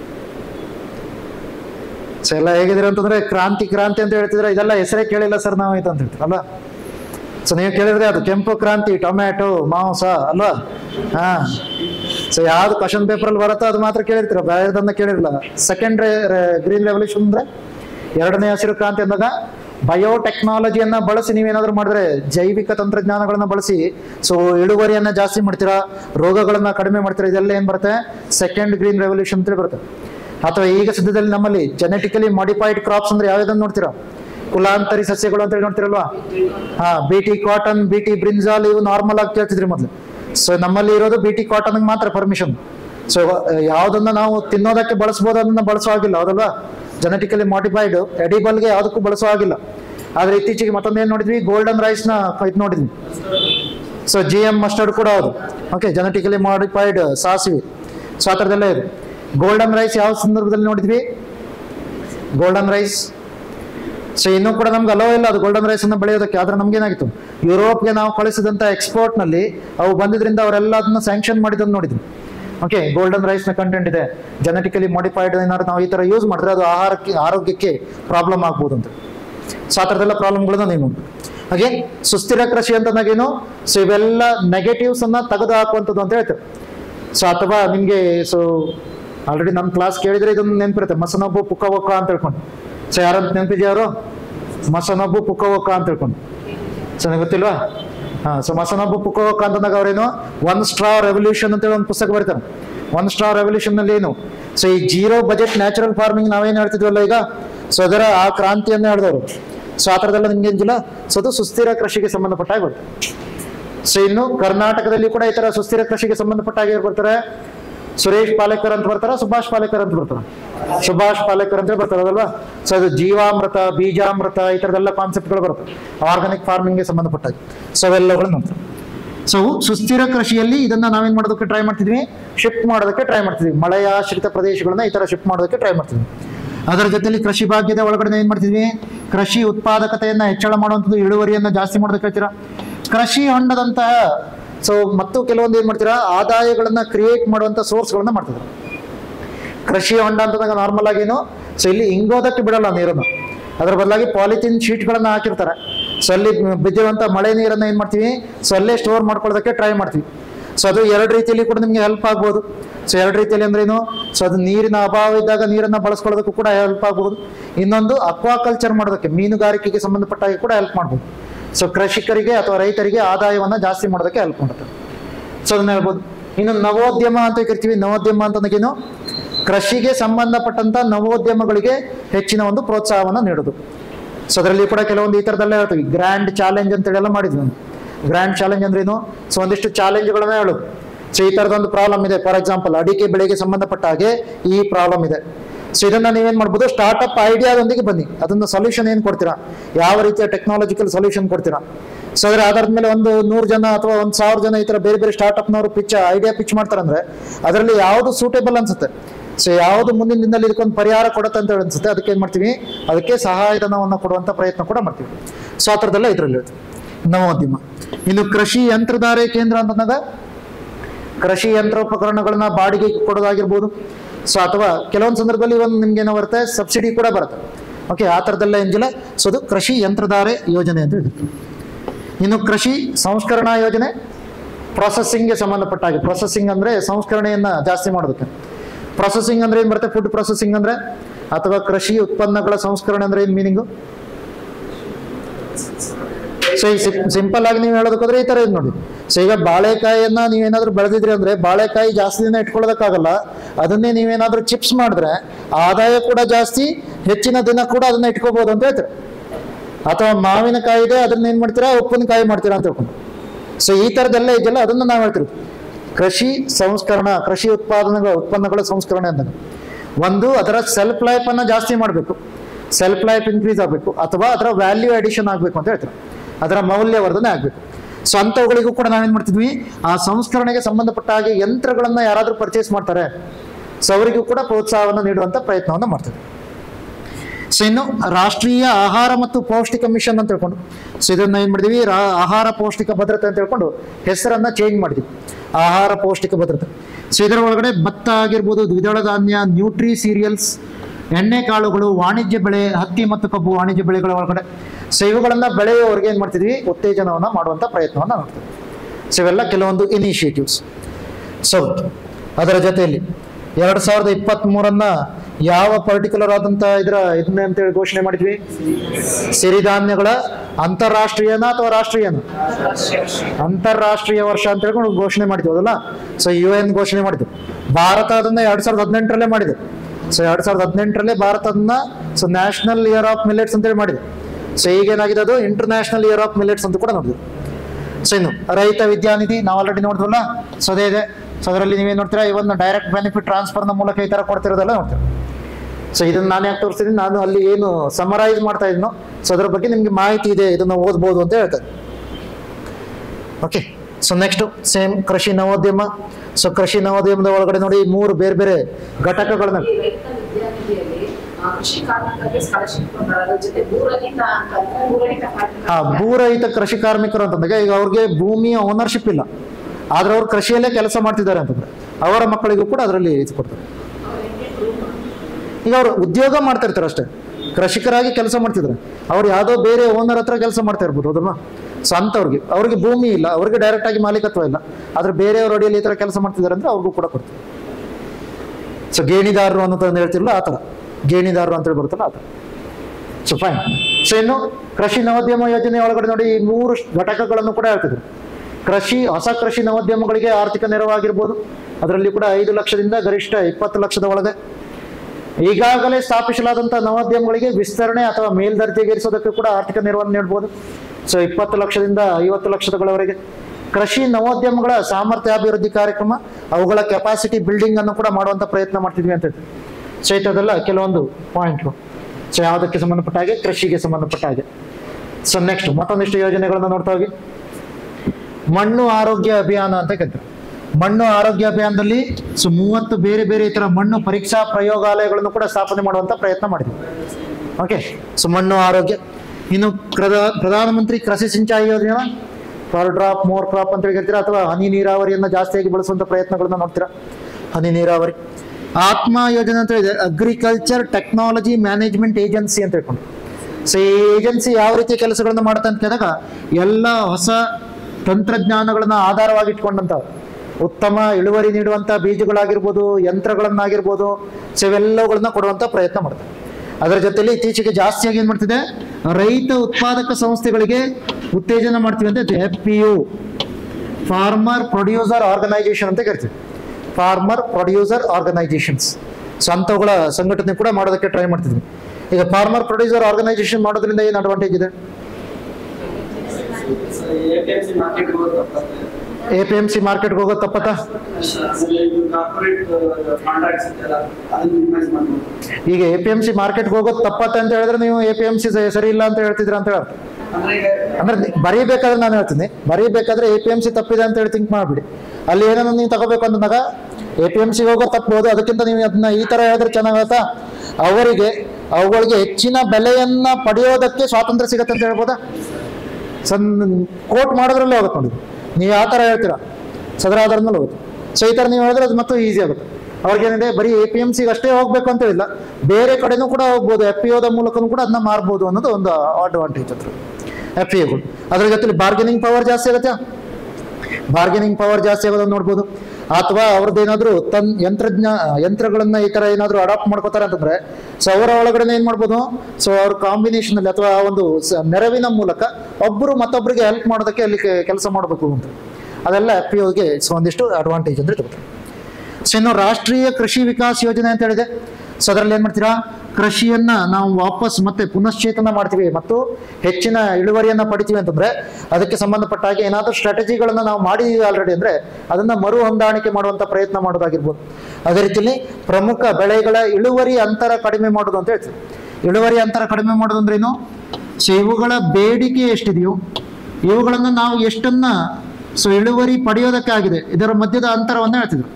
ಸೊ ಎಲ್ಲ ಹೇಗಿದ್ರೆ ಅಂತಂದ್ರೆ ಕ್ರಾಂತಿ ಕ್ರಾಂತಿ ಅಂತ ಹೇಳ್ತಿದ್ರೆ ಇದೆಲ್ಲ ಹೆಸರೇ ಕೇಳಿಲ್ಲ ಸರ್ ನಾವು ಇದು ಅಂತ ಹೇಳ್ತಾರೆ ಅಲ್ಲ ಸೊ ನೀವು ಕೇಳಿದ್ರೆ ಅದು ಕೆಂಪು ಕ್ರಾಂತಿ ಟೊಮ್ಯಾಟೊ ಮಾಂಸ ಅಲ್ವಾ ಹಾ ಸೊ ಯಾವ್ದು ಕ್ವಶನ್ ಪೇಪರ್ ಅಲ್ಲಿ ಬರುತ್ತೋ ಅದು ಮಾತ್ರ ಕೇಳಿರ್ತೀರ ಬೇರೆದನ್ನ ಕೇಳಿರಲ್ಲ ಸೆಕೆಂಡ್ ಗ್ರೀನ್ ರೆವಲ್ಯೂಷನ್ ಅಂದ್ರೆ ಎರಡನೇ ಹಸಿರು ಕ್ರಾಂತಿ ಅಂದಾಗ ಬಯೋಟೆಕ್ನಾಲಜಿಯನ್ನ ಬಳಸಿ ನೀವೇನಾದ್ರೂ ಮಾಡಿದ್ರೆ ಜೈವಿಕ ತಂತ್ರಜ್ಞಾನಗಳನ್ನ ಬಳಸಿ ಸೊ ಇಳುವರಿಯನ್ನ ಜಾಸ್ತಿ ಮಾಡ್ತೀರಾ ರೋಗಗಳನ್ನ ಕಡಿಮೆ ಮಾಡ್ತೀರಾ ಇದೆಲ್ಲ ಏನ್ ಬರುತ್ತೆ ಸೆಕೆಂಡ್ ಗ್ರೀನ್ ರೆವಲ್ಯೂಷನ್ ಅಂತ ಬರುತ್ತೆ ಅಥವಾ ಈಗ ಸದ್ಯದಲ್ಲಿ ನಮ್ಮಲ್ಲಿ ಜೆನೆಟಿಕಲಿ ಮಾಡಿಫೈಡ್ ಕ್ರಾಪ್ಸ್ ಅಂದ್ರೆ ಯಾವ್ಯಾವ್ದನ್ನ ನೋಡ್ತೀರಾ ಕುಲಾಂತರಿ ಸಸ್ಯಗಳು ಅಂತ ಹೇಳಿ ನೋಡ್ತಿರಲ್ವಾ ಹಾ B T cotton B T brinjal ಇವು ನಾರ್ಮಲ್ ಆಗಿ ಕೇಳ್ತಿದ್ರಿ ಮೊದಲು ಸೊ ನಮ್ಮಲ್ಲಿ ಇರೋದು ಬಿ ಟಿ ಕಾಟನ್ ಮಾತ್ರ ಪರ್ಮಿಷನ್ ಸೊ ಯಾವ್ದನ್ನ ನಾವು ತಿನ್ನೋದಕ್ಕೆ ಬಳಸ್ಬೋದು ಅದನ್ನ ಬಳಸೋ ಆಗಿಲ್ಲ ಹೌದಲ್ವಾ ಜೆನೆಟಿಕಲಿ ಮಾಡಿಫೈಡ್ ಎಡಿಬಲ್ಗೆ ಯಾವುದಕ್ಕೂ ಬಳಸೋ ಆಗಿಲ್ಲ ಆದ್ರೆ ಇತ್ತೀಚೆಗೆ ಮತ್ತೊಂದು ಏನ್ ನೋಡಿದ್ವಿ ಗೋಲ್ಡನ್ ರೈಸ್ ನ ಇದು ನೋಡಿದ್ವಿ ಸೊ ಜಿ ಎಂ ಮಸ್ಟರ್ಡ್ ಕೂಡ ಹೌದು ಓಕೆ ಜೆನೆಟಿಕಲಿ ಮಾಡಿಫೈಡ್ ಸಾಸಿವೆ ಸೊ ಆ ಥರದ್ದೆಲ್ಲ ಇದೆ ಗೋಲ್ಡನ್ ರೈಸ್ ಯಾವ ಸಂದರ್ಭದಲ್ಲಿ ನೋಡಿದ್ವಿ ಗೋಲ್ಡನ್ ರೈಸ್ ಸೊ ಇನ್ನೂ ಕೂಡ ನಮ್ಗೆ ಅಲೋ ಇಲ್ಲ ಅದು ಗೋಲ್ಡನ್ ರೈಸ್ ಅನ್ನ ಬೆಳೆಯೋದಕ್ಕೆ ಆದ್ರೆ ನಮ್ಗೇನಾಗಿತ್ತು ಯುರೋಪ್ಗೆ ನಾವು ಕಳಿಸಿದಂತ ಎಕ್ಸ್ಪೋರ್ಟ್ ನಲ್ಲಿ ಅವು ಬಂದಿದ್ರಿಂದ ಅವರೆಲ್ಲ ಅದನ್ನ ಸ್ಯಾಂಕ್ಷನ್ ಮಾಡಿದ್ದನ್ನು ನೋಡಿದ್ವಿ ಓಕೆ ಗೋಲ್ಡನ್ ರೈಸ್ ನ ಕಂಟೆಂಟ್ ಇದೆ ಜೆನೆಟಿಕಲಿ ಮಾಡಿಫೈಡ್ ಏನಾದ್ರು ನಾವು ಈ ತರ ಯೂಸ್ ಮಾಡಿದ್ರೆ ಅದು ಆಹಾರಕ್ಕೆ ಆರೋಗ್ಯಕ್ಕೆ ಪ್ರಾಬ್ಲಮ್ ಆಗ್ಬೋದು ಅಂತ ಸೊ ಆ ಥರದ್ದೆಲ್ಲ ಪ್ರಾಬ್ಲಮ್ಗಳನ್ನ ನೀವು ಹಾಗೆ ಸುಸ್ಥಿರ ಕೃಷಿ ಅಂತಂದಾಗೇನು ಸೊ ಇವೆಲ್ಲ ನೆಗೆಟಿವ್ಸ್ ಅನ್ನ ತೆಗೆದು ಹಾಕುವಂಥದ್ದು ಅಂತ ಹೇಳ್ತಾರೆ ಸೊ ಅಥವಾ ನಿಮ್ಗೆ ಸೊ ಆಲ್ರೆಡಿ ನಮ್ಮ ಕ್ಲಾಸ್ ಕೇಳಿದ್ರೆ ಇದೊಂದು ನೆನಪಿರುತ್ತೆ ಮಸನೊಬ್ಬು ಪುಕ್ಕವಕ್ಕ ಅಂತ ಹೇಳ್ಕೊಂಡು ಸೊ ಯಾರಂತ ನೆನಪಿದ್ಯಾ ಅವರು ಮಸನೊಬ್ಬು ಪುಕ್ಕವಕ್ಕ ಅಂತ ಹೇಳ್ಕೊಂಡು ಸೊ ನಿಮ್ಗೆ ಗೊತ್ತಿಲ್ವಾ ಹಾ ಸೊ ಮಸನೊಬ್ಬು ಪುಕ್ಕವಕ್ಕ ಅಂತಂದಾಗ ಅವ್ರೇನು ಒನ್ ಸ್ಟ್ರಾ ರೆವಲ್ಯೂಷನ್ ಅಂತೇಳಿ ಒಂದು ಪುಸ್ತಕ ಬರೀತಾರೆ ಒನ್ ಸ್ಟ್ರಾ ರೆವಲ್ಯೂಷನ್ ನಲ್ಲಿ ಏನು ಸೊ ಈ ಜೀರೋ ಬಜೆಟ್ ನ್ಯಾಚುರಲ್ ಫಾರ್ಮಿಂಗ್ ನಾವೇನು ಹೇಳ್ತಿದ್ವಲ್ಲ ಈಗ ಸೊ ಅದರ ಆ ಕ್ರಾಂತಿಯನ್ನ ಹೇಳಿದವರು ಸೊ ಆ ಥರದ್ದೆಲ್ಲ ನಿಮ್ಗೆ ಏನಿಲ್ಲ ಸೊ ಅದು ಸುಸ್ಥಿರ ಕೃಷಿಗೆ ಸಂಬಂಧಪಟ್ಟ ಹಾಗೆ ಬರುತ್ತೆ ಸೊ ಇನ್ನು ಕರ್ನಾಟಕದಲ್ಲಿ ಕೂಡ ಈ ತರ ಸುಸ್ಥಿರ ಕೃಷಿಗೆ ಸಂಬಂಧಪಟ್ಟ ಹಾಗೆ ಬರ್ತಾರೆ ಸುರೇಶ್ ಪಾಲೇಕರ್ ಅಂತ ಬರ್ತಾರ ಸುಭಾಷ್ ಪಾಲೇಕರ್ ಅಂತ ಬರ್ತಾರ ಸುಭಾಷ್ ಪಾಲೇಕರ್ ಅಂತ ಬರ್ತಾರಲ್ವಾ ಸೊ ಅದು ಜೀವಾಮೃತ ಬೀಜಾಮೃತ ಈ ತರದೆಲ್ಲ ಕಾನ್ಸೆಪ್ಟ್ಗಳು ಬರುತ್ತೆ ಆರ್ಗಾನಿಕ್ ಫಾರ್ಮಿಂಗ್ಗೆ ಸಂಬಂಧಪಟ್ಟಾಗಿ ಸೊ ಅವೆಲ್ಲಗಳು ನಂತರ ಸೊ ಸುಸ್ಥಿರ ಕೃಷಿಯಲ್ಲಿ ಇದನ್ನ ನಾವೇನ್ ಮಾಡೋದಕ್ಕೆ ಟ್ರೈ ಮಾಡ್ತಿದ್ವಿ ಶಿಫ್ಟ್ ಮಾಡೋದಕ್ಕೆ ಟ್ರೈ ಮಾಡ್ತಿದ್ವಿ ಮಳೆಯಾಶ್ರಿತ ಪ್ರದೇಶಗಳನ್ನ ಈ ತರ ಶಿಫ್ಟ್ ಮಾಡೋದಕ್ಕೆ ಟ್ರೈ ಮಾಡ್ತಿದ್ವಿ ಅದರ ಜೊತೆಲಿ ಕೃಷಿ ಭಾಗ್ಯದ ಒಳಗಡೆ ಏನ್ ಮಾಡ್ತಿದ್ವಿ ಕೃಷಿ ಉತ್ಪಾದಕತೆಯನ್ನ ಹೆಚ್ಚಳ ಮಾಡುವಂಥದ್ದು ಇಳುವರಿಯನ್ನ ಜಾಸ್ತಿ ಮಾಡೋದಕ್ಕೆ ಹೇಳ್ತೀರಾ ಕೃಷಿ ಹೊಂಡದಂತಹ ಸೊ ಮತ್ತು ಕೆಲವೊಂದು ಏನ್ ಮಾಡ್ತೀರಾ ಆದಾಯಗಳನ್ನ ಕ್ರಿಯೇಟ್ ಮಾಡುವಂತ ಸೋರ್ಸ್ಗಳನ್ನ ಮಾಡ್ತಿದ್ರು ಕೃಷಿ ಹೊಂಡ ಅಂತಂದಾಗ ನಾರ್ಮಲ್ ಆಗಿ ಏನು ಸೊ ಇಲ್ಲಿ ಇಂಗೋದಕ್ಕೆ ಬಿಡಲ್ಲ ನೀರನ್ನು ಅದರ ಬದಲಾಗಿ ಪಾಲಿಥಿನ್ ಶೀಟ್ಗಳನ್ನ ಹಾಕಿರ್ತಾರೆ ಸೊ ಅಲ್ಲಿ ಬಿದ್ದಿರುವಂತ ಮಳೆ ನೀರನ್ನ ಏನ್ ಮಾಡ್ತೀವಿ ಸೊ ಅಲ್ಲೇ ಸ್ಟೋರ್ ಮಾಡ್ಕೊಳ್ಳೋದಕ್ಕೆ ಟ್ರೈ ಮಾಡ್ತೀವಿ ಸೊ ಅದು ಎರಡು ರೀತಿಯಲ್ಲಿ ಕೂಡ ನಿಮ್ಗೆ ಹೆಲ್ಪ್ ಆಗ್ಬೋದು ಸೊ ಎರಡು ರೀತಿಯಲ್ಲಿ ಅಂದ್ರೆ ಏನು ಸೊ ಅದು ನೀರಿನ ಅಭಾವ ಇದ್ದಾಗ ನೀರನ್ನ ಬಳಸ್ಕೊಳ್ಳೋದಕ್ಕೂ ಕೂಡ ಹೆಲ್ಪ್ ಆಗ್ಬೋದು ಇನ್ನೊಂದು ಅಕ್ವಾಕಲ್ಚರ್ ಮಾಡೋದಕ್ಕೆ ಮೀನುಗಾರಿಕೆಗೆ ಸಂಬಂಧಪಟ್ಟ ಹಾಗೆ ಕೂಡ ಹೆಲ್ಪ್ ಮಾಡ್ಬೋದು ಸೊ ಕೃಷಿಕರಿಗೆ ಅಥವಾ ರೈತರಿಗೆ ಆದಾಯವನ್ನ ಜಾಸ್ತಿ ಮಾಡೋದಕ್ಕೆ ಹೆಲ್ಪ್ ಮಾಡುತ್ತೆ ಸೊ ಅದನ್ನ ಹೇಳ್ಬೋದು ಇನ್ನು ನವೋದ್ಯಮ ಅಂತ ಕರಿತೀವಿ ನವೋದ್ಯಮ ಅಂತಂದಾಗೇನು ಕೃಷಿಗೆ ಸಂಬಂಧಪಟ್ಟಂತ ನವೋದ್ಯಮಗಳಿಗೆ ಹೆಚ್ಚಿನ ಒಂದು ಪ್ರೋತ್ಸಾಹವನ್ನು ನೀಡೋದು ಸೊ ಅದರಲ್ಲಿ ಕೂಡ ಕೆಲವೊಂದು ಈ ಥರದೆಲ್ಲ ಹೇಳ್ತೀವಿ ಗ್ರ್ಯಾಂಡ್ ಚಾಲೆಂಜ್ ಅಂತೇಳಿ ಎಲ್ಲ ಮಾಡಿದ್ವಿ ನಾವು ಗ್ರ್ಯಾಂಡ್ ಚಾಲೆಂಜ್ ಅಂದ್ರೆ ಏನು ಸೊ ಒಂದಿಷ್ಟು ಚಾಲೆಂಜ್ಗಳನ್ನ ಹೇಳೋದು ಸೊ ಈ ಥರದೊಂದು ಪ್ರಾಬ್ಲಮ್ ಇದೆ ಫಾರ್ ಎಕ್ಸಾಂಪಲ್ ಅಡಿಕೆ ಬೆಳೆಗೆ ಸಂಬಂಧಪಟ್ಟ ಹಾಗೆ ಈ ಪ್ರಾಬ್ಲಮ್ ಇದೆ ಸೊ ಇದನ್ನ ನೀವೇನ್ ಮಾಡ್ಬೋದು ಸ್ಟಾರ್ಟ್ಅಪ್ ಐಡಿಯಾದೊಂದಿಗೆ ಬನ್ನಿ ಅದನ್ನ ಸೊಲ್ಯೂಷನ್ ಏನ್ ಕೊಡ್ತೀರಾ ಯಾವ ರೀತಿಯ ಟೆಕ್ನಾಲಜಿಕಲ್ ಸೊಲ್ಯೂಷನ್ ಕೊಡ್ತೀರಾ ಸೊ ಅದ್ರ ಆಧಾರದ ಮೇಲೆ ಒಂದು ನೂರು ಜನ ಅಥವಾ ಒಂದು ಸಾವಿರ ಜನ ಈ ತರ ಬೇರೆ ಬೇರೆ ಸ್ಟಾರ್ಟ್ಅಪ್ನವರು ಪಿಚ್ ಐಡಿಯಾ ಪಿಚ್ ಮಾಡ್ತಾರಂದ್ರೆ ಅದರಲ್ಲಿ ಯಾವುದು ಸೂಟೇಬಲ್ ಅನ್ಸುತ್ತೆ ಸೊ ಯಾವುದು ಮುಂದಿನ ದಿನದಲ್ಲಿ ಇದಕ್ಕೊಂದು ಪರಿಹಾರ ಕೊಡುತ್ತೆ ಅಂತ ಹೇಳಿ ಅನ್ಸುತ್ತೆ ಅದಕ್ಕೆ ಏನ್ ಮಾಡ್ತೀವಿ ಅದಕ್ಕೆ ಸಹಾಯಧನವನ್ನು ಕೊಡುವಂತ ಪ್ರಯತ್ನ ಕೂಡ ಮಾಡ್ತೀವಿ ಸೊ ಆ ಥರದ್ದೆಲ್ಲ ಇದರಲ್ಲಿ ನವೋದ್ಯಮ ಇನ್ನು ಕೃಷಿ ಯಂತ್ರಧಾರೆ ಕೇಂದ್ರ ಅಂತಂದಾಗ ಕೃಷಿ ಯಂತ್ರೋಪಕರಣಗಳನ್ನ ಬಾಡಿಗೆಗೆ ಕೊಡೋದಾಗಿರ್ಬೋದು ಸೊ ಅಥವಾ ಕೆಲವೊಂದು ಸಂದರ್ಭದಲ್ಲಿ ಒಂದು ನಿಮ್ಗೆ ಏನೋ ಬರುತ್ತೆ ಸಬ್ಸಿಡಿ ಕೂಡ ಬರುತ್ತೆ ಓಕೆ ಆ ಥರದ್ದೆಲ್ಲ ಏನಿಲ್ಲ ಸೊ ಅದು ಕೃಷಿ ಯಂತ್ರಧಾರೆ ಯೋಜನೆ ಅಂತ ಹೇಳಿದ್ರು ಇನ್ನು ಕೃಷಿ ಸಂಸ್ಕರಣಾ ಯೋಜನೆ ಪ್ರೊಸೆಸಿಂಗ್ಗೆ ಸಂಬಂಧಪಟ್ಟ ಹಾಗೆ ಪ್ರೊಸೆಸಿಂಗ್ ಅಂದ್ರೆ ಸಂಸ್ಕರಣೆಯನ್ನ ಜಾಸ್ತಿ ಮಾಡೋದಕ್ಕೆ ಪ್ರೊಸೆಸಿಂಗ್ ಅಂದ್ರೆ ಏನ್ ಬರುತ್ತೆ ಫುಡ್ ಪ್ರೊಸೆಸಿಂಗ್ ಅಂದ್ರೆ ಅಥವಾ ಕೃಷಿ ಉತ್ಪನ್ನಗಳ ಸಂಸ್ಕರಣೆ ಅಂದ್ರೆ ಏನ್ ಮೀನಿಂಗು ಸೊ ಈಗ ಸಿಂಪಲ್ ಆಗಿ ನೀವು ಹೇಳೋದಕ್ಕೆ ಹೋದ್ರೆ ಈ ತರ ಇದು ನೋಡಿ ಸೊ ಈಗ ಬಾಳೆಕಾಯಿಯನ್ನ ನೀವೇನಾದ್ರೂ ಬೆಳೆದಿದ್ರಿ ಅಂದ್ರೆ ಬಾಳೆಕಾಯಿ ಜಾಸ್ತಿ ದಿನ ಇಟ್ಕೊಳ್ಳೋದಕ್ಕಾಗಲ್ಲ ಅದನ್ನೇ ನೀವೇನಾದ್ರೂ ಚಿಪ್ಸ್ ಮಾಡಿದ್ರೆ ಆದಾಯ ಕೂಡ ಜಾಸ್ತಿ ಹೆಚ್ಚಿನ ದಿನ ಕೂಡ ಅದನ್ನ ಇಟ್ಕೋಬಹುದು ಅಂತ ಹೇಳ್ತಾರೆ ಅಥವಾ ಮಾವಿನಕಾಯಿ ಇದೆ ಅದನ್ನ ಏನ್ ಮಾಡ್ತೀರಾ ಉಪ್ಪಿನಕಾಯಿ ಮಾಡ್ತೀರಾ ಅಂತ ಹೇಳ್ಕೊಂಡು ಸೊ ಈ ತರದೆಲ್ಲ ಇದೆಯಲ್ಲ ಅದನ್ನ ನಾವು ಹೇಳ್ತೀವಿ ಕೃಷಿ ಸಂಸ್ಕರಣ ಕೃಷಿ ಉತ್ಪಾದನೆಗಳ ಉತ್ಪನ್ನಗಳ ಸಂಸ್ಕರಣೆ ಅಂದಾಗ ಒಂದು ಅದರ ಸೆಲ್ಫ್ ಲೈಫ್ ಅನ್ನ ಜಾಸ್ತಿ ಮಾಡಬೇಕು ಸೆಲ್ಫ್ ಲೈಫ್ ಇನ್ಕ್ರೀಸ್ ಆಗಬೇಕು ಅಥವಾ ಅದರ ವ್ಯಾಲ್ಯೂ ಅಡಿಷನ್ ಆಗಬೇಕು ಅಂತ ಹೇಳ್ತಾರೆ ಅದರ ಮೌಲ್ಯವರ್ಧನೆ ಆಗಬೇಕು ಸೊ ಅಂಥವುಗಳಿಗೂ ಕೂಡ ನಾವೇನ್ ಮಾಡ್ತಿದ್ವಿ ಆ ಸಂಸ್ಕರಣೆಗೆ ಸಂಬಂಧಪಟ್ಟ ಹಾಗೆ ಯಂತ್ರಗಳನ್ನ ಯಾರಾದ್ರೂ ಪರ್ಚೇಸ್ ಮಾಡ್ತಾರೆ ಸೊ ಅವರಿಗೂ ಕೂಡ ಪ್ರೋತ್ಸಾಹವನ್ನು ನೀಡುವಂತ ಪ್ರಯತ್ನವನ್ನು ಮಾಡ್ತಿದ್ವಿ ಸೊ ಇನ್ನು ರಾಷ್ಟ್ರೀಯ ಆಹಾರ ಮತ್ತು ಪೌಷ್ಟಿಕ ಮಿಷನ್ ಅಂತ ಹೇಳ್ಕೊಂಡು ಸೊ ಇದನ್ನ ಏನ್ ಮಾಡಿದ್ವಿ ರಾ- ಆಹಾರ ಪೌಷ್ಟಿಕ ಭದ್ರತೆ ಅಂತ ಹೇಳ್ಕೊಂಡು ಹೆಸರನ್ನ ಚೇಂಜ್ ಮಾಡಿದ್ವಿ ಆಹಾರ ಪೌಷ್ಟಿಕ ಭದ್ರತೆ ಸೊ ಇದರ ಒಳಗಡೆ ಭತ್ತ ಆಗಿರ್ಬೋದು ದ್ವಿದಳ ಧಾನ್ಯ ನ್ಯೂಟ್ರಿ ಸೀರಿಯಲ್ಸ್ ಎಣ್ಣೆ ಕಾಳುಗಳು ವಾಣಿಜ್ಯ ಬೆಳೆ ಹತ್ತಿ ಮತ್ತು ಕಬ್ಬು ವಾಣಿಜ್ಯ ಬೆಳೆಗಳ ಒಳಗಡೆ ಸೊ ಇವುಗಳನ್ನ ಬೆಳೆಯುವವರಿಗೆ ಏನ್ ಮಾಡ್ತಿದ್ವಿ ಉತ್ತೇಜನವನ್ನ ಮಾಡುವಂತ ಪ್ರಯತ್ನವನ್ನ ಮಾಡ್ತೀವಿ ಸೊ ಇವೆಲ್ಲ ಕೆಲವೊಂದು ಇನಿಷಿಯೇಟಿವ್ಸ್ ಸೊ ಅದರ ಜೊತೆಯಲ್ಲಿ ಎರಡು ಸಾವಿರದ ಇಪ್ಪತ್ತ್ ಮೂರನ್ನ ಯಾವ ಪರ್ಟಿಕ್ಯುಲರ್ ಆದಂತ ಇದರ ಇದನ್ನ ಅಂತೇಳಿ ಘೋಷಣೆ ಮಾಡಿದ್ವಿ ಸಿರಿಧಾನ್ಯಗಳ ಅಂತಾರಾಷ್ಟ್ರೀಯನ ಅಥವಾ ರಾಷ್ಟ್ರೀಯನ ಅಂತಾರಾಷ್ಟ್ರೀಯ ವರ್ಷ ಅಂತ ಹೇಳ್ಕೊಂಡು ಘೋಷಣೆ ಮಾಡಿದ್ವಿ ಅದಲ್ಲ ಸೊ ಯು ಎನ್ ಘೋಷಣೆ ಮಾಡಿದ್ವಿ ಭಾರತ ಅದನ್ನ ಎರಡ್ ಸಾವಿರದ ಹದಿನೆಂಟರಲ್ಲೇ ಮಾಡಿದೆ ಸೊ ಎರಡ್ ಸಾವಿರದ ಹದಿನೆಂಟರಲ್ಲೇ ಭಾರತ ಅದನ್ನ so national year of millets ಅಂತೇಳಿ ಮಾಡಿದೆ ಸೊ ಈಗೇನಾಗಿದೆ ಅದು ಇಂಟರ್ನ್ಯಾಷನಲ್ ಇಯರ್ ಆಫ್ ಮಿಲೆಟ್ಸ್ ಅಂತ ಕೂಡ ನೋಡಿದ್ವಿ ಸೊ ಇನ್ನು ರೈತ ವಿದ್ಯಾನಿಧಿ ನಾವು ಆಲ್ರೆಡಿ ನೋಡಿದ್ವಲ್ಲ ಸೊ ಅದೇ ಇದೆ ಸೊ ಅದರಲ್ಲಿ ನೀವೇನು ನೋಡ್ತೀರಾ ಇವನ್ನ ಡೈರೆಕ್ಟ್ ಬೆನಿಫಿಟ್ ಟ್ರಾನ್ಸ್ಫರ್ನ ಮೂಲಕ ಈ ತರ ಕೊಡ್ತಿರೋದೆಲ್ಲ ನೋಡ್ತೀರಾ ಸೊ ಇದನ್ನ ನಾನು ಯಾಕೆ ತೋರಿಸ್ತೀನಿ ನಾನು ಅಲ್ಲಿ ಏನು ಸಮರೈಸ್ ಮಾಡ್ತಾ ಇದ್ನೋ ಸೊ ಅದ್ರ ಬಗ್ಗೆ ನಿಮ್ಗೆ ಮಾಹಿತಿ ಇದೆ ಇದನ್ನ ಓದ್ಬೋದು ಅಂತ ಹೇಳ್ತಾರೆ ಓಕೆ ಸೊ ನೆಕ್ಸ್ಟ್ ಸೇಮ್ ಕೃಷಿ ನವೋದ್ಯಮ ಸೊ ಕೃಷಿ ನವೋದ್ಯಮದ ಒಳಗಡೆ ನೋಡಿ ಮೂರು ಬೇರೆ ಬೇರೆ ಘಟಕಗಳನ್ನ ಈ ರೈತ ವಿದ್ಯಾನಿಧಿಯಲ್ಲಿ ಆ, ಕೃಷಿ ಕಾರ್ಮಿಕರಿಗೆ ಸ್ಕಾಲರ್ಶಿಪ್ ಅದ್ರ ಜೊತೆ ಭೂರಹಿತ ಅಂತಂದ್ರೆ ಭೂರಹಿತ ಆ ಕಾರ್ಮಿಕ ಭೂರಹಿತ ಕೃಷಿ ಕಾರ್ಮಿಕರು ಅಂತಂದಾಗ ಈಗ ಅವ್ರಿಗೆ ಭೂಮಿಯ ಓನರ್ಶಿಪ್ ಇಲ್ಲ ಆದ್ರೆ ಅವ್ರು ಕೃಷಿಯಲ್ಲೇ ಕೆಲಸ ಮಾಡ್ತಿದ್ದಾರೆ ಅಂತಂದ್ರೆ ಅವರ ಮಕ್ಕಳಿಗೂ ಕೂಡ ಅದರಲ್ಲಿ ಇದು ಕೊಡ್ತಾರೆ ಈಗ ಅವರು ಉದ್ಯೋಗ ಮಾಡ್ತಾ ಇರ್ತಾರೆ ಅಷ್ಟೇ ಕೃಷಿಕರಾಗಿ ಕೆಲಸ ಮಾಡ್ತಿದ್ದಾರೆ ಅವ್ರು ಯಾವುದೋ ಬೇರೆ ಓನರ್ ಹತ್ರ ಕೆಲಸ ಮಾಡ್ತಾ ಇರ್ಬೋದು ಅದನ್ನ ಸೊ ಅಂಥವ್ರಿಗೆ ಅವ್ರಿಗೆ ಭೂಮಿ ಇಲ್ಲ ಅವ್ರಿಗೆ ಡೈರೆಕ್ಟ್ ಆಗಿ ಮಾಲೀಕತ್ವ ಇಲ್ಲ ಆದ್ರೆ ಬೇರೆಯವ್ರ ಅಡಿಯಲ್ಲಿ ಈ ಥರ ಕೆಲಸ ಮಾಡ್ತಿದ್ದಾರೆ ಅಂದ್ರೆ ಅವ್ರಿಗೂ ಕೂಡ ಕೊಡ್ತಾರೆ ಸೊ ಗೇಣಿದಾರರು ಅನ್ನೋದನ್ನ ಹೇಳ್ತಿರಲ್ಲ ಆ ಥರ ಗೇಣಿದಾರರು ಅಂತ ಹೇಳಿ ಬರುತ್ತಲ್ಲ ಆ ಥರ ಸೊ ಫೈನ್ ಸೊ ಇನ್ನು ಕೃಷಿ ನವೋದ್ಯಮ ಯೋಜನೆ ಒಳಗಡೆ ನೋಡಿ ಈ ಮೂರು ಘಟಕಗಳನ್ನು ಕೂಡ ಹೇಳ್ತಿದ್ರು ಕೃಷಿ ಹೊಸ ಕೃಷಿ ನವೋದ್ಯಮಗಳಿಗೆ ಆರ್ಥಿಕ ನೆರವಾಗಿರ್ಬೋದು ಅದರಲ್ಲಿ ಕೂಡ ಐದು ಲಕ್ಷದಿಂದ ಗರಿಷ್ಠ ಇಪ್ಪತ್ತು ಲಕ್ಷದ ಒಳಗೆ ಈಗಾಗಲೇ ಸ್ಥಾಪಿಸಲಾದಂಥ ನವೋದ್ಯಮಗಳಿಗೆ ವಿಸ್ತರಣೆ ಅಥವಾ ಮೇಲ್ದರ್ಜೆಗೇರಿಸೋದಕ್ಕೆ ಕೂಡ ಆರ್ಥಿಕ ನೆರವನ್ನು ನೀಡಬಹುದು ಸೊ ಇಪ್ಪತ್ತು ಲಕ್ಷದಿಂದ ಐವತ್ತು ಲಕ್ಷದಗಳವರೆಗೆ ಕೃಷಿ ನವೋದ್ಯಮಗಳ ಸಾಮರ್ಥ್ಯಾಭಿವೃದ್ಧಿ ಕಾರ್ಯಕ್ರಮ ಅವುಗಳ ಕೆಪಾಸಿಟಿ ಬಿಲ್ಡಿಂಗ್ ಅನ್ನು ಕೂಡ ಮಾಡುವಂತ ಪ್ರಯತ್ನ ಮಾಡ್ತಿದ್ವಿ ಅಂತ ಹೇಳ್ತೀವಿ ಸೊ ಇಂಥದ್ದೆಲ್ಲ ಕೆಲವೊಂದು ಪಾಯಿಂಟ್ಗಳು ಸೊ ಯಾವುದಕ್ಕೆ ಸಂಬಂಧಪಟ್ಟ ಹಾಗೆ ಕೃಷಿಗೆ ಸಂಬಂಧಪಟ್ಟ ಹಾಗೆ ಸೊ ನೆಕ್ಸ್ಟ್ ಮತ್ತೊಂದಿಷ್ಟು ಯೋಜನೆಗಳನ್ನ ನೋಡ್ತಾ ಹೋಗಿ ಮಣ್ಣು ಆರೋಗ್ಯ ಅಭಿಯಾನ ಅಂತ ಕರೀತಾರೆ ಮಣ್ಣು ಆರೋಗ್ಯ ಅಭಿಯಾನದಲ್ಲಿ ಸೊ ಮೂವತ್ತು ಬೇರೆ ಬೇರೆ ಈ ತರ ಮಣ್ಣು ಪರೀಕ್ಷಾ ಪ್ರಯೋಗಾಲಯಗಳನ್ನು ಕೂಡ ಸ್ಥಾಪನೆ ಮಾಡುವಂತ ಪ್ರಯತ್ನ ಮಾಡಿದ್ವಿ ಓಕೆ ಸೊ ಮಣ್ಣು ಆರೋಗ್ಯ ಇನ್ನು ಪ್ರಧಾ- ಪ್ರಧಾನಮಂತ್ರಿ ಕೃಷಿ ಸಿಂಚಾಯಿ ಯೋಜನೆ ಪರ್ ಡ್ರಾಪ್ ಮೋರ್ ಕ್ರಾಪ್ ಅಂತ ಹೇಳ್ತೀರಾ ಅಥವಾ ಹನಿ ನೀರಾವರಿಯನ್ನ ಜಾಸ್ತಿಯಾಗಿ ಬಳಸುವಂತ ಪ್ರಯತ್ನಗಳನ್ನ ನೋಡ್ತೀರಾ ಹನಿ ನೀರಾವರಿ ಆತ್ಮ ಯೋಜನೆ ಅಂತ ಇದೆ ಅಗ್ರಿಕಲ್ಚರ್ ಟೆಕ್ನಾಲಜಿ ಮ್ಯಾನೇಜ್ಮೆಂಟ್ ಏಜೆನ್ಸಿ ಅಂತ ಹೇಳ್ಕೊಂಡು ಸೊ ಈ ಏಜೆನ್ಸಿ ಯಾವ ರೀತಿ ಕೆಲಸಗಳನ್ನ ಮಾಡುತ್ತೆ ಅಂತ ಕೇಳಿದಾಗ ಎಲ್ಲ ಹೊಸ ತಂತ್ರಜ್ಞಾನಗಳನ್ನ ಆಧಾರವಾಗಿ ಇಟ್ಕೊಂಡಂತ ಉತ್ತಮ ಇಳುವರಿ ನೀಡುವಂತ ಬೀಜಗಳಾಗಿರ್ಬೋದು ಯಂತ್ರಗಳನ್ನಾಗಿರ್ಬೋದು ಸೊ ಇವೆಲ್ಲವುಗಳನ್ನ ಕೊಡುವಂತ ಪ್ರಯತ್ನ ಮಾಡುತ್ತೆ ಅದರ ಜೊತೆಲಿ ಇತ್ತೀಚೆಗೆ ಜಾಸ್ತಿಯಾಗಿ ಏನ್ ಮಾಡ್ತಿದೆ ರೈತ ಉತ್ಪಾದಕ ಸಂಸ್ಥೆಗಳಿಗೆ ಉತ್ತೇಜನ ಮಾಡ್ತೀವಿ ಅಂತ F P U farmer producer organisation ಅಂತ ಕರಿತೀವಿ ಫಾರ್ಮರ್ ಪ್ರೊಡ್ಯೂಸರ್ ಆರ್ಗನೈಸೇಷನ್ಸ್ ಸೊ ಅಂಥವುಗಳ ಸಂಘಟನೆ ಕೂಡ ಮಾಡೋದಕ್ಕೆ ಟ್ರೈ ಮಾಡ್ತಿದ್ವಿ ಈಗ ಫಾರ್ಮರ್ ಪ್ರೊಡ್ಯೂಸರ್ ಆರ್ಗನೈಸೇಷನ್ ಮಾಡೋದ್ರಿಂದ ಏನು ಅಡ್ವಾಂಟೇಜ್ ಇದೆ APMC market A P M C ಮಾರ್ಕೆಟ್ಗೆ ಹೋಗೋದು ತಪ್ಪತ್ತಾ ಕಾರ್ಪೊರೇಟ್ ಕಾಂಟ್ರಾಕ್ಟ್ಸ್ ಇದೆಯಲ್ಲ ಅದನ್ನ ಮಿನಿಮೈಸ್ ಮಾಡ್ಬೋದು ಈಗ ಎ ಪಿ ಎಂ ಸಿ ಮಾರ್ಕೆಟ್ಗೆ ಹೋಗೋದು ತಪ್ಪತ್ತ ಅಂತ ಹೇಳಿದ್ರೆ ನೀವು ಎ ಪಿ ಎಂ ಸಿ ಸರಿ ಇಲ್ಲ ಅಂತ ಹೇಳ್ತಿದ್ರ ಅಂತ ಹೇಳಿ ಅಂದ್ರೆ ಈಗ ಅಂದ್ರೆ ನಿ- ಬರೀಬೇಕಾದ್ರೆ ನಾನು ಹೇಳ್ತೀನಿ ಬರೀಬೇಕಾದ್ರೆ ಎ ಪಿ ಎಂ ಸಿ ತಪ್ಪಿದೆ ಅಂತ ಹೇಳಿ ಥಿಂಕ್ ಮಾಡ್ಬಿಡಿ ಅಲ್ಲಿ ಏನನ್ನ ನೀವು ತಗೋಬೇಕು ಅಂದಾಗ ಎ ಪಿ ಎಂ ಸಿಗೆ ಹೋಗೋ ತಪ್ಪಬಹುದು ಅದಕ್ಕಿಂತ ನೀವು ಅದನ್ನ ಈ ತರ ಹೇಳಿದ್ರೆ ಚೆನ್ನಾಗತ್ತಾ ಅವರಿಗೆ ಅವುಗಳಿಗೆ ಹೆಚ್ಚಿನ ಬೆಲೆಯನ್ನ ಪಡೆಯೋದಕ್ಕೆ ಸ್ವಾತಂತ್ರ್ಯ ಸಿಗತ್ತೆ ಅಂತ ಹೇಳ್ಬೋದಾ ಸನ್ ಕೋಟ್ ಮಾಡೋದ್ರಲ್ಲೇ ಹೋಗುತ್ತೆ ನೋಡಿ ನೀವು ಯಾವ ಥರ ಹೇಳ್ತೀರಾ ಸದರ ಆಧಾರದ ಮೇಲೆ ಹೋಗುತ್ತೆ ಸೊ ಈ ಥರ ನೀವು ಹೇಳಿದ್ರೆ ಅದು ಮತ್ತೆ ಈಸಿ ಆಗುತ್ತೆ ಅವ್ರಿಗೇನಿದೆ ಬರೀ ಎ ಪಿ ಎಂ ಸಿಗೆ ಅಷ್ಟೇ ಹೋಗ್ಬೇಕು ಅಂತ ಹೇಳಿಲ್ಲ ಬೇರೆ ಕಡೆನೂ ಕೂಡ ಹೋಗ್ಬೋದು ಎಫ್ ಪಿ ಒದ ಮೂಲಕನೂ ಕೂಡ ಅದನ್ನ ಮಾರ್ಬೋದು ಅನ್ನೋದು ಒಂದು ಅಡ್ವಾಂಟೇಜ್ ಹತ್ರ ಎಫ್ ಪಿ ಎಗಳು ಅದ್ರ ಜೊತೆಲಿ ಬಾರ್ಗೇನಿಂಗ್ ಪವರ್ ಜಾಸ್ತಿ ಆಗುತ್ತೆ ಬಾರ್ಗೇನಿಂಗ್ ಪವರ್ ಜಾಸ್ತಿ ಆಗೋದನ್ನ ನೋಡ್ಬೋದು ಅಥವಾ ಅವ್ರದ್ದೇನಾದ್ರೂ ತನ್ ಯಂತ್ರಜ್ಞ ಯಂತ್ರಗಳನ್ನ ಈ ತರ ಏನಾದ್ರು ಅಡಾಪ್ಟ್ ಮಾಡ್ಕೋತಾರೆ ಅಂತಂದ್ರೆ ಸೊ ಅವರ ಒಳಗಡೆ ಏನ್ ಮಾಡ್ಬೋದು ಸೊ ಅವ್ರ ಕಾಂಬಿನೇಷನ್ ಅಲ್ಲಿ ಅಥವಾ ಒಂದು ಸ- ನೆರವಿನ ಮೂಲಕ ಒಬ್ಬರು ಮತ್ತೊಬ್ಬರಿಗೆ ಹೆಲ್ಪ್ ಮಾಡೋದಕ್ಕೆ ಅಲ್ಲಿ ಕೆಲಸ ಮಾಡಬೇಕು ಅಂತ ಅದೆಲ್ಲ ಎಫ್ ಪಿ ಒಗೆ ಸೊ ಒಂದಿಷ್ಟು ಅಡ್ವಾಂಟೇಜ್ ಅಂದ್ರೆ ತಗೋತಾರೆ ಸೊ ಇನ್ನು ರಾಷ್ಟ್ರೀಯ ಕೃಷಿ ವಿಕಾಸ್ ಯೋಜನೆ ಅಂತ ಹೇಳಿದೆ ಸೊ ಅದರಲ್ಲಿ ಏನ್ ಮಾಡ್ತೀರಾ ಕೃಷಿಯನ್ನ ನಾವು ವಾಪಸ್ ಮತ್ತೆ ಪುನಶ್ಚೇತನ ಮಾಡ್ತೀವಿ ಮತ್ತು ಹೆಚ್ಚಿನ ಇಳುವರಿಯನ್ನ ಪಡಿತೀವಿ ಅಂತಂದ್ರೆ ಅದಕ್ಕೆ ಸಂಬಂಧಪಟ್ಟ ಹಾಗೆ ಏನಾದರೂ ಸ್ಟ್ರಾಟಜಿಗಳನ್ನ ನಾವು ಮಾಡಿದೀವಿ ಆಲ್ರೆಡಿ ಅಂದ್ರೆ ಅದನ್ನ ಮರು ಹೊಂದಾಣಿಕೆ ಮಾಡುವಂತ ಪ್ರಯತ್ನ ಮಾಡೋದಾಗಿರ್ಬೋದು ಅದೇ ರೀತಿಯಲ್ಲಿ ಪ್ರಮುಖ ಬೆಳೆಗಳ ಇಳುವರಿ ಅಂತರ ಕಡಿಮೆ ಮಾಡೋದು ಅಂತ ಹೇಳ್ತೀವಿ ಇಳುವರಿ ಅಂತರ ಕಡಿಮೆ ಮಾಡೋದು ಅಂದ್ರೆ ಏನು ಸೊ ಇವುಗಳ ಬೇಡಿಕೆ ಎಷ್ಟಿದೆಯೋ ಇವುಗಳನ್ನ ನಾವು ಎಷ್ಟನ್ನ ಸೊ ಇಳುವರಿ ಪಡೆಯೋದಕ್ಕೆ ಆಗಿದೆ ಇದರ ಮಧ್ಯದ ಅಂತರವನ್ನ ಹೇಳ್ತಿದ್ರು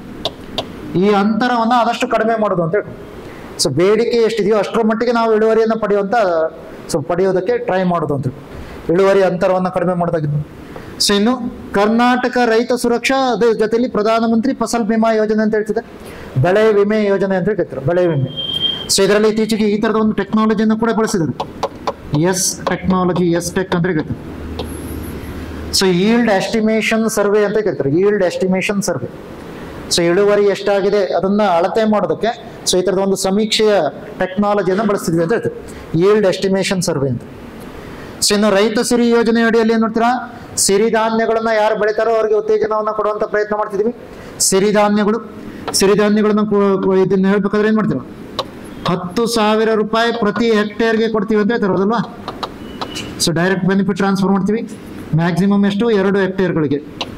ಈ ಅಂತರವನ್ನು ಆದಷ್ಟು ಕಡಿಮೆ ಮಾಡೋದು ಅಂತ ಹೇಳಿ ಸೊ ಬೇಡಿಕೆ ಎಷ್ಟಿದೆಯೋ ಅಷ್ಟರ ಮಟ್ಟಿಗೆ ನಾವು ಇಳುವರಿಯನ್ನು ಪಡೆಯುವಂತ ಸೊ ಪಡೆಯೋದಕ್ಕೆ ಟ್ರೈ ಮಾಡೋದು ಅಂತ ಇಳುವರಿ ಅಂತರವನ್ನು ಕಡಿಮೆ ಮಾಡೋದಾಗಿದ್ದು ಸೊ ಇನ್ನು ಕರ್ನಾಟಕ ರೈತ ಸುರಕ್ಷಾ ಅದ್ರ ಜೊತೆಲಿ ಪ್ರಧಾನಮಂತ್ರಿ ಫಸಲ್ ಬಿಮಾ ಯೋಜನೆ ಅಂತ ಹೇಳ್ತಿದೆ ಬೆಳೆ ವಿಮೆ ಯೋಜನೆ ಅಂತ ಹೇಳ್ತಾರೆ ಬೆಳೆ ವಿಮೆ ಸೊ ಇದರಲ್ಲಿ ಇತ್ತೀಚೆಗೆ ಈ ತರದ ಒಂದು ಟೆಕ್ನಾಲಜಿಯನ್ನು ಕೂಡ ಬಳಸಿದ್ದಾರೆ ಎಸ್ ಟೆಕ್ನಾಲಜಿ ಎಸ್ ಟೆಕ್ ಅಂತ ಹೇಳ್ತಾರೆ ಸೊ ಈಲ್ಡ್ ಎಸ್ಟಿಮೇಷನ್ ಸರ್ವೆ ಅಂತ ಕರೀತಾರೆ ಈಲ್ಡ್ ಎಸ್ಟಿಮೇಷನ್ ಸರ್ವೆ ಸೊ ಇಳುವರಿ ಎಷ್ಟಾಗಿದೆ ಅದನ್ನ ಅಳತೆ ಮಾಡೋದಕ್ಕೆ ಸೊ ಈ ಥರದ ಒಂದು ಸಮೀಕ್ಷೆಯ ಟೆಕ್ನಾಲಜಿಯನ್ನು ಬಳಸ್ತಿದ್ವಿ ಅಂತ ಹೇಳ್ತೀವಿ ಈಲ್ಡ್ ಎಸ್ಟಿಮೇಷನ್ ಸರ್ವೆ ಅಂತ ಸೊ ಇನ್ನು ರೈತ ಸಿರಿ ಯೋಜನೆ ಅಡಿಯಲ್ಲಿ ಏನ್ ಮಾಡ್ತೀರಾ ಸಿರಿಧಾನ್ಯಗಳನ್ನ ಯಾರು ಬೆಳಿತಾರೋ ಅವರಿಗೆ ಉತ್ತೇಜನವನ್ನ ಕೊಡುವಂತ ಪ್ರಯತ್ನ ಮಾಡ್ತಿದೀವಿ ಸಿರಿಧಾನ್ಯಗಳು ಸಿರಿಧಾನ್ಯಗಳನ್ನ ಕೊ- ಕೊ- ಇದನ್ನ ಹೇಳ್ಬೇಕಾದ್ರೆ ಏನ್ ಮಾಡ್ತೀರಾ ಹತ್ತು ಸಾವಿರ ರೂಪಾಯಿ ಪ್ರತಿ ಹೆಕ್ಟೇರ್ಗೆ ಕೊಡ್ತೀವಿ ಅಂತ ಹೇಳ್ತಾರೆ ಹೌದಲ್ವಾ ಸೊ ಡೈರೆಕ್ಟ್ ಬೆನಿಫಿಟ್ ಟ್ರಾನ್ಸ್ಫರ್ ಮಾಡ್ತೀವಿ ಮ್ಯಾಕ್ಸಿಮಮ್ ಎಷ್ಟು ಎರಡು ಹೆಕ್ಟೇರ್ಗಳಿಗೆ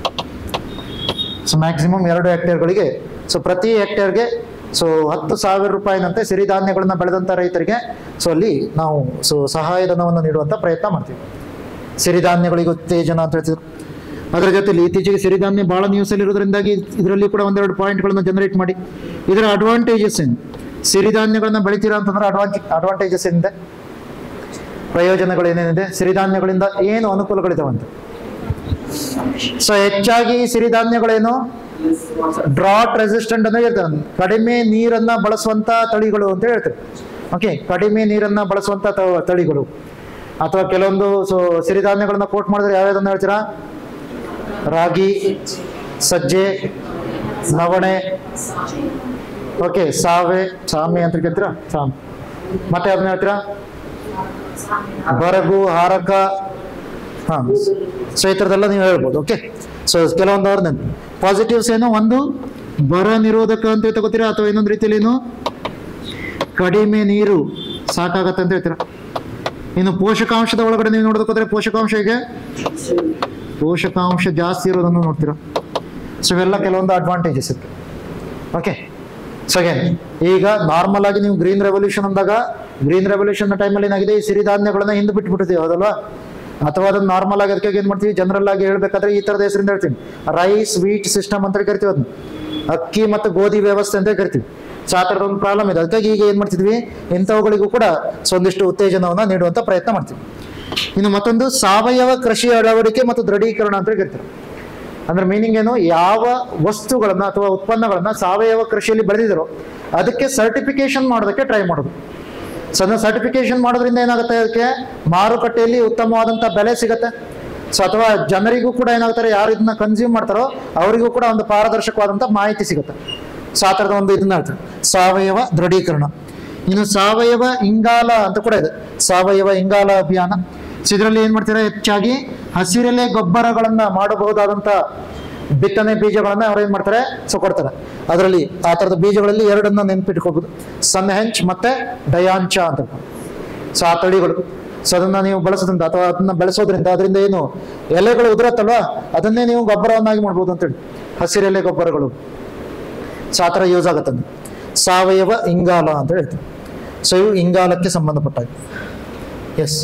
ಸೊ ಮ್ಯಾಕ್ಸಿಮಮ್ ಎರಡು ಹೆಕ್ಟೇರ್ಗಳಿಗೆ ಸೊ ಪ್ರತಿ ಹೆಕ್ಟೇರ್ಗೆ ಸೊ ಹತ್ತು ಸಾವಿರ ರೂಪಾಯಿನಂತೆ ಸಿರಿಧಾನ್ಯಗಳನ್ನ ಬೆಳೆದಂಥ ರೈತರಿಗೆ ಸೊ ಅಲ್ಲಿ ನಾವು ಸೊ ಸಹಾಯಧನವನ್ನು ನೀಡುವಂಥ ಪ್ರಯತ್ನ ಮಾಡ್ತೀವಿ ಸಿರಿಧಾನ್ಯಗಳಿಗೆ ಉತ್ತೇಜನ ಅಂತ ಹೇಳ್ತಿದ್ರು ಅದರ ಜೊತೆಲಿ ಇತ್ತೀಚೆಗೆ ಸಿರಿಧಾನ್ಯ ಬಹಳ ನ್ಯೂಸಲ್ಲಿ ಇರೋದ್ರಿಂದಾಗಿ ಇದರಲ್ಲಿ ಕೂಡ ಒಂದೆರಡು ಪಾಯಿಂಟ್ಗಳನ್ನ ಜನರೇಟ್ ಮಾಡಿ ಇದರ ಅಡ್ವಾಂಟೇಜಸ್ ಏನು ಸಿರಿಧಾನ್ಯಗಳನ್ನ ಬೆಳಿತೀರಾ ಅಂತಂದ್ರೆ ಅಡ್ವಾಂಟೇ ಅಡ್ವಾಂಟೇಜಸ್ ಏನಿದೆ ಪ್ರಯೋಜನಗಳು ಏನೇನಿದೆ ಸಿರಿಧಾನ್ಯಗಳಿಂದ ಏನು ಅನುಕೂಲಗಳಿದಾವೆ ಅಂತ ಸೊ ಹೆಚ್ಚಾಗಿ ಸಿರಿಧಾನ್ಯಗಳೇನು ಡ್ರಾಟ್ ರೆಸಿಸ್ಟೆಂಟ್ ಅಂತ ಹೇಳ್ತಾರೆ ಕಡಿಮೆ ನೀರನ್ನ ಬಳಸುವಂತ ತಳಿಗಳು ಅಂತ ಹೇಳ್ತಾರೆ ಓಕೆ ಕಡಿಮೆ ನೀರನ್ನ ಬಳಸುವಂತ ತ- ತಳಿಗಳು ಅಥವಾ ಕೆಲವೊಂದು ಸೊ ಸಿರಿಧಾನ್ಯಗಳನ್ನ ಕೋಟ್ ಮಾಡಿದ್ರೆ ಯಾವ್ಯಾವ್ದನ್ನ ಹೇಳ್ತೀರಾ ರಾಗಿ ಸಜ್ಜೆ ನವಣೆ ಓಕೆ ಸಾವೆ ಸಾಮೆ ಅಂತ ಕೇಳ್ತೀರಾ ಸಾಮ್ ಮತ್ತೆ ಅದನ್ನ ಹೇಳ್ತೀರಾ ಬರಗು ಹಾರಕ ಹಾ ಸೊ ಈ ಥರದ್ದೆಲ್ಲ ನೀವು ಹೇಳ್ಬೋದು ಓಕೆ ಸೊ ಕೆಲವೊಂದು ಅವ್ರ ಪಾಸಿಟಿವ್ಸ್ ಏನು ಒಂದು ಬರ ನಿರೋಧಕ ಅಂತ ತಗೋತೀರಾ ಅಥವಾ ಇನ್ನೊಂದು ರೀತಿಯಲ್ಲಿ ಏನು ಕಡಿಮೆ ನೀರು ಸಾಕಾಗತ್ತೆ ಅಂತ ಹೇಳ್ತೀರಾ ಇನ್ನು ಪೋಷಕಾಂಶದ ಒಳಗಡೆ ನೀವು ನೋಡೋದಕ್ಕೋದ್ರೆ ಪೋಷಕಾಂಶ ಹೇಗೆ ಪೋಷಕಾಂಶ ಜಾಸ್ತಿ ಇರೋದನ್ನು ನೋಡ್ತೀರಾ ಸೊ ಇವೆಲ್ಲ ಕೆಲವೊಂದು ಅಡ್ವಾಂಟೇಜಸ್ ಇತ್ತು ಓಕೆ ಸೊ ಅಗೇನ್ ಈಗ ನಾರ್ಮಲ್ ಆಗಿ ನೀವು ಗ್ರೀನ್ ರೆವಲ್ಯೂಷನ್ ಅಂದಾಗ ಗ್ರೀನ್ ರೆವಲ್ಯೂಷನ್ ಟೈಮಲ್ಲಿ ಏನಾಗಿದೆ ಈ ಸಿರಿಧಾನ್ಯಗಳನ್ನ ಹಿಂದೆ ಬಿಟ್ಬಿಟ್ಟಿದ್ದೀವಿ ಹೌದಲ್ವಾ ಅಥವಾ ಅದನ್ನ ನಾರ್ಮಲ್ ಆಗಿ ಅದಕ್ಕೆ ಏನ್ ಮಾಡ್ತೀವಿ ಜನರಲ್ ಆಗಿ ಹೇಳ್ಬೇಕಾದ್ರೆ ಈ ತರದ ಹೆಸರಿಂದ ಹೇಳ್ತೀನಿ ರೈಸ್ ವೀಟ್ ಸಿಸ್ಟಮ್ ಅಂತ ಕರಿತೀವಿ ಅದನ್ನ ಅಕ್ಕಿ ಮತ್ತು ಗೋಧಿ ವ್ಯವಸ್ಥೆ ಅಂತ ಕರಿತೀವಿ ಸೊ ಆ ಥರದ ಒಂದು ಪ್ರಾಬ್ಲಮ್ ಇದೆ ಅದಕ್ಕಾಗಿ ಈಗ ಏನ್ ಮಾಡ್ತಿದ್ವಿ ಇಂಥವುಗಳಿಗೂ ಕೂಡ ಸೊ ಒಂದಿಷ್ಟು ಉತ್ತೇಜನವನ್ನ ನೀಡುವಂತ ಪ್ರಯತ್ನ ಮಾಡ್ತೀವಿ ಇನ್ನು ಮತ್ತೊಂದು ಸಾವಯವ ಕೃಷಿ ಅಳವಡಿಕೆ ಮತ್ತು ದೃಢೀಕರಣ ಅಂತ ಕರಿತಾರೆ ಅಂದ್ರೆ ಮೀನಿಂಗ್ ಏನು ಯಾವ ವಸ್ತುಗಳನ್ನ ಅಥವಾ ಉತ್ಪನ್ನಗಳನ್ನ ಸಾವಯವ ಕೃಷಿಯಲ್ಲಿ ಬೆಳೆದಿದ್ರು ಅದಕ್ಕೆ ಸರ್ಟಿಫಿಕೇಶನ್ ಮಾಡೋದಕ್ಕೆ ಟ್ರೈ ಮಾಡೋದು ಸೊ ಅದನ್ನ ಸರ್ಟಿಫಿಕೇಶನ್ ಮಾಡೋದ್ರಿಂದ ಏನಾಗುತ್ತೆ ಅದಕ್ಕೆ ಮಾರುಕಟ್ಟೆಯಲ್ಲಿ ಉತ್ತಮವಾದಂಥ ಬೆಲೆ ಸಿಗತ್ತೆ ಸೊ ಅಥವಾ ಜನರಿಗೂ ಕೂಡ ಏನಾಗ್ತಾರೆ ಯಾರು ಇದನ್ನ ಕನ್ಸ್ಯೂಮ್ ಮಾಡ್ತಾರೋ ಅವರಿಗೂ ಕೂಡ ಒಂದು ಪಾರದರ್ಶಕವಾದಂಥ ಮಾಹಿತಿ ಸಿಗುತ್ತೆ ಸೊ ಆ ಥರದ ಒಂದು ಇದನ್ನ ಹೇಳ್ತಾರೆ ಸಾವಯವ ದೃಢೀಕರಣ ಇನ್ನು ಸಾವಯವ ಇಂಗಾಲ ಅಂತ ಕೂಡ ಇದೆ ಸಾವಯವ ಇಂಗಾಲ ಅಭಿಯಾನ ಸೊ ಇದರಲ್ಲಿ ಏನ್ ಮಾಡ್ತಾರೆ ಹೆಚ್ಚಾಗಿ ಹಸಿರೆಲೆ ಗೊಬ್ಬರಗಳನ್ನ ಮಾಡಬಹುದಾದಂತ ಬಿತ್ತನೆ ಬೀಜಗಳನ್ನ ಅವ್ರು ಏನ್ ಮಾಡ್ತಾರೆ ಸೊ ಕೊಡ್ತಾರೆ ಅದರಲ್ಲಿ ಆ ಥರದ ಬೀಜಗಳಲ್ಲಿ ಎರಡನ್ನ ನೆನ್ಪಿಟ್ಕೋಬಹುದು ಸನ್ಹೆಂಚ್ ಮತ್ತೆ ಡಯಾಂಚ ಅಂತ ಸೊ ಆ ತಳಿಗಳು ಸೊ ಅದನ್ನ ನೀವು ಬಳಸೋದ್ರಿಂದ ಅಥವಾ ಅದನ್ನ ಬೆಳೆಸೋದ್ರಿಂದ ಅದರಿಂದ ಏನು ಎಲೆಗಳು ಉದುರತ್ತಲ್ವಾ ಅದನ್ನೇ ನೀವು ಗೊಬ್ಬರವನ್ನಾಗಿ ಮಾಡ್ಬೋದು ಅಂತೇಳಿ ಹಸಿರೆಲೆ ಗೊಬ್ಬರಗಳು ಸೊ ಆ ಥರ ಯೂಸ್ ಆಗುತ್ತೆ ಅದು. ಸಾವಯವ ಇಂಗಾಲ ಅಂತ ಹೇಳ್ತೀವಿ ಸೊ ಇವು ಇಂಗಾಲಕ್ಕೆ ಸಂಬಂಧಪಟ್ಟಾಗ ಎಸ್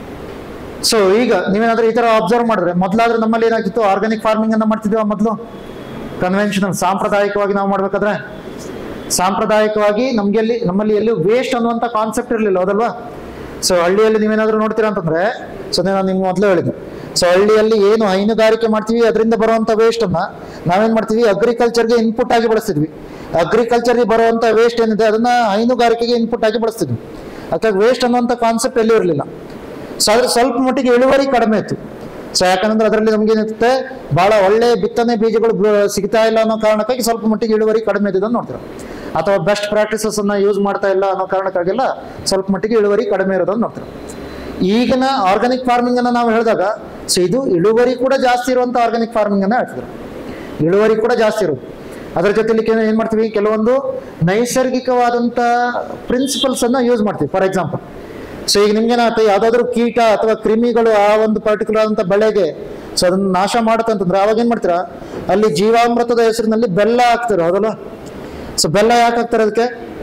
ಸೊ ಈಗ ನೀವೇನಾದ್ರೂ ಈ ತರ ಅಬ್ಸರ್ವ್ ಮಾಡಿದ್ರೆ ಮೊದಲಾದ್ರೆ ನಮ್ಮಲ್ಲಿ ಏನಾಗಿತ್ತು ಆರ್ಗಾನಿಕ್ ಫಾರ್ಮಿಂಗ್ ಅನ್ನ ಮಾಡ್ತಿದ್ವಿ ಮೊದಲು ಕನ್ವೆನ್ಷನಲ್ ಸಾಂಪ್ರದಾಯಿಕವಾಗಿ ನಾವು ಮಾಡ್ಬೇಕಾದ್ರೆ ಸಾಂಪ್ರದಾಯಿಕವಾಗಿ ನಮ್ಗೆ ಎಲ್ಲಿ ನಮ್ಮಲ್ಲಿ ಎಲ್ಲಿ ವೇಸ್ಟ್ ಅನ್ನುವಂಥ ಕಾನ್ಸೆಪ್ಟ್ ಇರಲಿಲ್ಲ ಹೌದಲ್ವಾ ಸೊ ಹಳ್ಳಿಯಲ್ಲಿ ನೀವೇನಾದ್ರೂ ನೋಡ್ತೀರಾ ಅಂತಂದ್ರೆ ಸೊ ನಾನು ನಿಮ್ಗೆ ಮೊದಲು ಹೇಳಿದ್ದು ಸೊ ಹಳ್ಳಿಯಲ್ಲಿ ಏನು ಹೈನುಗಾರಿಕೆ ಮಾಡ್ತೀವಿ ಅದರಿಂದ ಬರುವಂತ ವೇಸ್ಟ್ ಅನ್ನ ನಾವೇನ್ ಮಾಡ್ತೀವಿ ಅಗ್ರಿಕಲ್ಚರ್ಗೆ ಇನ್ಪುಟ್ ಆಗಿ ಬಳಸ್ತಿದ್ವಿ ಅಗ್ರಿಕಲ್ಚರ್ಗೆ ಬರುವಂತ ವೇಸ್ಟ್ ಏನಿದೆ ಅದನ್ನ ಹೈನುಗಾರಿಕೆಗೆ ಇನ್ಪುಟ್ ಆಗಿ ಬಳಸ್ತಿದ್ವಿ ಅದಕ್ಕಾಗಿ ವೇಸ್ಟ್ ಅನ್ನುವಂಥ ಕಾನ್ಸೆಪ್ಟ್ ಎಲ್ಲೂ ಇರಲಿಲ್ಲ ಸೊ ಅದ್ರ ಸ್ವಲ್ಪ ಮಟ್ಟಿಗೆ ಇಳುವರಿ ಕಡಿಮೆ ಇತ್ತು ಸೊ ಯಾಕಂದ್ರೆ ಅದರಲ್ಲಿ ನಮ್ಗೆ ಏನಿರುತ್ತೆ ಬಹಳ ಒಳ್ಳೆ ಬಿತ್ತನೆ ಬೀಜಗಳು ಬ- ಸಿಗ್ತಾ ಇಲ್ಲ ಅನ್ನೋ ಕಾರಣಕ್ಕಾಗಿ ಸ್ವಲ್ಪ ಮಟ್ಟಿಗೆ ಇಳುವರಿ ಕಡಿಮೆ ಇದ್ದದನ್ನು ನೋಡ್ತೀರಾ ಅಥವಾ ಬೆಸ್ಟ್ ಪ್ರಾಕ್ಟೀಸಸ್ ಅನ್ನ ಯೂಸ್ ಮಾಡ್ತಾ ಇಲ್ಲ ಅನ್ನೋ ಕಾರಣಕ್ಕಾಗೆಲ್ಲ ಸ್ವಲ್ಪ ಮಟ್ಟಿಗೆ ಇಳುವರಿ ಕಡಿಮೆ ಇರೋದನ್ನು ನೋಡ್ತೀರಾ ಈಗಿನ ಆರ್ಗಾನಿಕ್ ಫಾರ್ಮಿಂಗ್ ಅನ್ನ ನಾವು ಹೇಳಿದಾಗ ಸೊ ಇದು ಇಳುವರಿ ಕೂಡ ಜಾಸ್ತಿ ಇರುವಂತ ಆರ್ಗಾನಿಕ್ ಫಾರ್ಮಿಂಗ್ ಅನ್ನ ಹೇಳ್ತಿದ್ರು ಇಳುವರಿ ಕೂಡ ಜಾಸ್ತಿ ಇರೋದು ಅದರ ಜೊತೆಲಿ ಕೆಲ- ಏನ್ ಮಾಡ್ತೀವಿ ಕೆಲವೊಂದು ನೈಸರ್ಗಿಕವಾದಂತ ಪ್ರಿನ್ಸಿಪಲ್ಸ್ ಅನ್ನ ಯೂಸ್ ಮಾಡ್ತೀವಿ ಫಾರ್ ಎಕ್ಸಾಂಪಲ್ ಸೊ ಈಗ ನಿಮ್ಗೇನಾಗುತ್ತೆ ಯಾವ್ದಾದ್ರು ಕೀಟ ಅಥವಾ ಕ್ರಿಮಿಗಳು ಆ ಒಂದು ಪರ್ಟಿಕ್ಯುಲರ್ ಆದಂತ ಬೆಳೆಗೆ ಸೊ ಅದನ್ನ ನಾಶ ಮಾಡುತ್ತೆ ಅಂತಂದ್ರೆ ಅವಾಗ ಏನ್ ಮಾಡ್ತೀರಾ ಅಲ್ಲಿ ಜೀವಾಮೃತದ ಹೆಸರಿನಲ್ಲಿ ಬೆಲ್ಲ ಹಾಕ್ತೀರ ಹೌದಲ್ಲ ಸೊ ಬೆಲ್ಲ ಯಾಕೆ ಹಾಕ್ತಾರೆ ಅದಕ್ಕೆ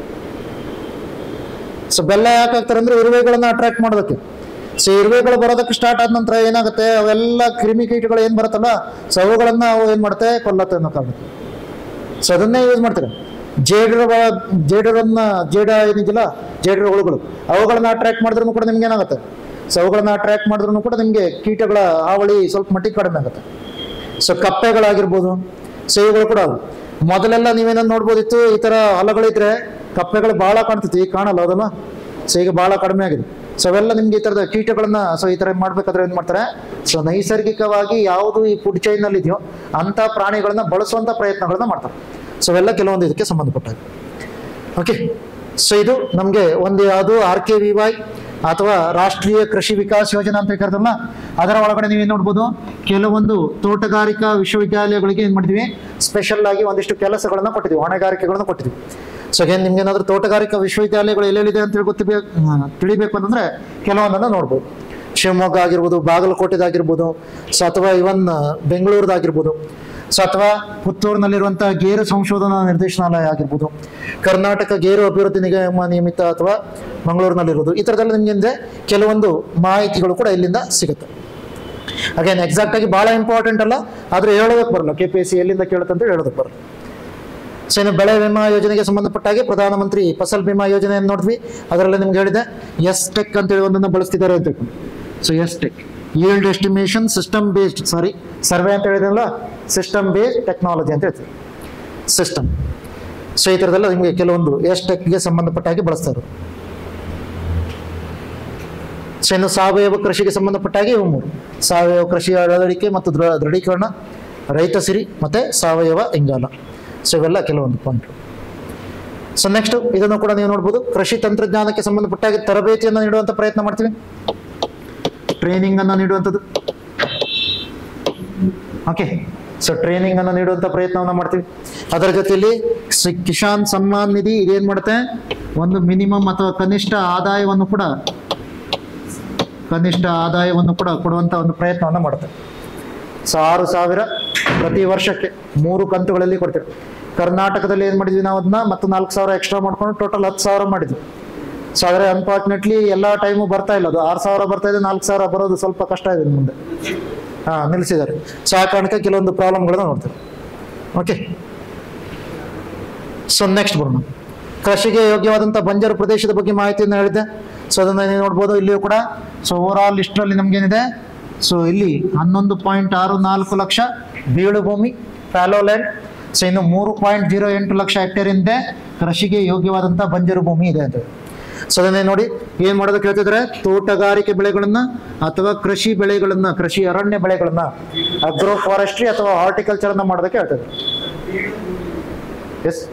ಸೊ ಬೆಲ್ಲ ಯಾಕೆ ಹಾಕ್ತಾರೆ ಅಂದ್ರೆ ಇರುವೆಗಳನ್ನ ಅಟ್ರಾಕ್ಟ್ ಮಾಡೋದಕ್ಕೆ ಸೊ ಇರುವೆಗಳು ಬರೋದಕ್ಕೆ ಸ್ಟಾರ್ಟ್ ಆದ ನಂತರ ಏನಾಗುತ್ತೆ ಅವೆಲ್ಲ ಕ್ರಿಮಿ ಕೀಟಗಳು ಏನ್ ಬರುತ್ತಲ್ಲ ಸೊ ಅವುಗಳನ್ನ ಅವು ಏನ್ ಮಾಡುತ್ತೆ ಕೊಲ್ಲತ್ತೆ ಅನ್ನೋ ಕಾರಣ ಸೊ ಅದನ್ನೇ ಯೂಸ್ ಮಾಡ್ತಾರೆ ಜೇಡರ ಜೇಡರನ್ನ ಜೇಡ ಏನಿದೆಯಲ್ಲ ಜೇಡರ ಹುಳುಗಳು ಅವುಗಳನ್ನ ಅಟ್ರಾಕ್ಟ್ ಮಾಡಿದ್ರು ಕೂಡ ನಿಮ್ಗೆ ಏನಾಗುತ್ತೆ ಸೊ ಅವುಗಳನ್ನ ಅಟ್ರಾಕ್ಟ್ ಮಾಡಿದ್ರು ಕೂಡ ನಿಮ್ಗೆ ಕೀಟಗಳ ಹಾವಳಿ ಸ್ವಲ್ಪ ಮಟ್ಟಿಗೆ ಕಡಿಮೆ ಆಗುತ್ತೆ ಸೊ ಕಪ್ಪೆಗಳಾಗಿರ್ಬೋದು ಸೊ ಇವುಗಳು ಕೂಡ ಅವು ಮೊದಲೆಲ್ಲ ನೀವೇನೋ ನೋಡ್ಬೋದಿತ್ತು ಈ ತರ ಹೊಲಗಳಿದ್ರೆ ಕಪ್ಪೆಗಳು ಬಹಳ ಕಾಣ್ತಿತ್ತು ಈಗ ಕಾಣಲ್ಲ ಹೌದಲ್ಲ ಸೊ ಈಗ ಬಹಳ ಕಡಿಮೆ ಆಗಿದೆ ಸೊ ಅವೆಲ್ಲ ನಿಮ್ಗೆ ಈ ತರದ ಕೀಟಗಳನ್ನ ಸೊ ಈ ತರ ಮಾಡ್ಬೇಕಾದ್ರೆ ಏನ್ ಮಾಡ್ತಾರೆ ಸೊ ನೈಸರ್ಗಿಕವಾಗಿ ಯಾವುದು ಈ ಫುಡ್ ಚೈನ್ ನಲ್ಲಿ ಇದೆಯೋ ಅಂತ ಪ್ರಾಣಿಗಳನ್ನ ಬಳಸುವಂತ ಪ್ರಯತ್ನಗಳನ್ನ ಮಾಡ್ತಾರೆ ಸೊ ಅವೆಲ್ಲ ಕೆಲವೊಂದು ಇದಕ್ಕೆ ಸಂಬಂಧಪಟ್ಟಾಗ ಓಕೆ ಸೊ ಇದು ನಮಗೆ ಒಂದು ಯಾವುದು ಆರ್ ಕೆ ವಿ ವೈ ಅಥವಾ ರಾಷ್ಟ್ರೀಯ ಕೃಷಿ ವಿಕಾಸ್ ಯೋಜನಾ ಅಂತ ಕರೆದಲ್ಲ ಅದರ ಒಳಗಡೆ ನೀವೇನು ನೋಡ್ಬೋದು ಕೆಲವೊಂದು ತೋಟಗಾರಿಕಾ ವಿಶ್ವವಿದ್ಯಾಲಯಗಳಿಗೆ ಏನು ಮಾಡಿದ್ವಿ ಸ್ಪೆಷಲ್ ಆಗಿ ಒಂದಿಷ್ಟು ಕೆಲಸಗಳನ್ನು ಕೊಟ್ಟಿದ್ವಿ ಹೊಣೆಗಾರಿಕೆಗಳನ್ನು ಕೊಟ್ಟಿದ್ವಿ ಸೊ ಏನ್ ನಿಮ್ಗೆ ಏನಾದ್ರು ತೋಟಗಾರಿಕಾ ವಿಶ್ವವಿದ್ಯಾಲಯಗಳು ಎಲ್ಲೆಲ್ಲಿದೆ ಅಂತ ಹೇಳಿ ಗೊತ್ತಿಬೇಕು ತಿಳಿಬೇಕು ಅಂತಂದ್ರೆ ಕೆಲವೊಂದನ್ನು ನೋಡ್ಬೋದು ಶಿವಮೊಗ್ಗ ಆಗಿರ್ಬೋದು ಬಾಗಲಕೋಟೆದಾಗಿರ್ಬೋದು ಸೊ ಅಥವಾ ಇವನ್ ಬೆಂಗಳೂರದಾಗಿರ್ಬೋದು ಸೊ ಅಥವಾ ಪುತ್ತೂರಿನಲ್ಲಿರುವಂತಹ ಗೇರು ಸಂಶೋಧನಾ ನಿರ್ದೇಶನಾಲಯ ಆಗಿರ್ಬೋದು ಕರ್ನಾಟಕ ಗೇರು ಅಭಿವೃದ್ಧಿ ನಿಗಮ ನಿಯಮಿತ ಅಥವಾ ಮಂಗಳೂರಿನಲ್ಲಿರೋದು ಈ ಥರದಲ್ಲಿ ನಿಮ್ಗೆ ಅಂದ್ರೆ ಕೆಲವೊಂದು ಮಾಹಿತಿಗಳು ಕೂಡ ಇಲ್ಲಿಂದ ಸಿಗುತ್ತೆ ಅಗೇನ್ ಎಕ್ಸಾಕ್ಟ್ ಆಗಿ ಬಹಳ ಇಂಪಾರ್ಟೆಂಟ್ ಅಲ್ಲ ಆದ್ರೆ ಹೇಳೋದಕ್ಕೆ ಬರಲ್ಲ ಕೆ ಪಿ ಎಸ್ ಸಿ ಎಲ್ಲಿಂದ ಕೇಳುತ್ತಂತ ಹೇಳೋದಕ್ಕೆ ಬರಲ್ಲ ಸೊ ಇನ್ನು ಬೆಳೆ ವಿಮಾ ಯೋಜನೆಗೆ ಸಂಬಂಧಪಟ್ಟ ಹಾಗೆ ಪ್ರಧಾನಮಂತ್ರಿ ಫಸಲ್ ಬಿಮಾ ಯೋಜನೆಯನ್ನು ನೋಡಿದ್ವಿ ಅದರಲ್ಲಿ ನಿಮ್ಗೆ ಹೇಳಿದೆ ಎಸ್ ಟೆಕ್ ಅಂತೇಳಿ ಒಂದನ್ನು ಬಳಸ್ತಿದ್ದಾರೆ ಅಂತ so yes tech yield estimation system based sorry survey ಅಂತ ಹೇಳಿದ್ರಲ್ಲ ಸಿಸ್ಟಮ್ ಬೇಸ್ಡ್ ಟೆಕ್ನಾಲಜಿ ಅಂತ ಹೇಳ್ತೀವಿ ಸಿಸ್ಟಮ್ ಸೊ ಈ ಥರದೆಲ್ಲ ನಿಮಗೆ ಕೆಲವೊಂದು ಎಸ್ ಟೆಕ್ಗೆ ಸಂಬಂಧಪಟ್ಟ ಹಾಗೆ ಬಳಸ್ತಾರೆ ಸೊ ಇನ್ನು ಸಾವಯವ ಕೃಷಿಗೆ ಸಂಬಂಧಪಟ್ಟ ಹಾಗೆ ಇವು ಮೂರು ಸಾವಯವ ಕೃಷಿ ಅಳವಡಿಕೆ ಮತ್ತು ದೃ- ದೃಢೀಕರಣ ರೈತ ಸಿರಿ ಮತ್ತೆ ಸಾವಯವ ಇಂಗಾಲ ಸೊ ಇವೆಲ್ಲ ಕೆಲವೊಂದು ಪಾಯಿಂಟ್ ಸೊ ನೆಕ್ಸ್ಟ್ ಇದನ್ನು ಕೂಡ ನೀವು ನೋಡ್ಬೋದು ಕೃಷಿ ತಂತ್ರಜ್ಞಾನಕ್ಕೆ ಸಂಬಂಧಪಟ್ಟ ಹಾಗೆ ತರಬೇತಿಯನ್ನು ನೀಡುವಂತ ಪ್ರಯತ್ನ ಮಾಡ್ತೀವಿ ಟ್ರೈನಿಂಗ್ ಅನ್ನು ನೀಡುವಂಥದ್ದು ಓಕೆ ಸೊ ಟ್ರೈನಿಂಗ್ ಅನ್ನು ನೀಡುವಂತ ಪ್ರಯತ್ನವನ್ನ ಮಾಡ್ತೀವಿ ಅದರ ಜೊತೆಯಲ್ಲಿ ಸಿ- ಕಿಸಾನ್ ಸಮ್ಮಾನ್ ನಿಧಿ ಇದೇನ್ ಮಾಡುತ್ತೆ ಒಂದು ಮಿನಿಮಮ್ ಅಥವಾ ಕನಿಷ್ಠ ಆದಾಯವನ್ನು ಕೂಡ ಕನಿಷ್ಠ ಆದಾಯವನ್ನು ಕೂಡ ಕೊಡುವಂತ ಒಂದು ಪ್ರಯತ್ನವನ್ನ ಮಾಡುತ್ತೆ ಸೊ ಆರು ಸಾವಿರ ಪ್ರತಿ ವರ್ಷಕ್ಕೆ ಮೂರು ಕಂತುಗಳಲ್ಲಿ ಕೊಡ್ತೀವಿ ಕರ್ನಾಟಕದಲ್ಲಿ ಏನ್ ಮಾಡಿದ್ವಿ ನಾವು ಅದನ್ನ ಮತ್ತು ನಾಲ್ಕು ಸಾವಿರ ಎಕ್ಸ್ಟ್ರಾ ಮಾಡ್ಕೊಂಡು ಟೋಟಲ್ ಹತ್ತು ಸಾವಿರ ಮಾಡಿದ್ವಿ ಸೊ ಆದರೆ ಅನ್ಫಾರ್ಚುನೇಟ್ಲಿ ಎಲ್ಲ ಟೈಮು ಬರ್ತಾ ಇಲ್ಲ ಅದು ಆರು ಸಾವಿರ ಬರ್ತಾ ಇದೆ ನಾಲ್ಕು ಸಾವಿರ ಬರೋದು ಸ್ವಲ್ಪ ಕಷ್ಟ ಇದೆ ಇನ್ನು ಮುಂದೆ ಹಾ ನಿಲ್ಲಿಸಿದ್ದಾರೆ ಸೊ ಆ ಕಾರಣಕ್ಕೆ ಕೆಲವೊಂದು ಪ್ರಾಬ್ಲಮ್ಗಳನ್ನ ನೋಡ್ತಾರೆ ಓಕೆ ಸೊ ನೆಕ್ಸ್ಟ್ ಬರೋಣ ಕೃಷಿಗೆ ಯೋಗ್ಯವಾದಂಥ ಬಂಜರು ಪ್ರದೇಶದ ಬಗ್ಗೆ ಮಾಹಿತಿಯನ್ನು ಹೇಳಿದ್ದೆ ಸೊ ಅದನ್ನ ನೀವು ನೋಡ್ಬೋದು ಇಲ್ಲಿಯೂ ಕೂಡ ಸೊ ಓವರ್ ಆಲ್ ಲಿಸ್ಟ್ರಲ್ಲಿ ನಮ್ಗೇನಿದೆ ಸೊ ಇಲ್ಲಿ ಹನ್ನೊಂದು ಪಾಯಿಂಟ್ ಆರು ನಾಲ್ಕು ಲಕ್ಷ ಬೀಳು ಭೂಮಿ ಫ್ಯಾಲೋ ಲ್ಯಾಂಡ್ ಸೊ ಇನ್ನು ಮೂರು ಪಾಯಿಂಟ್ ಜೀರೋ ಎಂಟು ಲಕ್ಷ ಹೆಕ್ಟೇರ್ ಇದೆ ಕೃಷಿಗೆ ಯೋಗ್ಯವಾದಂಥ ಬಂಜರು ಭೂಮಿ ಇದೆ ಅಂತ ಸೊ ಅದನ್ನೇ ನೋಡಿ ಏನ್ ಮಾಡೋದಕ್ಕೆ ಹೇಳ್ತಿದ್ರೆ ತೋಟಗಾರಿಕೆ ಬೆಳೆಗಳನ್ನ ಅಥವಾ ಕೃಷಿ ಬೆಳೆಗಳನ್ನ ಕೃಷಿ ಅರಣ್ಯ ಬೆಳೆಗಳನ್ನ ಅಗ್ರೋ ಫಾರೆಸ್ಟ್ರಿ ಅಥವಾ ಹಾರ್ಟಿಕಲ್ಚರ್ ಅನ್ನ ಮಾಡೋದಕ್ಕೆ ಹೇಳ್ತಿದ್ರು ಎಸ್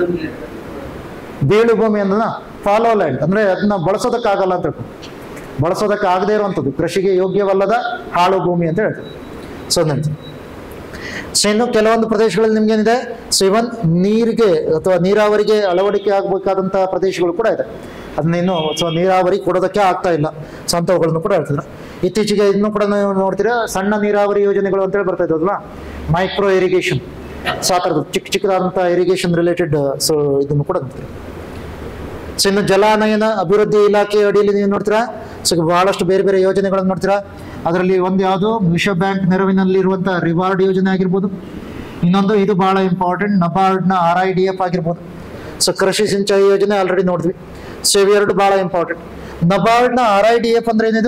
ಬೀಳು ಭೂಮಿ ಅಂದ್ರೆ ಫಾಲೋ ಲ್ಯಾಂಡ್ ಅಂದ್ರೆ ಅದನ್ನ ಬಳಸೋದಕ್ಕಾಗಲ್ಲ ಅಂತ ಹೇಳ್ತಾರೆ. ಬಳಸೋದಕ್ಕೆ ಆಗದೇ ಇರುವಂಥದ್ದು ಕೃಷಿಗೆ ಯೋಗ್ಯವಲ್ಲದ ಹಾಳು ಭೂಮಿ ಅಂತ ಹೇಳ್ತಾರೆ ಸೊ ಹೇಳ್ತೀವಿ ಸೊ ಇನ್ನು ಕೆಲವೊಂದು ಪ್ರದೇಶಗಳಲ್ಲಿ ನಿಮ್ಗೇನಿದೆ ಸೊ ಇವನ್ ನೀರಿಗೆ ಅಥವಾ ನೀರಾವರಿಗೆ ಅಳವಡಿಕೆ ಆಗಬೇಕಾದಂತಹ ಪ್ರದೇಶಗಳು ಕೂಡ ಇದೆ ಅದನ್ನ ಇನ್ನು ಸೊ ನೀರಾವರಿ ಕೊಡೋದಕ್ಕೆ ಆಗ್ತಾ ಇಲ್ಲ ಸೊ ಅಂಥವುಗಳನ್ನು ಕೂಡ ಹೇಳ್ತಿದ್ರು ಇತ್ತೀಚೆಗೆ ಇದನ್ನು ಕೂಡ ನೀವು ನೋಡ್ತೀರಾ ಸಣ್ಣ ನೀರಾವರಿ ಯೋಜನೆಗಳು ಅಂತೇಳಿ ಬರ್ತಾ ಇದ್ದಲ್ಲ ಮೈಕ್ರೋ ಇರಿಗೇಷನ್ ಸೊ ಆ ಥರದ್ದು ಚಿಕ್ಕ ಚಿಕ್ಕದಾದಂಥ ಇರಿಗೇಷನ್ ರಿಲೇಟೆಡ್ ಸೊ ಇದನ್ನು ಕೂಡ ನೋಡ್ತೀರಾ ಸೊ ಇನ್ನು ಜಲಾನಯನ ಅಭಿವೃದ್ಧಿ ಇಲಾಖೆ ಅಡಿಯಲ್ಲಿ ನೀವು ನೋಡ್ತೀರಾ ಸೊ ಬಹಳಷ್ಟು ಬೇರೆ ಬೇರೆ ಯೋಜನೆಗಳನ್ನು ನೋಡ್ತೀರಾ ಅದರಲ್ಲಿ ಒಂದು ಯಾವುದು ವಿಶ್ವ ಬ್ಯಾಂಕ್ ನೆರವಿನಲ್ಲಿರುವಂತಹ ರಿವಾರ್ಡ್ ಯೋಜನೆ ಆಗಿರ್ಬೋದು ಇನ್ನೊಂದು ಇದು ಬಹಳ ಇಂಪಾರ್ಟೆಂಟ್ ನಬಾರ್ಡ್ನ ಆರ್ ಐ ಡಿ ಎಫ್ ಆಗಿರ್ಬೋದು ಸೊ ಕೃಷಿ ಸಿಂಚಾಯಿ ಯೋಜನೆ ಆಲ್ರೆಡಿ ನೋಡಿದ್ವಿ ಸೊ ಇವೆರಡು ಬಹಳ ಇಂಪಾರ್ಟೆಂಟ್ ನಬಾರ್ಡ್ನ ಆರ್ ಐ ಡಿ ಎಫ್ ಅಂದ್ರೆ ಏನಿದು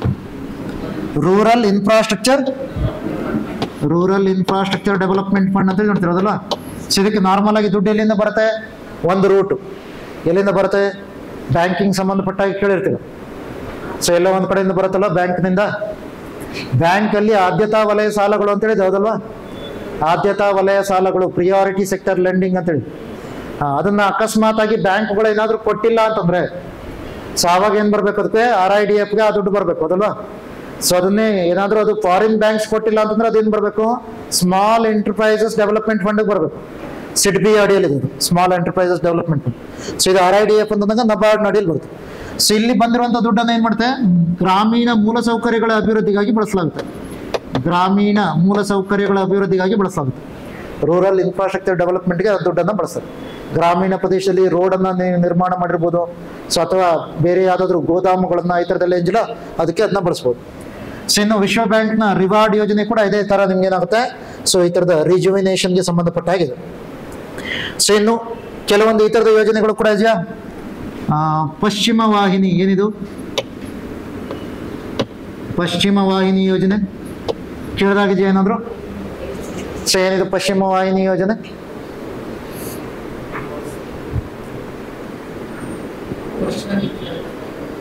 rural infrastructure rural infrastructure development fund ಅಂತ ನೋಡ್ತಿರೋದಲ್ಲ ಸೊ ಇದಕ್ಕೆ ನಾರ್ಮಲ್ ಆಗಿ ದುಡ್ಡು ಎಲ್ಲಿಂದ ಬರುತ್ತೆ ಒಂದು ರೂಟು ಎಲ್ಲಿಂದ ಬರುತ್ತೆ ಬ್ಯಾಂಕಿಂಗ್ ಸಂಬಂಧಪಟ್ಟಾಗಿ ಕೇಳಿರ್ತೀವಿ ಸೊ ಎಲ್ಲ ಒಂದು ಕಡೆಯಿಂದ ಬರುತ್ತಲ್ಲ ಬ್ಯಾಂಕ್ನಿಂದ ಬ್ಯಾಂಕಲ್ಲಿ ಆದ್ಯತಾ ವಲಯ ಸಾಲಗಳು ಅಂತ ಹೇಳಿದ್ ಹೌದಲ್ವಾ ಆದ್ಯತಾ ವಲಯ ಸಾಲಗಳು ಪ್ರಿಯಾರಿಟಿ ಸೆಕ್ಟರ್ ಲೆಂಡಿಂಗ್ ಅಂತೇಳಿ ಆ, ಅದನ್ನ ಅಕಸ್ಮಾತ್ ಆಗಿ ಬ್ಯಾಂಕ್ಗಳು ಏನಾದರೂ ಕೊಟ್ಟಿಲ್ಲ ಅಂತಂದ್ರೆ ಸೊ ಆವಾಗ ಏನ್ ಬರ್ಬೇಕು ಅದಕ್ಕೆ ಆರ್ ಐ ಡಿ ಎಫ್ಗೆ ಆ ದುಡ್ಡು ಬರ್ಬೇಕು ಹೌದಲ್ವಾ ಸೊ ಅದನ್ನೇ ಏನಾದರೂ ಅದು ಫಾರಿನ್ ಬ್ಯಾಂಕ್ಸ್ ಕೊಟ್ಟಿಲ್ಲ ಅಂತಂದ್ರೆ ಅದೇನು ಬರಬೇಕು ಸ್ಮಾಲ್ ಎಂಟರ್ಪ್ರೈಸಸ್ ಡೆವಲಪ್ಮೆಂಟ್ ಫಂಡ್ ಬರಬೇಕು ಸಿಡ್ ಬಿ ಅಡಿಯಲ್ಲಿ ಇದು small enterprises development fund so ಇದು ಆರ್ ಐ ಡಿ ಎಫ್ ಅಂತಂದಾಗ ನಬಾರ್ಡ್ ಅಡಿಯಲ್ಲಿ ಬರುತ್ತೆ ಸೊ ಇಲ್ಲಿ ಬಂದಿರುವಂಥ ದುಡ್ಡನ್ನು ಏನು ಮಾಡುತ್ತೆ ಗ್ರಾಮೀಣ ಮೂಲಸೌಕರ್ಯಗಳ ಅಭಿವೃದ್ಧಿಗಾಗಿ ಬಳಸಲಾಗುತ್ತೆ ಗ್ರಾಮೀಣ ಮೂಲಸೌಕರ್ಯಗಳ ಅಭಿವೃದ್ಧಿಗಾಗಿ ಬಳಸಲಾಗುತ್ತೆ ರೂರಲ್ ಇನ್ಫ್ರಾಸ್ಟ್ರಕ್ಚರ್ ಡೆವಲಪ್ಮೆಂಟ್ಗೆ ದುಡ್ಡನ್ನು ಬಳಸ್ತಾರೆ ಗ್ರಾಮೀಣ ಪ್ರದೇಶದಲ್ಲಿ ರೋಡನ್ನು ನಿರ್ಮಾಣ ಮಾಡಿರ್ಬೋದು ಸೊ ಅಥವಾ ಬೇರೆ ಯಾವುದಾದ್ರೂ ಗೋದಾಮುಗಳನ್ನ ಈ ಥರದ್ದೆಲ್ಲ ಏನಿಲ್ಲ ಅದಕ್ಕೆ ಅದನ್ನ ಬಳಸ್ಬೋದು ಸೊ ಇನ್ನು ವಿಶ್ವ ಬ್ಯಾಂಕ್ನ ರಿವಾರ್ಡ್ ಯೋಜನೆ ಕೂಡ ಇದೇ ಥರ ನಿಮ್ಗೆ ಏನಾಗುತ್ತೆ ಸೊ ಈ ಥರದ ರಿಜುವಿನೇಷನ್ಗೆ ಸಂಬಂಧಪಟ್ಟ ಹಾಗಿದೆ ಸೊ ಇನ್ನು ಕೆಲವೊಂದು ಈ ಥರದ ಯೋಜನೆಗಳು ಕೂಡ ಇದೆಯಾ ಆ, ಪಶ್ಚಿಮ ವಾಹಿನಿ ಏನಿದು ಪಶ್ಚಿಮ ವಾಹಿನಿ ಯೋಜನೆ ಕೇಳಿದಾಗಿದೆಯಾ ಏನಾದ್ರು ಸೊ ಏನಿದು ಪಶ್ಚಿಮ ವಾಹಿನಿ ಯೋಜನೆ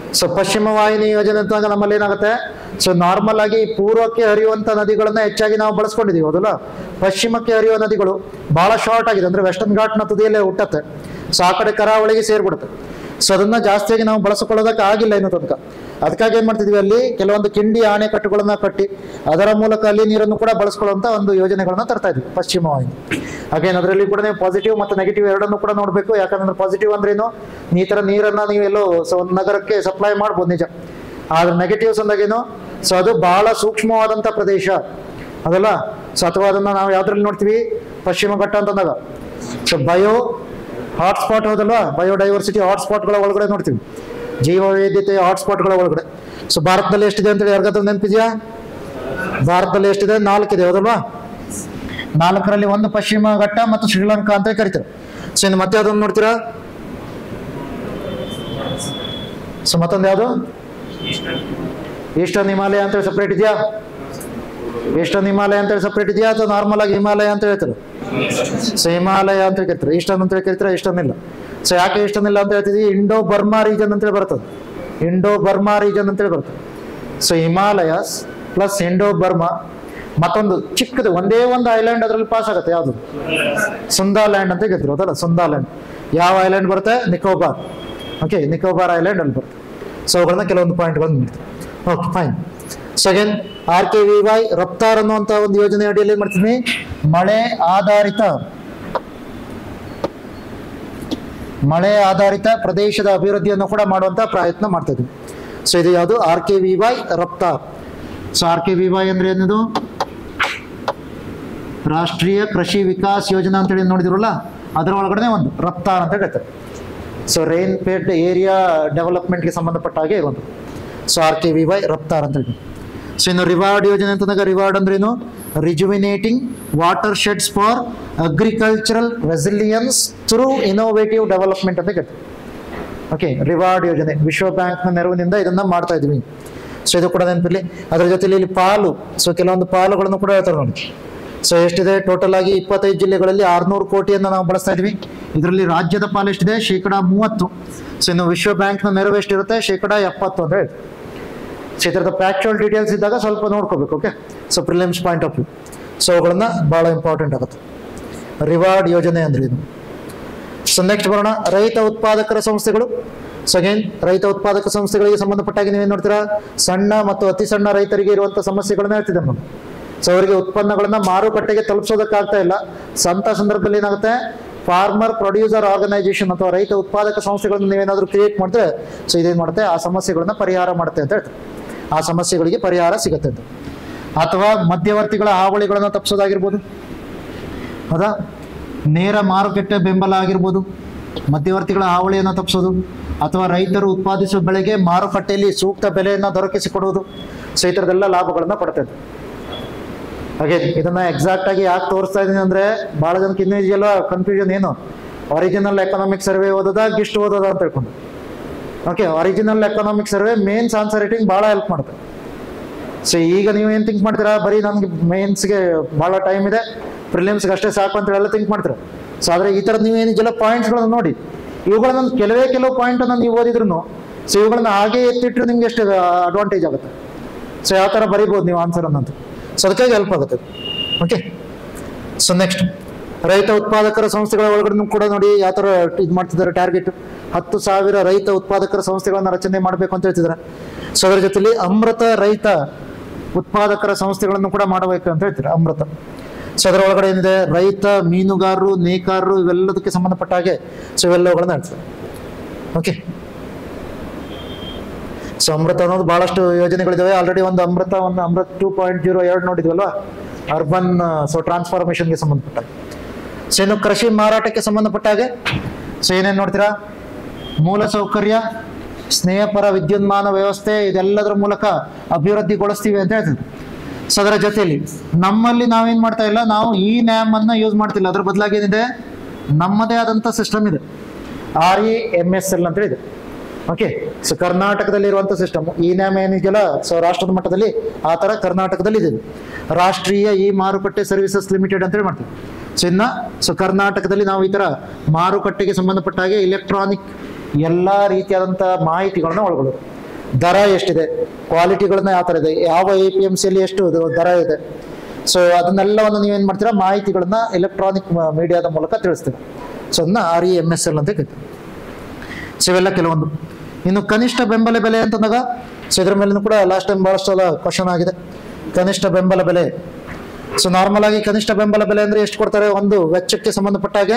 ಸೊ ಪಶ್ಚಿಮ ವಾಹಿನಿ ಯೋಜನೆ ಅಂತಾಗ ನಮ್ಮಲ್ಲಿ ಏನಾಗುತ್ತೆ ಸೊ ನಾರ್ಮಲ್ ಆಗಿ ಪೂರ್ವಕ್ಕೆ ಹರಿಯುವಂತ ನದಿಗಳನ್ನ ಹೆಚ್ಚಾಗಿ ನಾವು ಬಳಸ್ಕೊಂಡಿದೀವಿ ಹೌದಲ್ಲ ಪಶ್ಚಿಮಕ್ಕೆ ಹರಿಯುವ ನದಿಗಳು ಬಹಳ ಶಾರ್ಟ್ ಆಗಿದೆ ಅಂದ್ರೆ ವೆಸ್ಟರ್ನ್ ಘಾಟ್ನ ತುದಿಯಲ್ಲೇ ಹುಟ್ಟತ್ತೆ ಸೊ ಆ ಕಡೆ ಕರಾವಳಿಗೆ ಸೇರ್ಬಿಡುತ್ತೆ ಸೊ ಅದನ್ನ ಜಾಸ್ತಿಯಾಗಿ ನಾವು ಬಳಸಿಕೊಳ್ಳೋದಕ್ಕೆ ಆಗಿಲ್ಲ ಇನ್ನು ತನಕ ಅದಕ್ಕಾಗಿ ಏನ್ ಮಾಡ್ತಿದ್ವಿ ಅಲ್ಲಿ ಕೆಲವೊಂದು ಕಿಂಡಿ ಆಣೆಕಟ್ಟುಗಳನ್ನ ಕಟ್ಟಿ ಅದರ ಮೂಲಕ ಅಲ್ಲಿ ನೀರನ್ನು ಕೂಡ ಬಳಸ್ಕೊಳ್ಳುವಂತ ಒಂದು ಯೋಜನೆಗಳನ್ನ ತರ್ತಾ ಇದ್ವಿ ಪಶ್ಚಿಮ ವಾಹಿನಿ ಹಾಗೇನು ಅದರಲ್ಲಿ ಕೂಡ ನೀವು ಪಾಸಿಟಿವ್ ಮತ್ತು ನೆಗೆಟಿವ್ ಎರಡನ್ನು ಕೂಡ ನೋಡಬೇಕು ಯಾಕಂದ್ರೆ ಪಾಸಿಟಿವ್ ಅಂದ್ರೇನು ಈ ತರ ನೀರನ್ನ ನೀವು ಎಲ್ಲೋ ಸೊ ಒಂದು ನಗರಕ್ಕೆ ಸಪ್ಲೈ ಮಾಡ್ಬೋದು ನಿಜ ಆದ್ರೆ ನೆಗೆಟಿವ್ಸ್ ಅಂದಾಗೇನು ಸೊ ಅದು ಬಹಳ ಸೂಕ್ಷ್ಮವಾದಂತ ಪ್ರದೇಶ ಅದಲ್ಲ ಸೊ ಅಥವಾ ಅದನ್ನ ನಾವು ಯಾವ್ದ್ರಲ್ಲಿ ನೋಡ್ತೀವಿ ಪಶ್ಚಿಮ ಘಟ್ಟ ಅಂತಂದಾಗ ಸೊ ಬಯೋ ಹಾಟ್ಸ್ಪಾಟ್ ಹೌದಲ್ವಾ ಬಯೋಡೈವರ್ಸಿಟಿ ಹಾಟ್ಸ್ಪಾಟ್ಗಳ ಒಳಗಡೆ ನೋಡ್ತೀವಿ ಜೀವ ವೈವಿಧ್ಯತೆ ಹಾಟ್ಸ್ಪಾಟ್ಗಳ ಒಳಗಡೆ ಸೊ ಭಾರತದಲ್ಲಿ ಎಷ್ಟಿದೆ ಅಂತೇಳಿ ಯಾರಿಗಾದ್ರೂ ನೆನಪಿದ್ಯಾ ಭಾರತದಲ್ಲಿ ಎಷ್ಟಿದೆ ನಾಲ್ಕಿದೆ ಹೌದಲ್ವಾ ನಾಲ್ಕರಲ್ಲಿ ಒಂದು ಪಶ್ಚಿಮ ಘಟ್ಟ ಮತ್ತು ಶ್ರೀಲಂಕಾ ಅಂತ ಕರಿತಾರೆ ಸೊ ಇನ್ನು ಮತ್ತೆ ಅದನ್ನು ನೋಡ್ತೀರಾ ಸೊ ಮತ್ತೊಂದು ಯಾವುದು ಈಸ್ಟರ್ನ್ ಹಿಮಾಲಯ ಅಂತೇಳಿ ಸಪ್ರೇಟ್ ಇದೆಯಾ ಈಸ್ಟರ್ನ್ ಹಿಮಾಲಯ ಅಂತೇಳಿ ಸಪ್ರೇಟ್ ಇದೆಯಾ ಅಥವಾ ನಾರ್ಮಲ್ ಆಗಿ ಹಿಮಾಲಯ ಅಂತ ಹೇಳ್ತಾರೆ ಸೊ ಹಿಮಾಲಯ ಅಂತ ಕರಿತಾರೆ ಈಸ್ಟರ್ನ್ ಅಂತ ಕರಿತಾರೆ ಈಸ್ಟರ್ನ್ ಇಲ್ಲ ಸೊ ಯಾಕೆ ಈಸ್ಟರ್ನ್ ಇಲ್ಲ ಅಂತ ಹೇಳ್ತಿದ್ವಿ ಇಂಡೋ ಬರ್ಮಾ ರೀಜನ್ ಅಂತೇಳಿ ಬರ್ತದೆ ಇಂಡೋ ಬರ್ಮಾ ರೀಜನ್ ಅಂತೇಳಿ ಬರ್ತದೆ so Himalayas plus Indo Burma ಮತ್ತೊಂದು ಚಿಕ್ಕದು ಒಂದೇ ಒಂದು ಐಲ್ಯಾಂಡ್ ಅದರಲ್ಲಿ ಪಾಸ್ ಆಗುತ್ತೆ ಯಾವುದು ಸುಂದಾ ಲ್ಯಾಂಡ್ ಅಂತ ಕರಿತಾರೆ ಹೌದಲ್ಲ ಸುಂದಾ ಲ್ಯಾಂಡ್ ಯಾವ ಐಲ್ಯಾಂಡ್ ಬರುತ್ತೆ ನಿಕೋಬಾರ್ ಓಕೆ ನಿಕೋಬಾರ್ ಐಲ್ಯಾಂಡ್ ಅಲ್ಲಿ ಬರುತ್ತೆ ಸೊ ಅವುಗಳನ್ನ ಕೆಲವೊಂದು ಪಾಯಿಂಟ್ಗಳನ್ನು ನೋಡ್ತೀವಿ okay fine second R K V Y Raftaar ಅನ್ನುವಂತ ಒಂದು ಯೋಜನೆ ಅಡಿಯಲ್ಲಿ ಏನ್ ಮಾಡ್ತೀನಿ ಮಳೆ ಆಧಾರಿತ ಮಳೆ ಆಧಾರಿತ ಪ್ರದೇಶದ ಅಭಿವೃದ್ಧಿಯನ್ನು ಕೂಡ ಮಾಡುವಂತ ಪ್ರಯತ್ನ ಮಾಡ್ತಾ ಇದ್ವಿ ಸೊ ಇದು ಯಾವುದು R K V Y Raftaar so R K V Y ಅಂದ್ರೆ ಏನಿದು ರಾಷ್ಟ್ರೀಯ ಕೃಷಿ ವಿಕಾಸ್ ಯೋಜನಾ ಅಂತೇಳಿ ನೋಡಿದಿರಲ್ಲ ಅದರ ಒಳಗಡೆ ಒಂದು ರಫ್ತಾರ್ ಅಂತ ಹೇಳ್ತಾರೆ ಸೊ ರೈನ್ ಫೆಡ್ ಏರಿಯಾ ಡೆವಲಪ್ಮೆಂಟ್ಗೆ ಸಂಬಂಧಪಟ್ಟ ಹಾಗೆ ಇರುವಂಥದ್ದು so R K V Y Raftaar ಅಂತ ಹೇಳಿ ಸೊ ಇನ್ನು ರಿವಾರ್ಡ್ ಯೋಜನೆ ಅಂತಂದಾಗ ರಿವಾರ್ಡ್ ಅಂದ್ರೇನು rejuvenating watersheds for agricultural resilience through innovative development ಅಂತ ಕೇಳ್ತೀವಿ ಓಕೆ ರಿವಾರ್ಡ್ ಯೋಜನೆ ವಿಶ್ವ ಬ್ಯಾಂಕ್ನ ನೆರವಿನಿಂದ ಇದನ್ನ ಮಾಡ್ತಾ ಇದ್ವಿ ಸೊ ಇದು ಕೂಡ ನೆನಪಿರಲಿ ಅದರ ಜೊತೆಲಿ ಇಲ್ಲಿ ಪಾಲು ಸೊ ಕೆಲವೊಂದು ಪಾಲುಗಳನ್ನು ಕೂಡ ಹೇಳ್ತಾರೆ ನೋಡಿ ಸೊ ಎಷ್ಟಿದೆ ಟೋಟಲ್ ಆಗಿ ಇಪ್ಪತ್ತೈದು ಜಿಲ್ಲೆಗಳಲ್ಲಿ ಆರ್ನೂರು ಕೋಟಿಯನ್ನು ನಾವು ಬಳಸ್ತಾ ಇದ್ವಿ ಇದರಲ್ಲಿ ರಾಜ್ಯದ ಪಾಲು ಎಷ್ಟಿದೆ ಶೇಕಡ ಮೂವತ್ತು ಸೊ ಇನ್ನು ವಿಶ್ವ ಬ್ಯಾಂಕ್ನ ನೆರವು ಎಷ್ಟಿರುತ್ತೆ ಶೇಕಡ ಎಪ್ಪತ್ತು ಅಂತ ಹೇಳಿ ಸೊ ಇದರದ ಫ್ಯಾಕ್ಚುಯಲ್ ಡೀಟೇಲ್ಸ್ ಇದ್ದಾಗ ಸ್ವಲ್ಪ ನೋಡ್ಕೋಬೇಕು okay so prelims point of view so ಅವುಗಳನ್ನ ಬಹಳ ಇಂಪಾರ್ಟೆಂಟ್ ಆಗುತ್ತೆ ರಿವಾರ್ಡ್ ಯೋಜನೆ ಅಂದ್ರೆ ಇದು ಸೊ ನೆಕ್ಸ್ಟ್ ಬರೋಣ ರೈತ ಉತ್ಪಾದಕರ ಸಂಸ್ಥೆಗಳು ಸೊ ಅಗೇನ್ ರೈತ ಉತ್ಪಾದಕ ಸಂಸ್ಥೆಗಳಿಗೆ ಸಂಬಂಧಪಟ್ಟಾಗಿ ನೀವೇನ್ ನೋಡ್ತೀರಾ ಸಣ್ಣ ಮತ್ತು ಅತಿ ಸಣ್ಣ ರೈತರಿಗೆ ಇರುವಂತ ಸಮಸ್ಯೆಗಳನ್ನ ಹೇಳ್ತಿದ್ದೆ ನಾನು ಸೊ ಅವರಿಗೆ ಉತ್ಪನ್ನಗಳನ್ನ ಮಾರುಕಟ್ಟೆಗೆ ತಲುಪಿಸೋದಕ್ಕಾಗ್ತಾ ಇಲ್ಲ ಸಂತ ಸಂದರ್ಭದಲ್ಲಿ ಏನಾಗುತ್ತೆ ಫಾರ್ಮರ್ ಪ್ರೊಡ್ಯೂಸರ್ ಆರ್ಗನೈಸೇಷನ್ ಅಥವಾ ರೈತ ಉತ್ಪಾದಕ ಸಂಸ್ಥೆಗಳನ್ನು ನೀವೇನಾದ್ರೂ ಕ್ರಿಯೇಟ್ ಮಾಡಿದ್ರೆ ಸೊ ಇದೇನ್ ಮಾಡುತ್ತೆ ಆ ಸಮಸ್ಯೆಗಳನ್ನ ಪರಿಹಾರ ಮಾಡುತ್ತೆ ಅಂತ ಹೇಳ್ತಾರೆ ಆ ಸಮಸ್ಯೆಗಳಿಗೆ ಪರಿಹಾರ ಸಿಗುತ್ತೆ ಅಂತ ಅಥವಾ ಮಧ್ಯವರ್ತಿಗಳ ಹಾವಳಿಗಳನ್ನ ತಪ್ಪಿಸೋದಾಗಿರ್ಬೋದು ಹೌದಾ ನೇರ ಮಾರುಕಟ್ಟೆ ಬೆಂಬಲ ಆಗಿರ್ಬೋದು ಮಧ್ಯವರ್ತಿಗಳ ಹಾವಳಿಯನ್ನು ತಪ್ಪಿಸೋದು ಅಥವಾ ರೈತರು ಉತ್ಪಾದಿಸುವ ಬೆಳೆಗೆ ಮಾರುಕಟ್ಟೆಯಲ್ಲಿ ಸೂಕ್ತ ಬೆಲೆಯನ್ನು ದೊರಕಿಸಿಕೊಡುವುದು ಸೊ ಈ ಥರದ್ದೆಲ್ಲ ಲಾಭಗಳನ್ನ ಕೊಡ್ತದೆ ಹಾಗೆ ಇದನ್ನ ಎಕ್ಸಾಕ್ಟ್ ಆಗಿ ಯಾಕೆ ತೋರಿಸ್ತಾ ಇದೀನಿ ಅಂದ್ರೆ ಬಹಳ ಜನಕ್ಕೆ ಇನ್ನೂ ಇದೆಯಲ್ಲ ಕನ್ಫ್ಯೂಷನ್ ಏನು ಒರಿಜಿನಲ್ ಎಕನಾಮಿಕ್ ಸರ್ವೆ ಓದೋದಾ ಗಿಸ್ಟ್ ಓದೋದಾ ಅಂತ ಹೇಳ್ಕೊಂಡು okay original economic survey mains answer writing ಬಹಳ ಹೆಲ್ಪ್ ಮಾಡುತ್ತೆ ಸೊ ಈಗ ನೀವು ಏನು ಥಿಂಕ್ ಮಾಡ್ತೀರಾ ಬರೀ ನನಗೆ ಮೇನ್ಸ್ಗೆ ಭಾಳ ಟೈಮ್ ಇದೆ ಪ್ರಿಲಿಮ್ಸ್ಗೆ ಅಷ್ಟೇ ಸಾಕು ಅಂತ ಎಲ್ಲ ಥಿಂಕ್ ಮಾಡ್ತೀರಾ ಸೊ ಆದರೆ ಈ ಥರದ್ದು ನೀವು ಏನಿದೆಲ್ಲ ಪಾಯಿಂಟ್ಸ್ಗಳನ್ನು ನೋಡಿ ಇವುಗಳನ್ನ ಕೆಲವೇ ಕೆಲವು ಪಾಯಿಂಟನ್ನು ನೀವು ಓದಿದ್ರು ಸೊ ಇವುಗಳನ್ನ ಹಾಗೆ ಎತ್ತಿಟ್ಟರೆ ನಿಮ್ಗೆ ಎಷ್ಟು ಅಡ್ವಾಂಟೇಜ್ ಆಗುತ್ತೆ ಸೊ ಯಾವ ಥರ ಬರಿಬೋದು ನೀವು ಆನ್ಸರ್ ಅನ್ನೋದು ಸೊ ಅದಕ್ಕಾಗಿ ಹೆಲ್ಪ್ ಆಗುತ್ತೆ ಓಕೆ ಸೊ ನೆಕ್ಸ್ಟ್ ರೈತ ಉತ್ಪಾದಕರ ಸಂಸ್ಥೆಗಳ ಒಳಗಡೆ ಕೂಡ ನೋಡಿ ಯಾವ ಥರ ಇದು ಮಾಡ್ತಿದ್ದಾರೆ ಟಾರ್ಗೆಟ್ ಹತ್ತು ಸಾವಿರ ರೈತ ಉತ್ಪಾದಕರ ಸಂಸ್ಥೆಗಳನ್ನ ರಚನೆ ಮಾಡಬೇಕು ಅಂತ ಹೇಳ್ತಿದ್ದಾರೆ ಸೊ ಅದರ ಜೊತೆಲಿ ಅಮೃತ ರೈತ ಉತ್ಪಾದಕರ ಸಂಸ್ಥೆಗಳನ್ನು ಕೂಡ ಮಾಡಬೇಕು ಅಂತ ಹೇಳ್ತಾರೆ ಅಮೃತ ಸೊ ಅದರ ಒಳಗಡೆ ಏನಿದೆ ರೈತ ಮೀನುಗಾರರು ನೇಕಾರರು ಇವೆಲ್ಲದಕ್ಕೆ ಸಂಬಂಧಪಟ್ಟ ಹಾಗೆ ಸೊ ಇವೆಲ್ಲವುಗಳನ್ನ ಹೇಳ್ತಾರೆ ಓಕೆ ಸೊ ಅಮೃತ ಅನ್ನೋದು ಬಹಳಷ್ಟು ಯೋಜನೆಗಳಿದಾವೆ ಆಲ್ರೆಡಿ ಒಂದು ಅಮೃತ ಒಂದು ಅಮೃತ್ ಟೂ ಪಾಯಿಂಟ್ ಜೀರೋ ಎರಡು ನೋಡಿದ್ವಲ್ವಾ ಅರ್ಬನ್ ಸೊ ಟ್ರಾನ್ಸ್ಫಾರ್ಮೇಷನ್ಗೆ ಸಂಬಂಧಪಟ್ಟ ಸೊ ಇನ್ನು ಕೃಷಿ ಮಾರಾಟಕ್ಕೆ ಸಂಬಂಧಪಟ್ಟ ಹಾಗೆ ಸೊ ಏನೇನು ನೋಡ್ತೀರಾ ಮೂಲ ಸೌಕರ್ಯ ಸ್ನೇಹಪರ ವಿದ್ಯುನ್ಮಾನ ವ್ಯವಸ್ಥೆ ಇದೆಲ್ಲದರ ಮೂಲಕ ಅಭಿವೃದ್ಧಿಗೊಳಿಸ್ತೀವಿ ಅಂತ ಹೇಳ್ತಿದ್ರು ಸೊ ಅದರ ಜೊತೆಯಲ್ಲಿ ನಮ್ಮಲ್ಲಿ ನಾವೇನ್ ಮಾಡ್ತಾ ಇಲ್ಲ ನಾವು ಈ ನ್ಯಾಮ್ ಅನ್ನ ಯೂಸ್ ಮಾಡ್ತಿಲ್ಲ ಅದ್ರ ಬದಲಾಗಿ ಏನಿದೆ ನಮ್ಮದೇ ಆದಂತ ಸಿಸ್ಟಮ್ ಇದೆ R E M S L ಅಂತ ಇದೆ ಓಕೆ ಸೊ ಕರ್ನಾಟಕದಲ್ಲಿ ಇರುವಂತ ಸಿಸ್ಟಮ್ ಈ ನ್ಯಾಮ್ ಏನಿದೆಯಲ್ಲ ಸೊ ರಾಷ್ಟ್ರದ ಮಟ್ಟದಲ್ಲಿ ಆ ತರ ಕರ್ನಾಟಕದಲ್ಲಿ ಇದೆ ರಾಷ್ಟ್ರೀಯ ಇ ಮಾರುಕಟ್ಟೆ ಸರ್ವಿಸಸ್ ಲಿಮಿಟೆಡ್ ಅಂತೇಳಿ ಮಾಡ್ತೀವಿ ಸೊ ಇನ್ನ ಸೊ ಕರ್ನಾಟಕದಲ್ಲಿ ನಾವು ಈ ತರ ಮಾರುಕಟ್ಟೆಗೆ ಸಂಬಂಧಪಟ್ಟ ಹಾಗೆ ಇಲೆಕ್ಟ್ರಾನಿಕ್ ಎಲ್ಲಾ ರೀತಿಯಾದಂತಹ ಮಾಹಿತಿಗಳನ್ನ ಒಳಗೊಳ್ಳೋದು ದರ ಎಷ್ಟಿದೆ ಕ್ವಾಲಿಟಿಗಳನ್ನ ಯಾವ ಥರ ಇದೆ ಯಾವ ಎ ಪಿ ಎಮ್ ಸಿಯಲ್ಲಿ ಎಷ್ಟು ಇದು ದರ ಇದೆ ಸೊ ಅದನ್ನೆಲ್ಲವನ್ನು ನೀವೇನು ಮಾಡ್ತೀರಾ ಮಾಹಿತಿಗಳನ್ನ ಎಲೆಕ್ಟ್ರಾನಿಕ್ ಮೀಡಿಯಾದ ಮೂಲಕ ತಿಳಿಸ್ತೀರಾ ಸೊ ಅದನ್ನ R E M S L ಅಂತ ಕರಿತೀವಿ ಸೊ ಇವೆಲ್ಲ ಕೆಲವೊಂದು ಇನ್ನು ಕನಿಷ್ಠ ಬೆಂಬಲ ಬೆಲೆ ಅಂತಂದಾಗ ಸೊ ಇದ್ರ ಮೇಲೂ ಕೂಡ ಲಾಸ್ಟ್ ಟೈಮ್ ಭಾಳಷ್ಟು ಸಲ ಕ್ವಶನ್ ಆಗಿದೆ ಕನಿಷ್ಠ ಬೆಂಬಲ ಬೆಲೆ ಸೊ ನಾರ್ಮಲ್ ಆಗಿ ಕನಿಷ್ಠ ಬೆಂಬಲ ಬೆಲೆ ಅಂದ್ರೆ ಎಷ್ಟು ಕೊಡ್ತಾರೆ ಒಂದು ವೆಚ್ಚಕ್ಕೆ ಸಂಬಂಧಪಟ್ಟ ಹಾಗೆ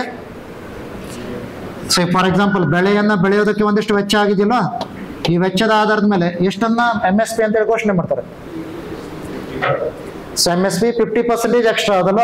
ಸೊ ಫಾರ್ ಎಕ್ಸಾಂಪಲ್ ಬೆಳೆಯನ್ನ ಬೆಳೆಯೋದಕ್ಕೆ ಒಂದಿಷ್ಟು ವೆಚ್ಚ ಆಗಿದೆಯಲ್ವಾ ಈ ವೆಚ್ಚದ ಆಧಾರದ ಮೇಲೆ ಎಷ್ಟನ್ನ ಎಂ ಎಸ್ ಪಿ ಅಂತೇಳಿ ಘೋಷಣೆ ಮಾಡ್ತಾರೆ so M S P fifty percentage extra ಅದಲ್ಲ